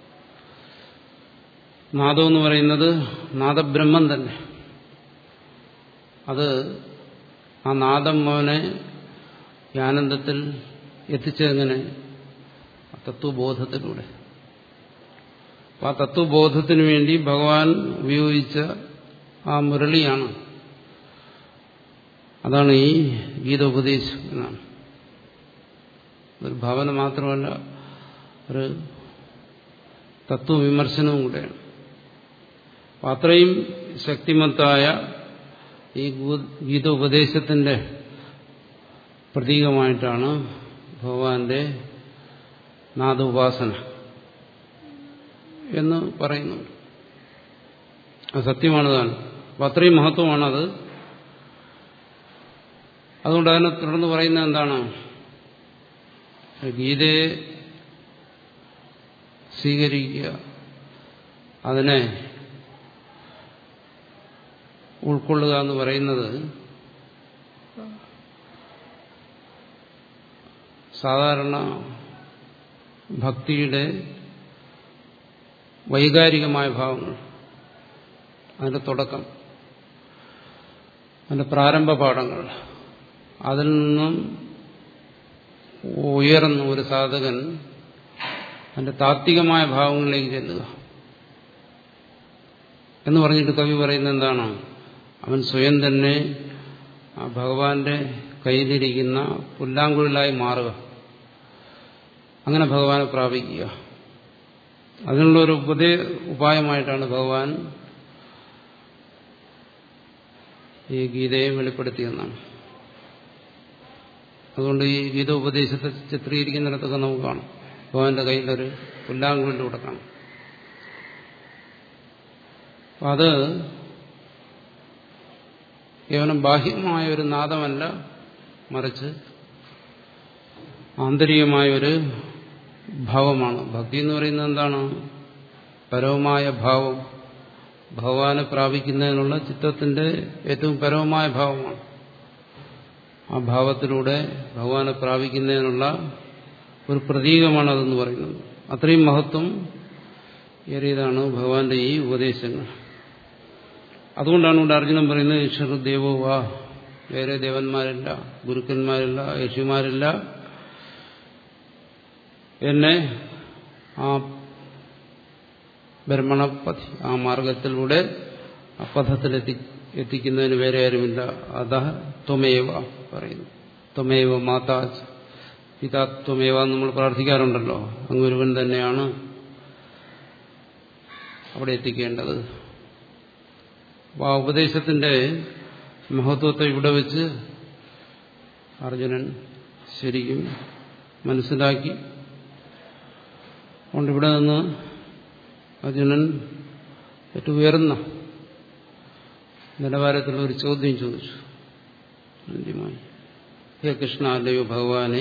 നാദം എന്ന് പറയുന്നത് നാദബ്രഹ്മം തന്നെ അത് ആ നാദം അവനെ ആനന്ദത്തിൽ എത്തിച്ചെങ്ങനെ തത്വബോധത്തിലൂടെ ആ തത്വബോധത്തിനു വേണ്ടി ഭഗവാൻ ഉപയോഗിച്ച ആ മുരളിയാണ് അതാണ് ഈ ഗീതോപദേശം എന്നാണ് ഒരു ഭാവന മാത്രമല്ല ഒരു തത്വവിമർശനവും കൂടെയാണ് അത്രയും ശക്തിമത്തായ ഈ ഗീതോപദേശത്തിന്റെ പ്രതീകമായിട്ടാണ് ഭഗവാന്റെ നാദോപാസന എന്ന് പറയുന്നുണ്ട് അത് സത്യമാണ് താൻ അപ്പം അത്രയും മഹത്വമാണത് അതുകൊണ്ട് അതിനെ തുടർന്ന് പറയുന്നത് എന്താണ് ഗീതയെ സ്വീകരിക്കുക അതിനെ ഉൾക്കൊള്ളുക എന്ന് പറയുന്നത് സാധാരണ ഭക്തിയുടെ വൈകാരികമായ ഭാവങ്ങൾ അതിന്റെ തുടക്കം അതിന്റെ പ്രാരംഭ പാഠങ്ങൾ അതിൽ നിന്നും ഉയർന്ന ഒരു സാധകൻ അതിന്റെ താത്വികമായ ഭാവങ്ങളിലേക്ക് ചെല്ലുക എന്ന് പറഞ്ഞിട്ട് കവി പറയുന്നത് എന്താണ് അവൻ സ്വയം തന്നെ ആ ഭഗവാന്റെ കയ്യിലിരിക്കുന്ന പുല്ലാങ്കുഴലായി മാറുക അങ്ങനെ ഭഗവാനെ പ്രാപിക്കുക അതിനുള്ള ഒരു ഉപദേ ഉപായമായിട്ടാണ് ഭഗവാൻ ഈ ഗീതയെ വെളിപ്പെടുത്തിയെന്നാണ് അതുകൊണ്ട് ഈ ഗീത ഉപദേശത്തെ ചിത്രീകരിക്കുന്നിടത്തൊക്കെ നമുക്ക് കാണാം ഭഗവാന്റെ കയ്യിലൊരു പുല്ലാങ്കുഴലിലൂടെ കാണാം അപ്പം അത് കേവലം ബാഹ്യമായ ഒരു നാദമല്ല മറിച്ച് ആന്തരികമായ ഒരു ഭാവമാണ് ഭക്തി എന്ന് പറയുന്നത് എന്താണ് പരവുമായ ഭാവം ഭഗവാനെ പ്രാപിക്കുന്നതിനുള്ള ചിത്തത്തിന്റെ ഏറ്റവും പരവുമായ ഭാവമാണ് ആ ഭാവത്തിലൂടെ ഭഗവാനെ പ്രാപിക്കുന്നതിനുള്ള ഒരു പ്രതീകമാണ് അതെന്ന് പറയുന്നത് അത്രയും മഹത്വം ഏറിയതാണ് ഭഗവാന്റെ ഈ ഉപദേശങ്ങൾ അതുകൊണ്ടാണ് ഇവിടെ അർജുനൻ പറയുന്നത് ഈശ്വര ദേവോ വാ വേറെ ദേവന്മാരില്ല ഗുരുക്കന്മാരില്ല യക്ഷിമാരില്ല എന്നെ ആ ബ്രഹ്മണപഥി ആ മാർഗത്തിലൂടെ ആ പഥത്തിലെത്തി എത്തിക്കുന്നതിന് വേറെ ആരുമില്ല അത ത്വമേവ പറയുന്നു ത്വമേവ മാതാ പിതാ ത്വമേവ നമ്മൾ പ്രാർത്ഥിക്കാറുണ്ടല്ലോ അങ്ങൊരുവൻ തന്നെയാണ് അവിടെ എത്തിക്കേണ്ടത് അപ്പോൾ ആ ഉപദേശത്തിന്റെ മഹത്വത്തെ ഇവിടെ വെച്ച് അർജുനൻ ശരിക്കും മനസ്സിലാക്കി അതുകൊണ്ട് ഇവിടെ നിന്ന് അർജുനൻ ഏറ്റവും ഉയർന്ന നിലവാരത്തിലുള്ള ഒരു ചോദ്യം ചോദിച്ചു ആദ്യമായി ഹേ കൃഷ്ണ അല്ലയോ ഭഗവാനെ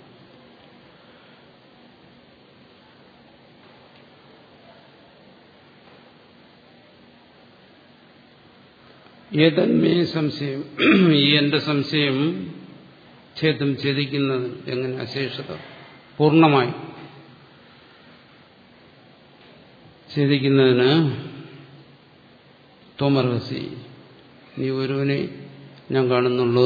ഏതന്മേ സംശയം ഈ എന്റെ സംശയം ഛേദം ഛേദിക്കുന്നത് എങ്ങനെ അശേഷത പൂർണ്ണമായി ഛേദിക്കുന്നതിന് തോമർഹസി നീ ഒരുവനെ ഞാൻ കാണുന്നുള്ളൂ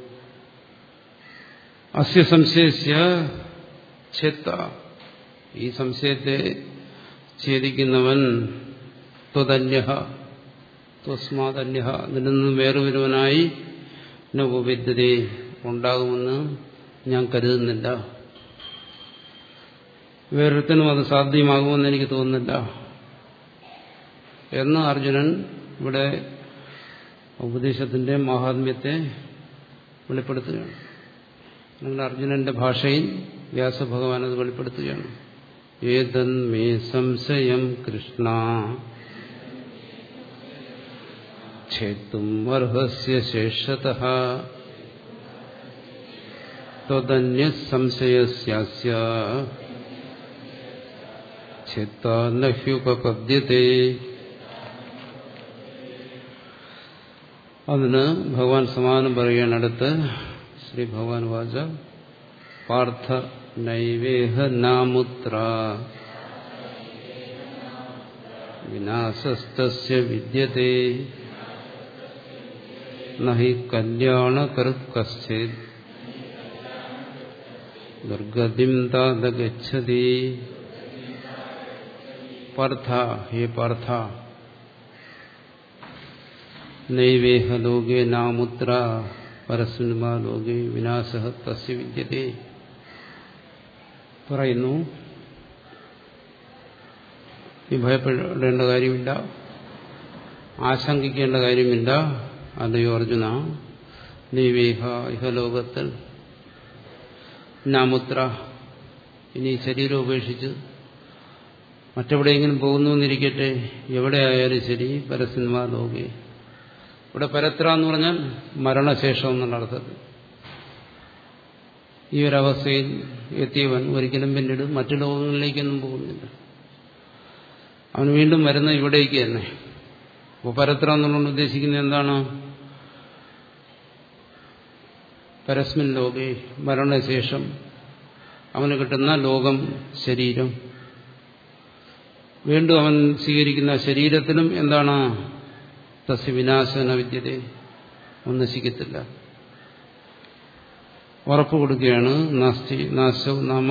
അസ്യ സംശയസ്യ ഛേത്ത ഈ സംശയത്തെ ഛേദിക്കുന്നവൻ ത്വതന്യ ത്വസ്മാതന്യ നിന്നും വേറൊരുവനായി നവവിദ്യതേ ഉണ്ടാകുമെന്ന് ഞാൻ കരുതുന്നില്ല വേറൊരുത്തനും അത് സാധ്യമാകുമെന്ന് എനിക്ക് തോന്നുന്നില്ല എന്ന് അർജുനൻ ഇവിടെ ഉപദേശത്തിന്റെ മഹാത്മ്യത്തെ വെളിപ്പെടുത്തുകയാണ് അല്ലെങ്കിൽ അർജുനന്റെ ഭാഷയിൽ വ്യാസഭഗവാൻ അത് വെളിപ്പെടുത്തുകയാണ് ഏതന്മേ സംശയം കൃഷ്ണ ഛേത്തും അർഹസ്യ ശേഷത ത്വതന്യ സംശയസ്യാസ്യ ഛേത്താനഹ്യുപപദ്യത്തെ അതിന് ഭഗവാൻ സമാനം പറയുകയാണ് അടുത്ത് ശ്രീ ഭഗവാൻ വാച പാർത്ഥ നൈവേഹ നാമുത്ര വിനാശസ്തസ്യ വിദ്യത്തെ നഹി കല്യാണകൃത് കശ്ചിത് ദുർഗതിം താതഗച്ഛതി പാർത്ഥ ഹേ പാർത്ഥ നൈവേഹ ലോകേ നാമുത്ര പരസ്മിൻമാ ലോകേ വിനാശ തസ്യ വിദ്യത്തെ പറയുന്നു ഈ ഭയപ്പെടേണ്ട കാര്യമില്ല ആശങ്കിക്കേണ്ട കാര്യമില്ല അല്ലയോ അർജുന നൈവേഹ ഇഹലോകത്തിൽ നാമുത്ര ഇനി ശരീരം ഉപേക്ഷിച്ച് മറ്റെവിടെയെങ്കിലും പോകുന്നു എന്നിരിക്കട്ടെ എവിടെ ആയാലും ശരി പരസ്യന്മാ ലോകേ ഇവിടെ പരത്ര എന്ന് പറഞ്ഞാൽ മരണശേഷം എന്നുള്ള അർത്ഥത്തിൽ ഈ ഒരവസ്ഥയിൽ എത്തിയവൻ ഒരിക്കലും പിന്നീട് മറ്റു ലോകങ്ങളിലേക്കൊന്നും പോകുന്നില്ല അവൻ വീണ്ടും വരുന്ന ഇവിടേക്ക് തന്നെ അപ്പോൾ പരത്ര എന്നുള്ളത് ഉദ്ദേശിക്കുന്നത് എന്താണ് പരസ്മിൻ ലോകേ മരണശേഷം അവന് കിട്ടുന്ന ലോകം ശരീരം വീണ്ടും അവൻ സ്വീകരിക്കുന്ന ശരീരത്തിലും എന്താണ് തസ്യ വിനാശന വിദ്യത അവൻ നശിക്കത്തില്ല ഉറപ്പ് കൊടുക്കുകയാണ് നാസ്തി നാശവും നാമ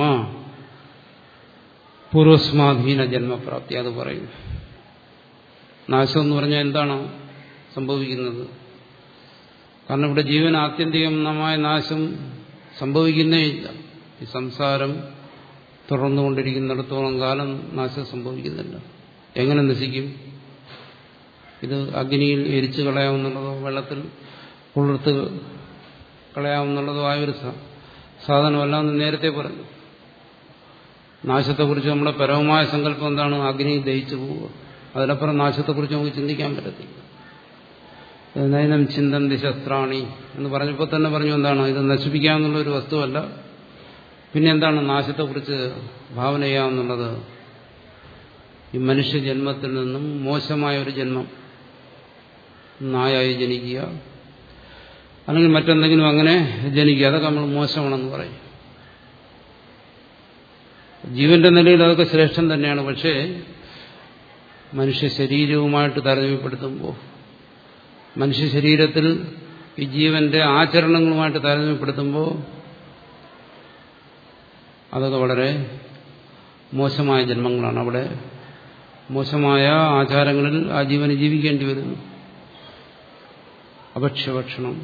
പൂർവസ്മാധീന ജന്മപ്രാപ്തി അത് പറയും നാശം എന്ന് പറഞ്ഞാൽ എന്താണ് സംഭവിക്കുന്നത് കാരണം ഇവിടെ ജീവൻ ആത്യന്തികമായ നാശം സംഭവിക്കുന്നേയില്ല ഈ സംസാരം തുടർന്നുകൊണ്ടിരിക്കുന്നിടത്തോളം കാലം നാശം സംഭവിക്കുന്നില്ല എങ്ങനെ നശിക്കും ഇത് അഗ്നിയിൽ എരിച്ചു കളയാവുന്നുള്ളതോ വെള്ളത്തിൽ കുളിർത്ത് കളയാവുന്നുള്ളതോ ആയൊരു സാധനമല്ല എന്ന് നേരത്തെ പറഞ്ഞു നാശത്തെക്കുറിച്ച് നമ്മുടെ പരമമായ സങ്കല്പം എന്താണ് അഗ്നി ദഹിച്ചു പോവുക അതിനപ്പുറം നാശത്തെക്കുറിച്ച് നമുക്ക് ചിന്തിക്കാൻ പറ്റത്തില്ല നയനം ചിന്തന്തി ശസ്ത്രാണി എന്ന് പറഞ്ഞപ്പോൾ തന്നെ പറഞ്ഞു എന്താണ് ഇത് നശിപ്പിക്കാമെന്നുള്ള ഒരു വസ്തുവല്ല പിന്നെ എന്താണ് നാശത്തെക്കുറിച്ച് ഭാവന ചെയ്യാമെന്നുള്ളത് ഈ മനുഷ്യജന്മത്തിൽ നിന്നും മോശമായ ഒരു ജന്മം നായായി ജനിക്കുക അല്ലെങ്കിൽ മറ്റെന്തെങ്കിലും അങ്ങനെ ജനിക്കുക അതൊക്കെ നമ്മൾ മോശമാണെന്ന് പറയും ജീവന്റെ നിലയിൽ അതൊക്കെ ശ്രേഷ്ഠം തന്നെയാണ് പക്ഷേ മനുഷ്യ ശരീരവുമായിട്ട് താരതമ്യപ്പെടുത്തുമ്പോൾ മനുഷ്യ ശരീരത്തിൽ ഈ ജീവന്റെ ആചരണങ്ങളുമായിട്ട് താരതമ്യപ്പെടുത്തുമ്പോൾ അതൊക്കെ വളരെ മോശമായ ജന്മങ്ങളാണ് അവിടെ മോശമായ ആചാരങ്ങളിൽ ആ ജീവന് ജീവിക്കേണ്ടി വരുന്നു അഭക്ഷ്യഭക്ഷണം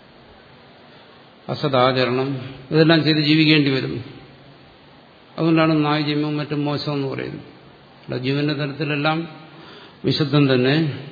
അസദാചരണം ഇതെല്ലാം ചെയ്ത് ജീവിക്കേണ്ടി വരുന്നു അതുകൊണ്ടാണ് നായജന്മവും മറ്റും മോശം എന്ന് പറയുന്നത് ജീവന്റെ തലത്തിലെല്ലാം വിശുദ്ധം തന്നെ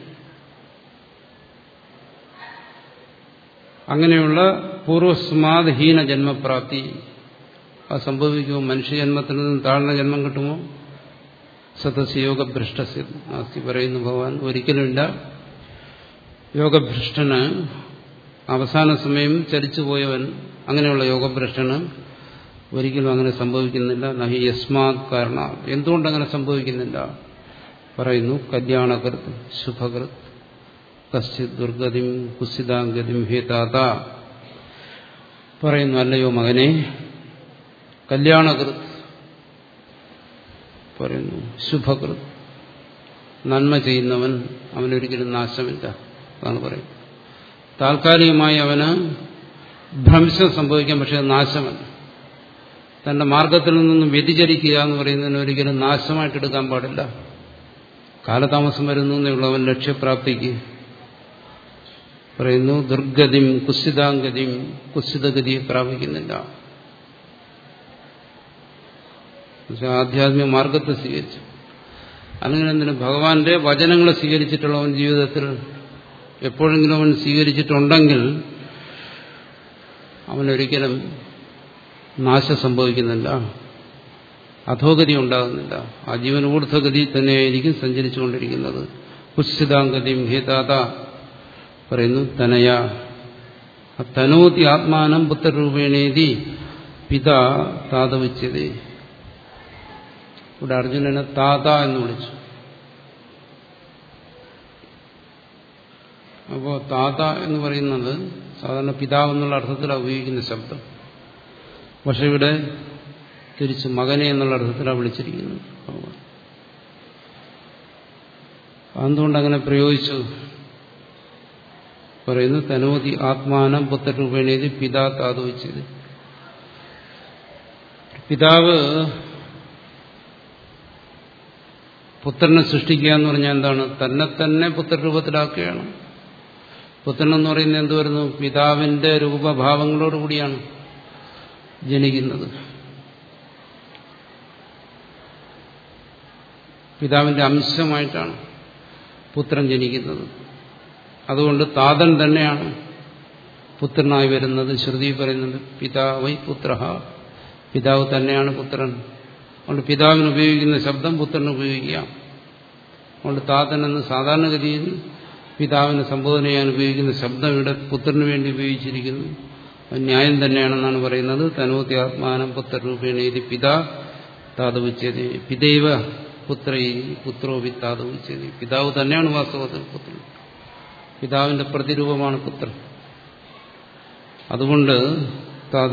അങ്ങനെയുള്ള പൂർവസ്മാദഹീന ജന്മപ്രാപ്തി അത് സംഭവിക്കുമോ മനുഷ്യജന്മത്തിൽ നിന്ന് താഴ്ന്ന ജന്മം കിട്ടുമോ സതസ് യോഗഭ്രഷ്ടസ്യ നാസ്തി പറയുന്നു ഭഗവാൻ ഒരിക്കലുമില്ല യോഗഭ്രഷ്ടന് അവസാന സമയം ചലിച്ചുപോയവൻ അങ്ങനെയുള്ള യോഗഭ്രഷ്ടന് ഒരിക്കലും അങ്ങനെ സംഭവിക്കുന്നില്ല നഹി യസ്മാത് കാരണ എന്തുകൊണ്ടങ്ങനെ സംഭവിക്കുന്നില്ല പറയുന്നു കല്യാണകൃത് ശുഭകൃത് കശ്ചിത് ദുർഗതിം കുസിതാംഗതിം ഹേതാത പറയുന്നു അല്ലയോ മകനെ കല്യാണകൃത് പറയുന്നു ശുഭകൃത് നന്മ ചെയ്യുന്നവൻ അവനൊരിക്കലും നാശമില്ല അതാണ് പറയുന്നത് താൽക്കാലികമായി അവന് ഭ്രംശം സംഭവിക്കാം പക്ഷെ അത് നാശമല്ല തന്റെ മാർഗത്തിൽ നിന്നും വ്യതിചരിക്കുക എന്ന് പറയുന്നതിന് ഒരിക്കലും നാശമായിട്ട് എടുക്കാൻ പാടില്ല കാലതാമസം വരുന്നു എന്നുള്ളവൻ ലക്ഷ്യപ്രാപ്തിക്ക് പറയുന്നു ദുർഗതിയും കുസിതാംഗതിയും കുസിതഗതിയെ പ്രാപിക്കുന്നില്ല ആധ്യാത്മിക മാർഗത്തെ സ്വീകരിച്ചു അല്ലെങ്കിൽ എന്തിനു ഭഗവാന്റെ വചനങ്ങളെ സ്വീകരിച്ചിട്ടുള്ളവൻ ജീവിതത്തിൽ എപ്പോഴെങ്കിലും അവൻ സ്വീകരിച്ചിട്ടുണ്ടെങ്കിൽ അവനൊരിക്കലും നാശം സംഭവിക്കുന്നില്ല അധോഗതി ഉണ്ടാകുന്നില്ല ആ ജീവൻ ഊർധ്വഗതി തന്നെയായിരിക്കും സഞ്ചരിച്ചുകൊണ്ടിരിക്കുന്നത് കുത്സിതാംഗതിയും ഹേതാത പറയുന്നു തനയ തനോതി ആത്മാനം പുത്രരൂപേണേതി പിതാ താതവിച്ചത് ഇവിടെ അർജുനനെ താത എന്ന് വിളിച്ചു അപ്പോ താത എന്ന് പറയുന്നത് സാധാരണ പിതാവ് എന്നുള്ള അർത്ഥത്തിലാണ് ഉപയോഗിക്കുന്ന ശബ്ദം പക്ഷെ ഇവിടെ തിരിച്ച് മകനെ എന്നുള്ള അർത്ഥത്തിലാണ് വിളിച്ചിരിക്കുന്നത് എന്തുകൊണ്ട് അങ്ങനെ പ്രയോഗിച്ചു പറയുന്നു തനോതി ആത്മാനം പുത്രരൂപേണേത് പിതാ താതോച്ചത് പിതാവ് പുത്രനെ സൃഷ്ടിക്കുക എന്ന് പറഞ്ഞാൽ എന്താണ് തന്നെ തന്നെ പുത്രരൂപത്തിലാക്കുകയാണ് പുത്രൻ എന്ന് പറയുന്നത് എന്ത് വരുന്നു പിതാവിന്റെ രൂപഭാവങ്ങളോടുകൂടിയാണ് ജനിക്കുന്നത് പിതാവിന്റെ അംശമായിട്ടാണ് പുത്രൻ ജനിക്കുന്നത് അതുകൊണ്ട് താതൻ തന്നെയാണ് പുത്രനായി വരുന്നത് ശ്രുതി പറയുന്നത് പിതാവൈ പുത്ര പിതാവ് തന്നെയാണ് പുത്രൻ അതുകൊണ്ട് പിതാവിന് ഉപയോഗിക്കുന്ന ശബ്ദം പുത്രന് ഉപയോഗിക്കാം അതുകൊണ്ട് താതൻ എന്ന് സാധാരണഗതിയിൽ പിതാവിനെ സംബോധന ചെയ്യാൻ ഉപയോഗിക്കുന്ന ശബ്ദം ഇവിടെ പുത്രന് വേണ്ടി ഉപയോഗിച്ചിരിക്കുന്നു അത് ന്യായം തന്നെയാണെന്നാണ് പറയുന്നത് തനോത്തി ആത്മാനം പുത്രരൂപേണ ഇത് പിതാ താതവിച്ചത് പിതൈവ പുത്ര പുത്രോ വിത്താതവിച്ചത് പിതാവ് തന്നെയാണ് വാസ്തവത്തിൽ പുത്രൻ പിതാവിന്റെ പ്രതിരൂപമാണ് പുത്രൻ അതുകൊണ്ട് താത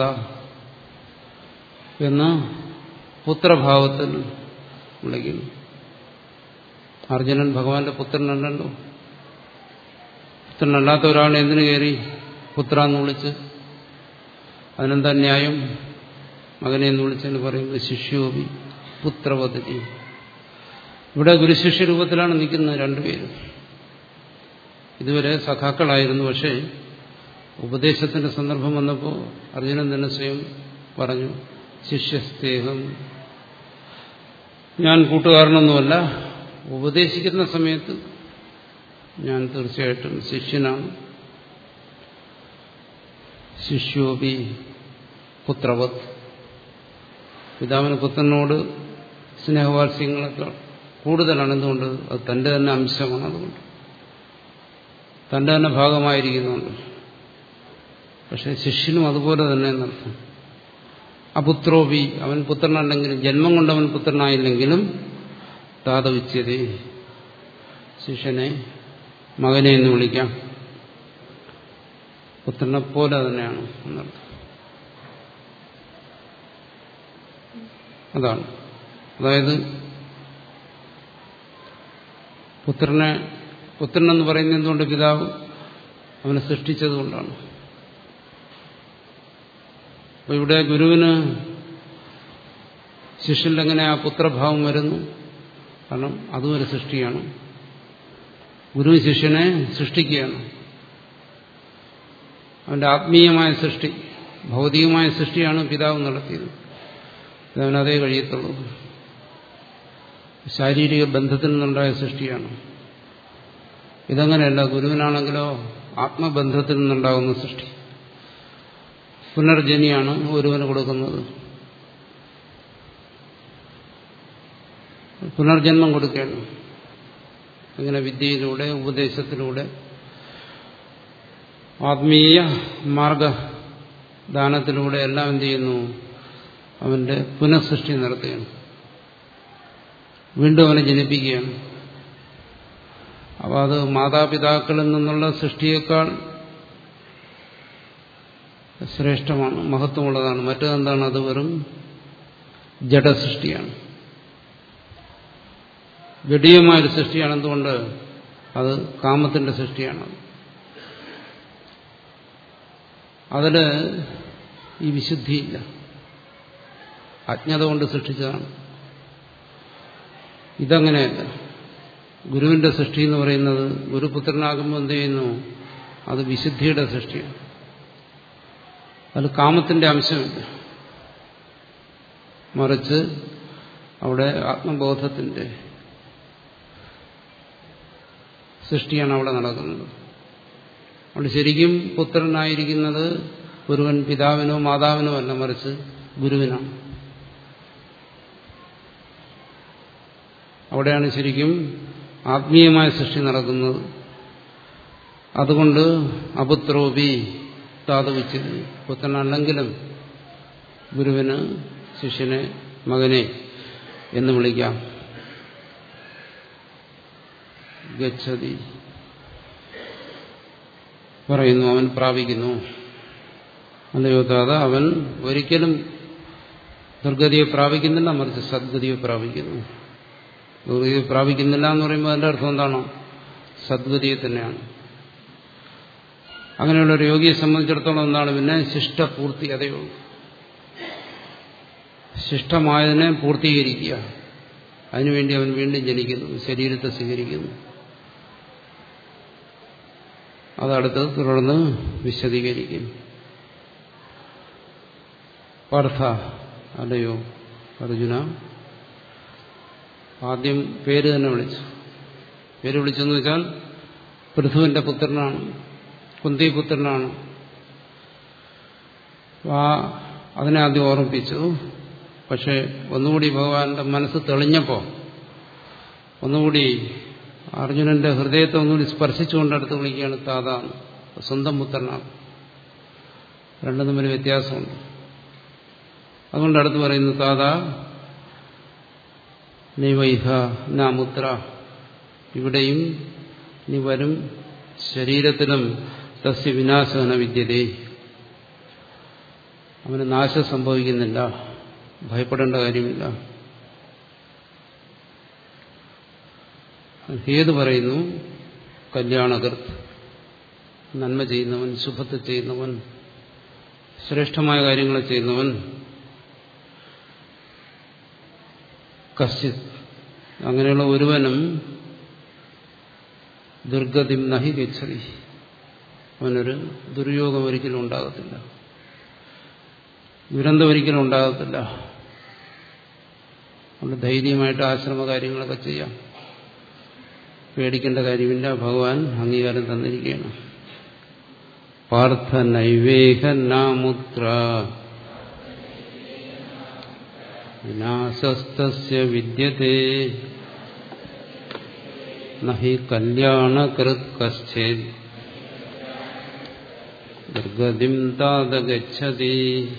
എന്ന പുത്രഭാവത്തിൽ വിളിക്കുന്നു അർജുനൻ ഭഗവാന്റെ പുത്രനല്ലല്ലോ പുത്രനല്ലാത്ത ഒരാളെ എന്തിനു കയറി പുത്ര എന്ന് വിളിച്ച് അതിനെന്താ ന്യായം മകനെ എന്ന് വിളിച്ചെന്ന് പറയുന്നത് ശിഷ്യോപി പുത്രവദതി ഇവിടെ ഗുരുശിഷ്യ രൂപത്തിലാണ് നിൽക്കുന്നത് രണ്ടുപേരും ഇതുവരെ സഖാക്കളായിരുന്നു പക്ഷേ ഉപദേശത്തിന്റെ സന്ദർഭം വന്നപ്പോൾ അർജുനൻ തന്നെ സ്വയം പറഞ്ഞു ശിഷ്യസ്തേഹം ഞാൻ കൂട്ടുകാരനൊന്നുമല്ല ഉപദേശിക്കുന്ന സമയത്ത് ഞാൻ തീർച്ചയായിട്ടും ശിഷ്യനാണ് ശിഷ്യോപി പുത്രവത് പിതാവിന് പുത്രനോട് സ്നേഹവാത്സ്യങ്ങളൊക്കെ കൂടുതലാണ് എന്തുകൊണ്ട് അത് തന്റെ തന്നെ അംശമാണ് അതുകൊണ്ട് തന്റെ തന്നെ ഭാഗമായിരിക്കുന്നുണ്ട് പക്ഷെ ശിഷ്യനും അതുപോലെ തന്നെ എന്നർത്ഥം അപുത്രോപി അവൻ പുത്രനുണ്ടെങ്കിലും ജന്മം കൊണ്ട് അവൻ പുത്രനായില്ലെങ്കിലും താതവിച്ചതേ ശിഷ്യനെ മകനെ എന്ന് വിളിക്കാം പുത്രനെ പോലെ തന്നെയാണ് എന്നർത്ഥം അതാണ് അതായത് പുത്രനെ പുത്രൻ എന്ന് പറയുന്നത് എന്തുകൊണ്ട് പിതാവ് അവനെ സൃഷ്ടിച്ചതുകൊണ്ടാണ് അപ്പൊ ഇവിടെ ഗുരുവിന് ശിഷ്യനിൽ എങ്ങനെ ആ പുത്രഭാവം വരുന്നു കാരണം അതും ഒരു സൃഷ്ടിയാണ് ഗുരു ശിഷ്യനെ സൃഷ്ടിക്കുകയാണ് അവന്റെ ആത്മീയമായ സൃഷ്ടി ഭൗതികമായ സൃഷ്ടിയാണ് പിതാവ് നടത്തിയത് ഇതവനതേ കഴിയത്തുള്ളൂ ശാരീരിക ബന്ധത്തിൽ നിന്നുണ്ടായ സൃഷ്ടിയാണ് ഇതങ്ങനെയല്ല ഗുരുവിനാണെങ്കിലോ ആത്മബന്ധത്തിൽ നിന്നുണ്ടാകുന്ന സൃഷ്ടി പുനർജനിയാണ് ഒരുവന് കൊടുക്കുന്നത് പുനർജന്മം കൊടുക്കുകയാണ് അങ്ങനെ വിദ്യയിലൂടെ ഉപദേശത്തിലൂടെ ആത്മീയ മാർഗദാനത്തിലൂടെ എല്ലാം എന്ത് ചെയ്യുന്നു അവന്റെ പുനഃസൃഷ്ടി നടത്തുകയാണ് വീണ്ടും അവനെ ജനിപ്പിക്കുകയാണ് അപ്പോൾ അത് മാതാപിതാക്കളിൽ നിന്നുള്ള സൃഷ്ടിയേക്കാൾ ശ്രേഷ്ഠമാണ് മഹത്വമുള്ളതാണ് മറ്റേതെന്താണ് അത് വെറും ജഡസൃഷ്ടിയാണ് ജഡീയമായൊരു സൃഷ്ടിയാണ് എന്തുകൊണ്ട് അത് കാമത്തിന്റെ സൃഷ്ടിയാണ് അതില് ഈ വിശുദ്ധിയില്ല അജ്ഞത കൊണ്ട് സൃഷ്ടിച്ചതാണ് ഇതങ്ങനെയല്ല ഗുരുവിന്റെ സൃഷ്ടി എന്ന് പറയുന്നത് ഗുരുപുത്രനാകുമ്പോൾ എന്ത് ചെയ്യുന്നു അത് വിശുദ്ധിയുടെ സൃഷ്ടിയാണ് അത് കാമത്തിന്റെ അംശമില്ല മറിച്ച് അവിടെ ആത്മബോധത്തിന്റെ സൃഷ്ടിയാണ് അവിടെ നടക്കുന്നത് അവിടെ ശരിക്കും പുത്രനായിരിക്കുന്നത് ഒരുവൻ പിതാവിനോ മാതാവിനോ അല്ല മറിച്ച് ഗുരുവിനാണ് അവിടെയാണ് ശരിക്കും ആത്മീയമായ സൃഷ്ടി നടക്കുന്നത് അതുകൊണ്ട് അപുത്രോപി താതവിച്ച് പുത്രനല്ലെങ്കിലും ഗുരുവിന് ശിഷ്യനെ മകനെ എന്ന് വിളിക്കാം ഗച്ഛതി പറയുന്നു അവൻ പ്രാപിക്കുന്നു അല്ലയോ താത അവൻ ഒരിക്കലും ദുർഗതിയെ പ്രാപിക്കുന്നില്ല മറിച്ച് സദ്ഗതിയെ പ്രാപിക്കുന്നു ദുർഗതിയെ പ്രാപിക്കുന്നില്ല എന്ന് പറയുമ്പോൾ അതിന്റെ അർത്ഥം എന്താണ് സദ്ഗതിയെ തന്നെയാണ് അങ്ങനെയുള്ള ഒരു യോഗിയെ സംബന്ധിച്ചിടത്തോളം എന്താണ് പിന്നെ ശിഷ്ടപൂർത്തി അതേയുള്ളൂ ശിഷ്ടമായതിനെ പൂർത്തീകരിക്കുക അതിനുവേണ്ടി അവൻ വീണ്ടും ജനിക്കുന്നു ശരീരത്തെ സ്വീകരിക്കുന്നു അതടുത്ത് തുടർന്ന് വിശദീകരിക്കും പാർത്ഥ അല്ലയോ അർജുന ആദ്യം പേര് തന്നെ വിളിച്ചു പേര് വിളിച്ചെന്ന് വെച്ചാൽ പൃഥുവിന്റെ പുത്രനാണ് കുന്തി പുത്രനാണ് ആ അതിനെ ആദ്യം ഓർമ്മിപ്പിച്ചു പക്ഷെ ഒന്നുകൂടി ഭഗവാന്റെ മനസ്സ് തെളിഞ്ഞപ്പോ ഒന്നുകൂടി അർജുനന്റെ ഹൃദയത്തെ ഒന്നുകൂടി സ്പർശിച്ചുകൊണ്ട് അടുത്ത് വിളിക്കുകയാണ് താത സ്വന്തം പുത്രനാണ് രണ്ടും തമ്മിൽ വ്യത്യാസമുണ്ട് അതുകൊണ്ട് അടുത്ത് പറയുന്നു താത നിവൈഹ നാമുത്ര ഇവിടെയും നീ വരും ശരീരത്തിലും തസ്യ വിനാശന വിദ്യതേ അവന് നാശം സംഭവിക്കുന്നില്ല ഭയപ്പെടേണ്ട കാര്യമില്ല ഹേത് പറയുന്നു കല്യാണകൃത് നന്മ ചെയ്യുന്നവൻ ശുഭത്തെ ചെയ്യുന്നവൻ ശ്രേഷ്ഠമായ കാര്യങ്ങൾ ചെയ്യുന്നവൻ കശ്ചിത് അങ്ങനെയുള്ള ഒരുവനും ദുർഗതിം നഹി ഗച്ഛതി അവനൊരു ദുര്യോഗം ഒരിക്കലും ഉണ്ടാകത്തില്ല ദുരന്തം ഒരിക്കലും ഉണ്ടാകത്തില്ല അതുകൊണ്ട് ധൈര്യമായിട്ട് ആശ്രമ കാര്യങ്ങളൊക്കെ ചെയ്യാം പേടിക്കേണ്ട കാര്യമില്ല ഭഗവാൻ അംഗീകാരം തന്നിരിക്കുകയാണ് പാർത്ഥ നൈവേഹ നാമുത്ര വിനാശസ്തസ്യ വിദ്യത്തെ നഹി കല്യാണകൃത് കശ്ചേത് ദുർഗതിം താതഗച്ഛതി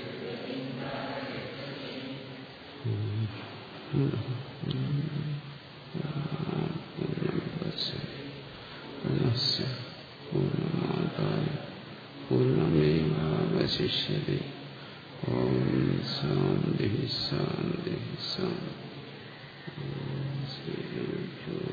പൂർണ്ണമേവാവശിഷ്യത്തെ ഓം ശാന്തി ശാന്തി ശാന്തി ശ്രീ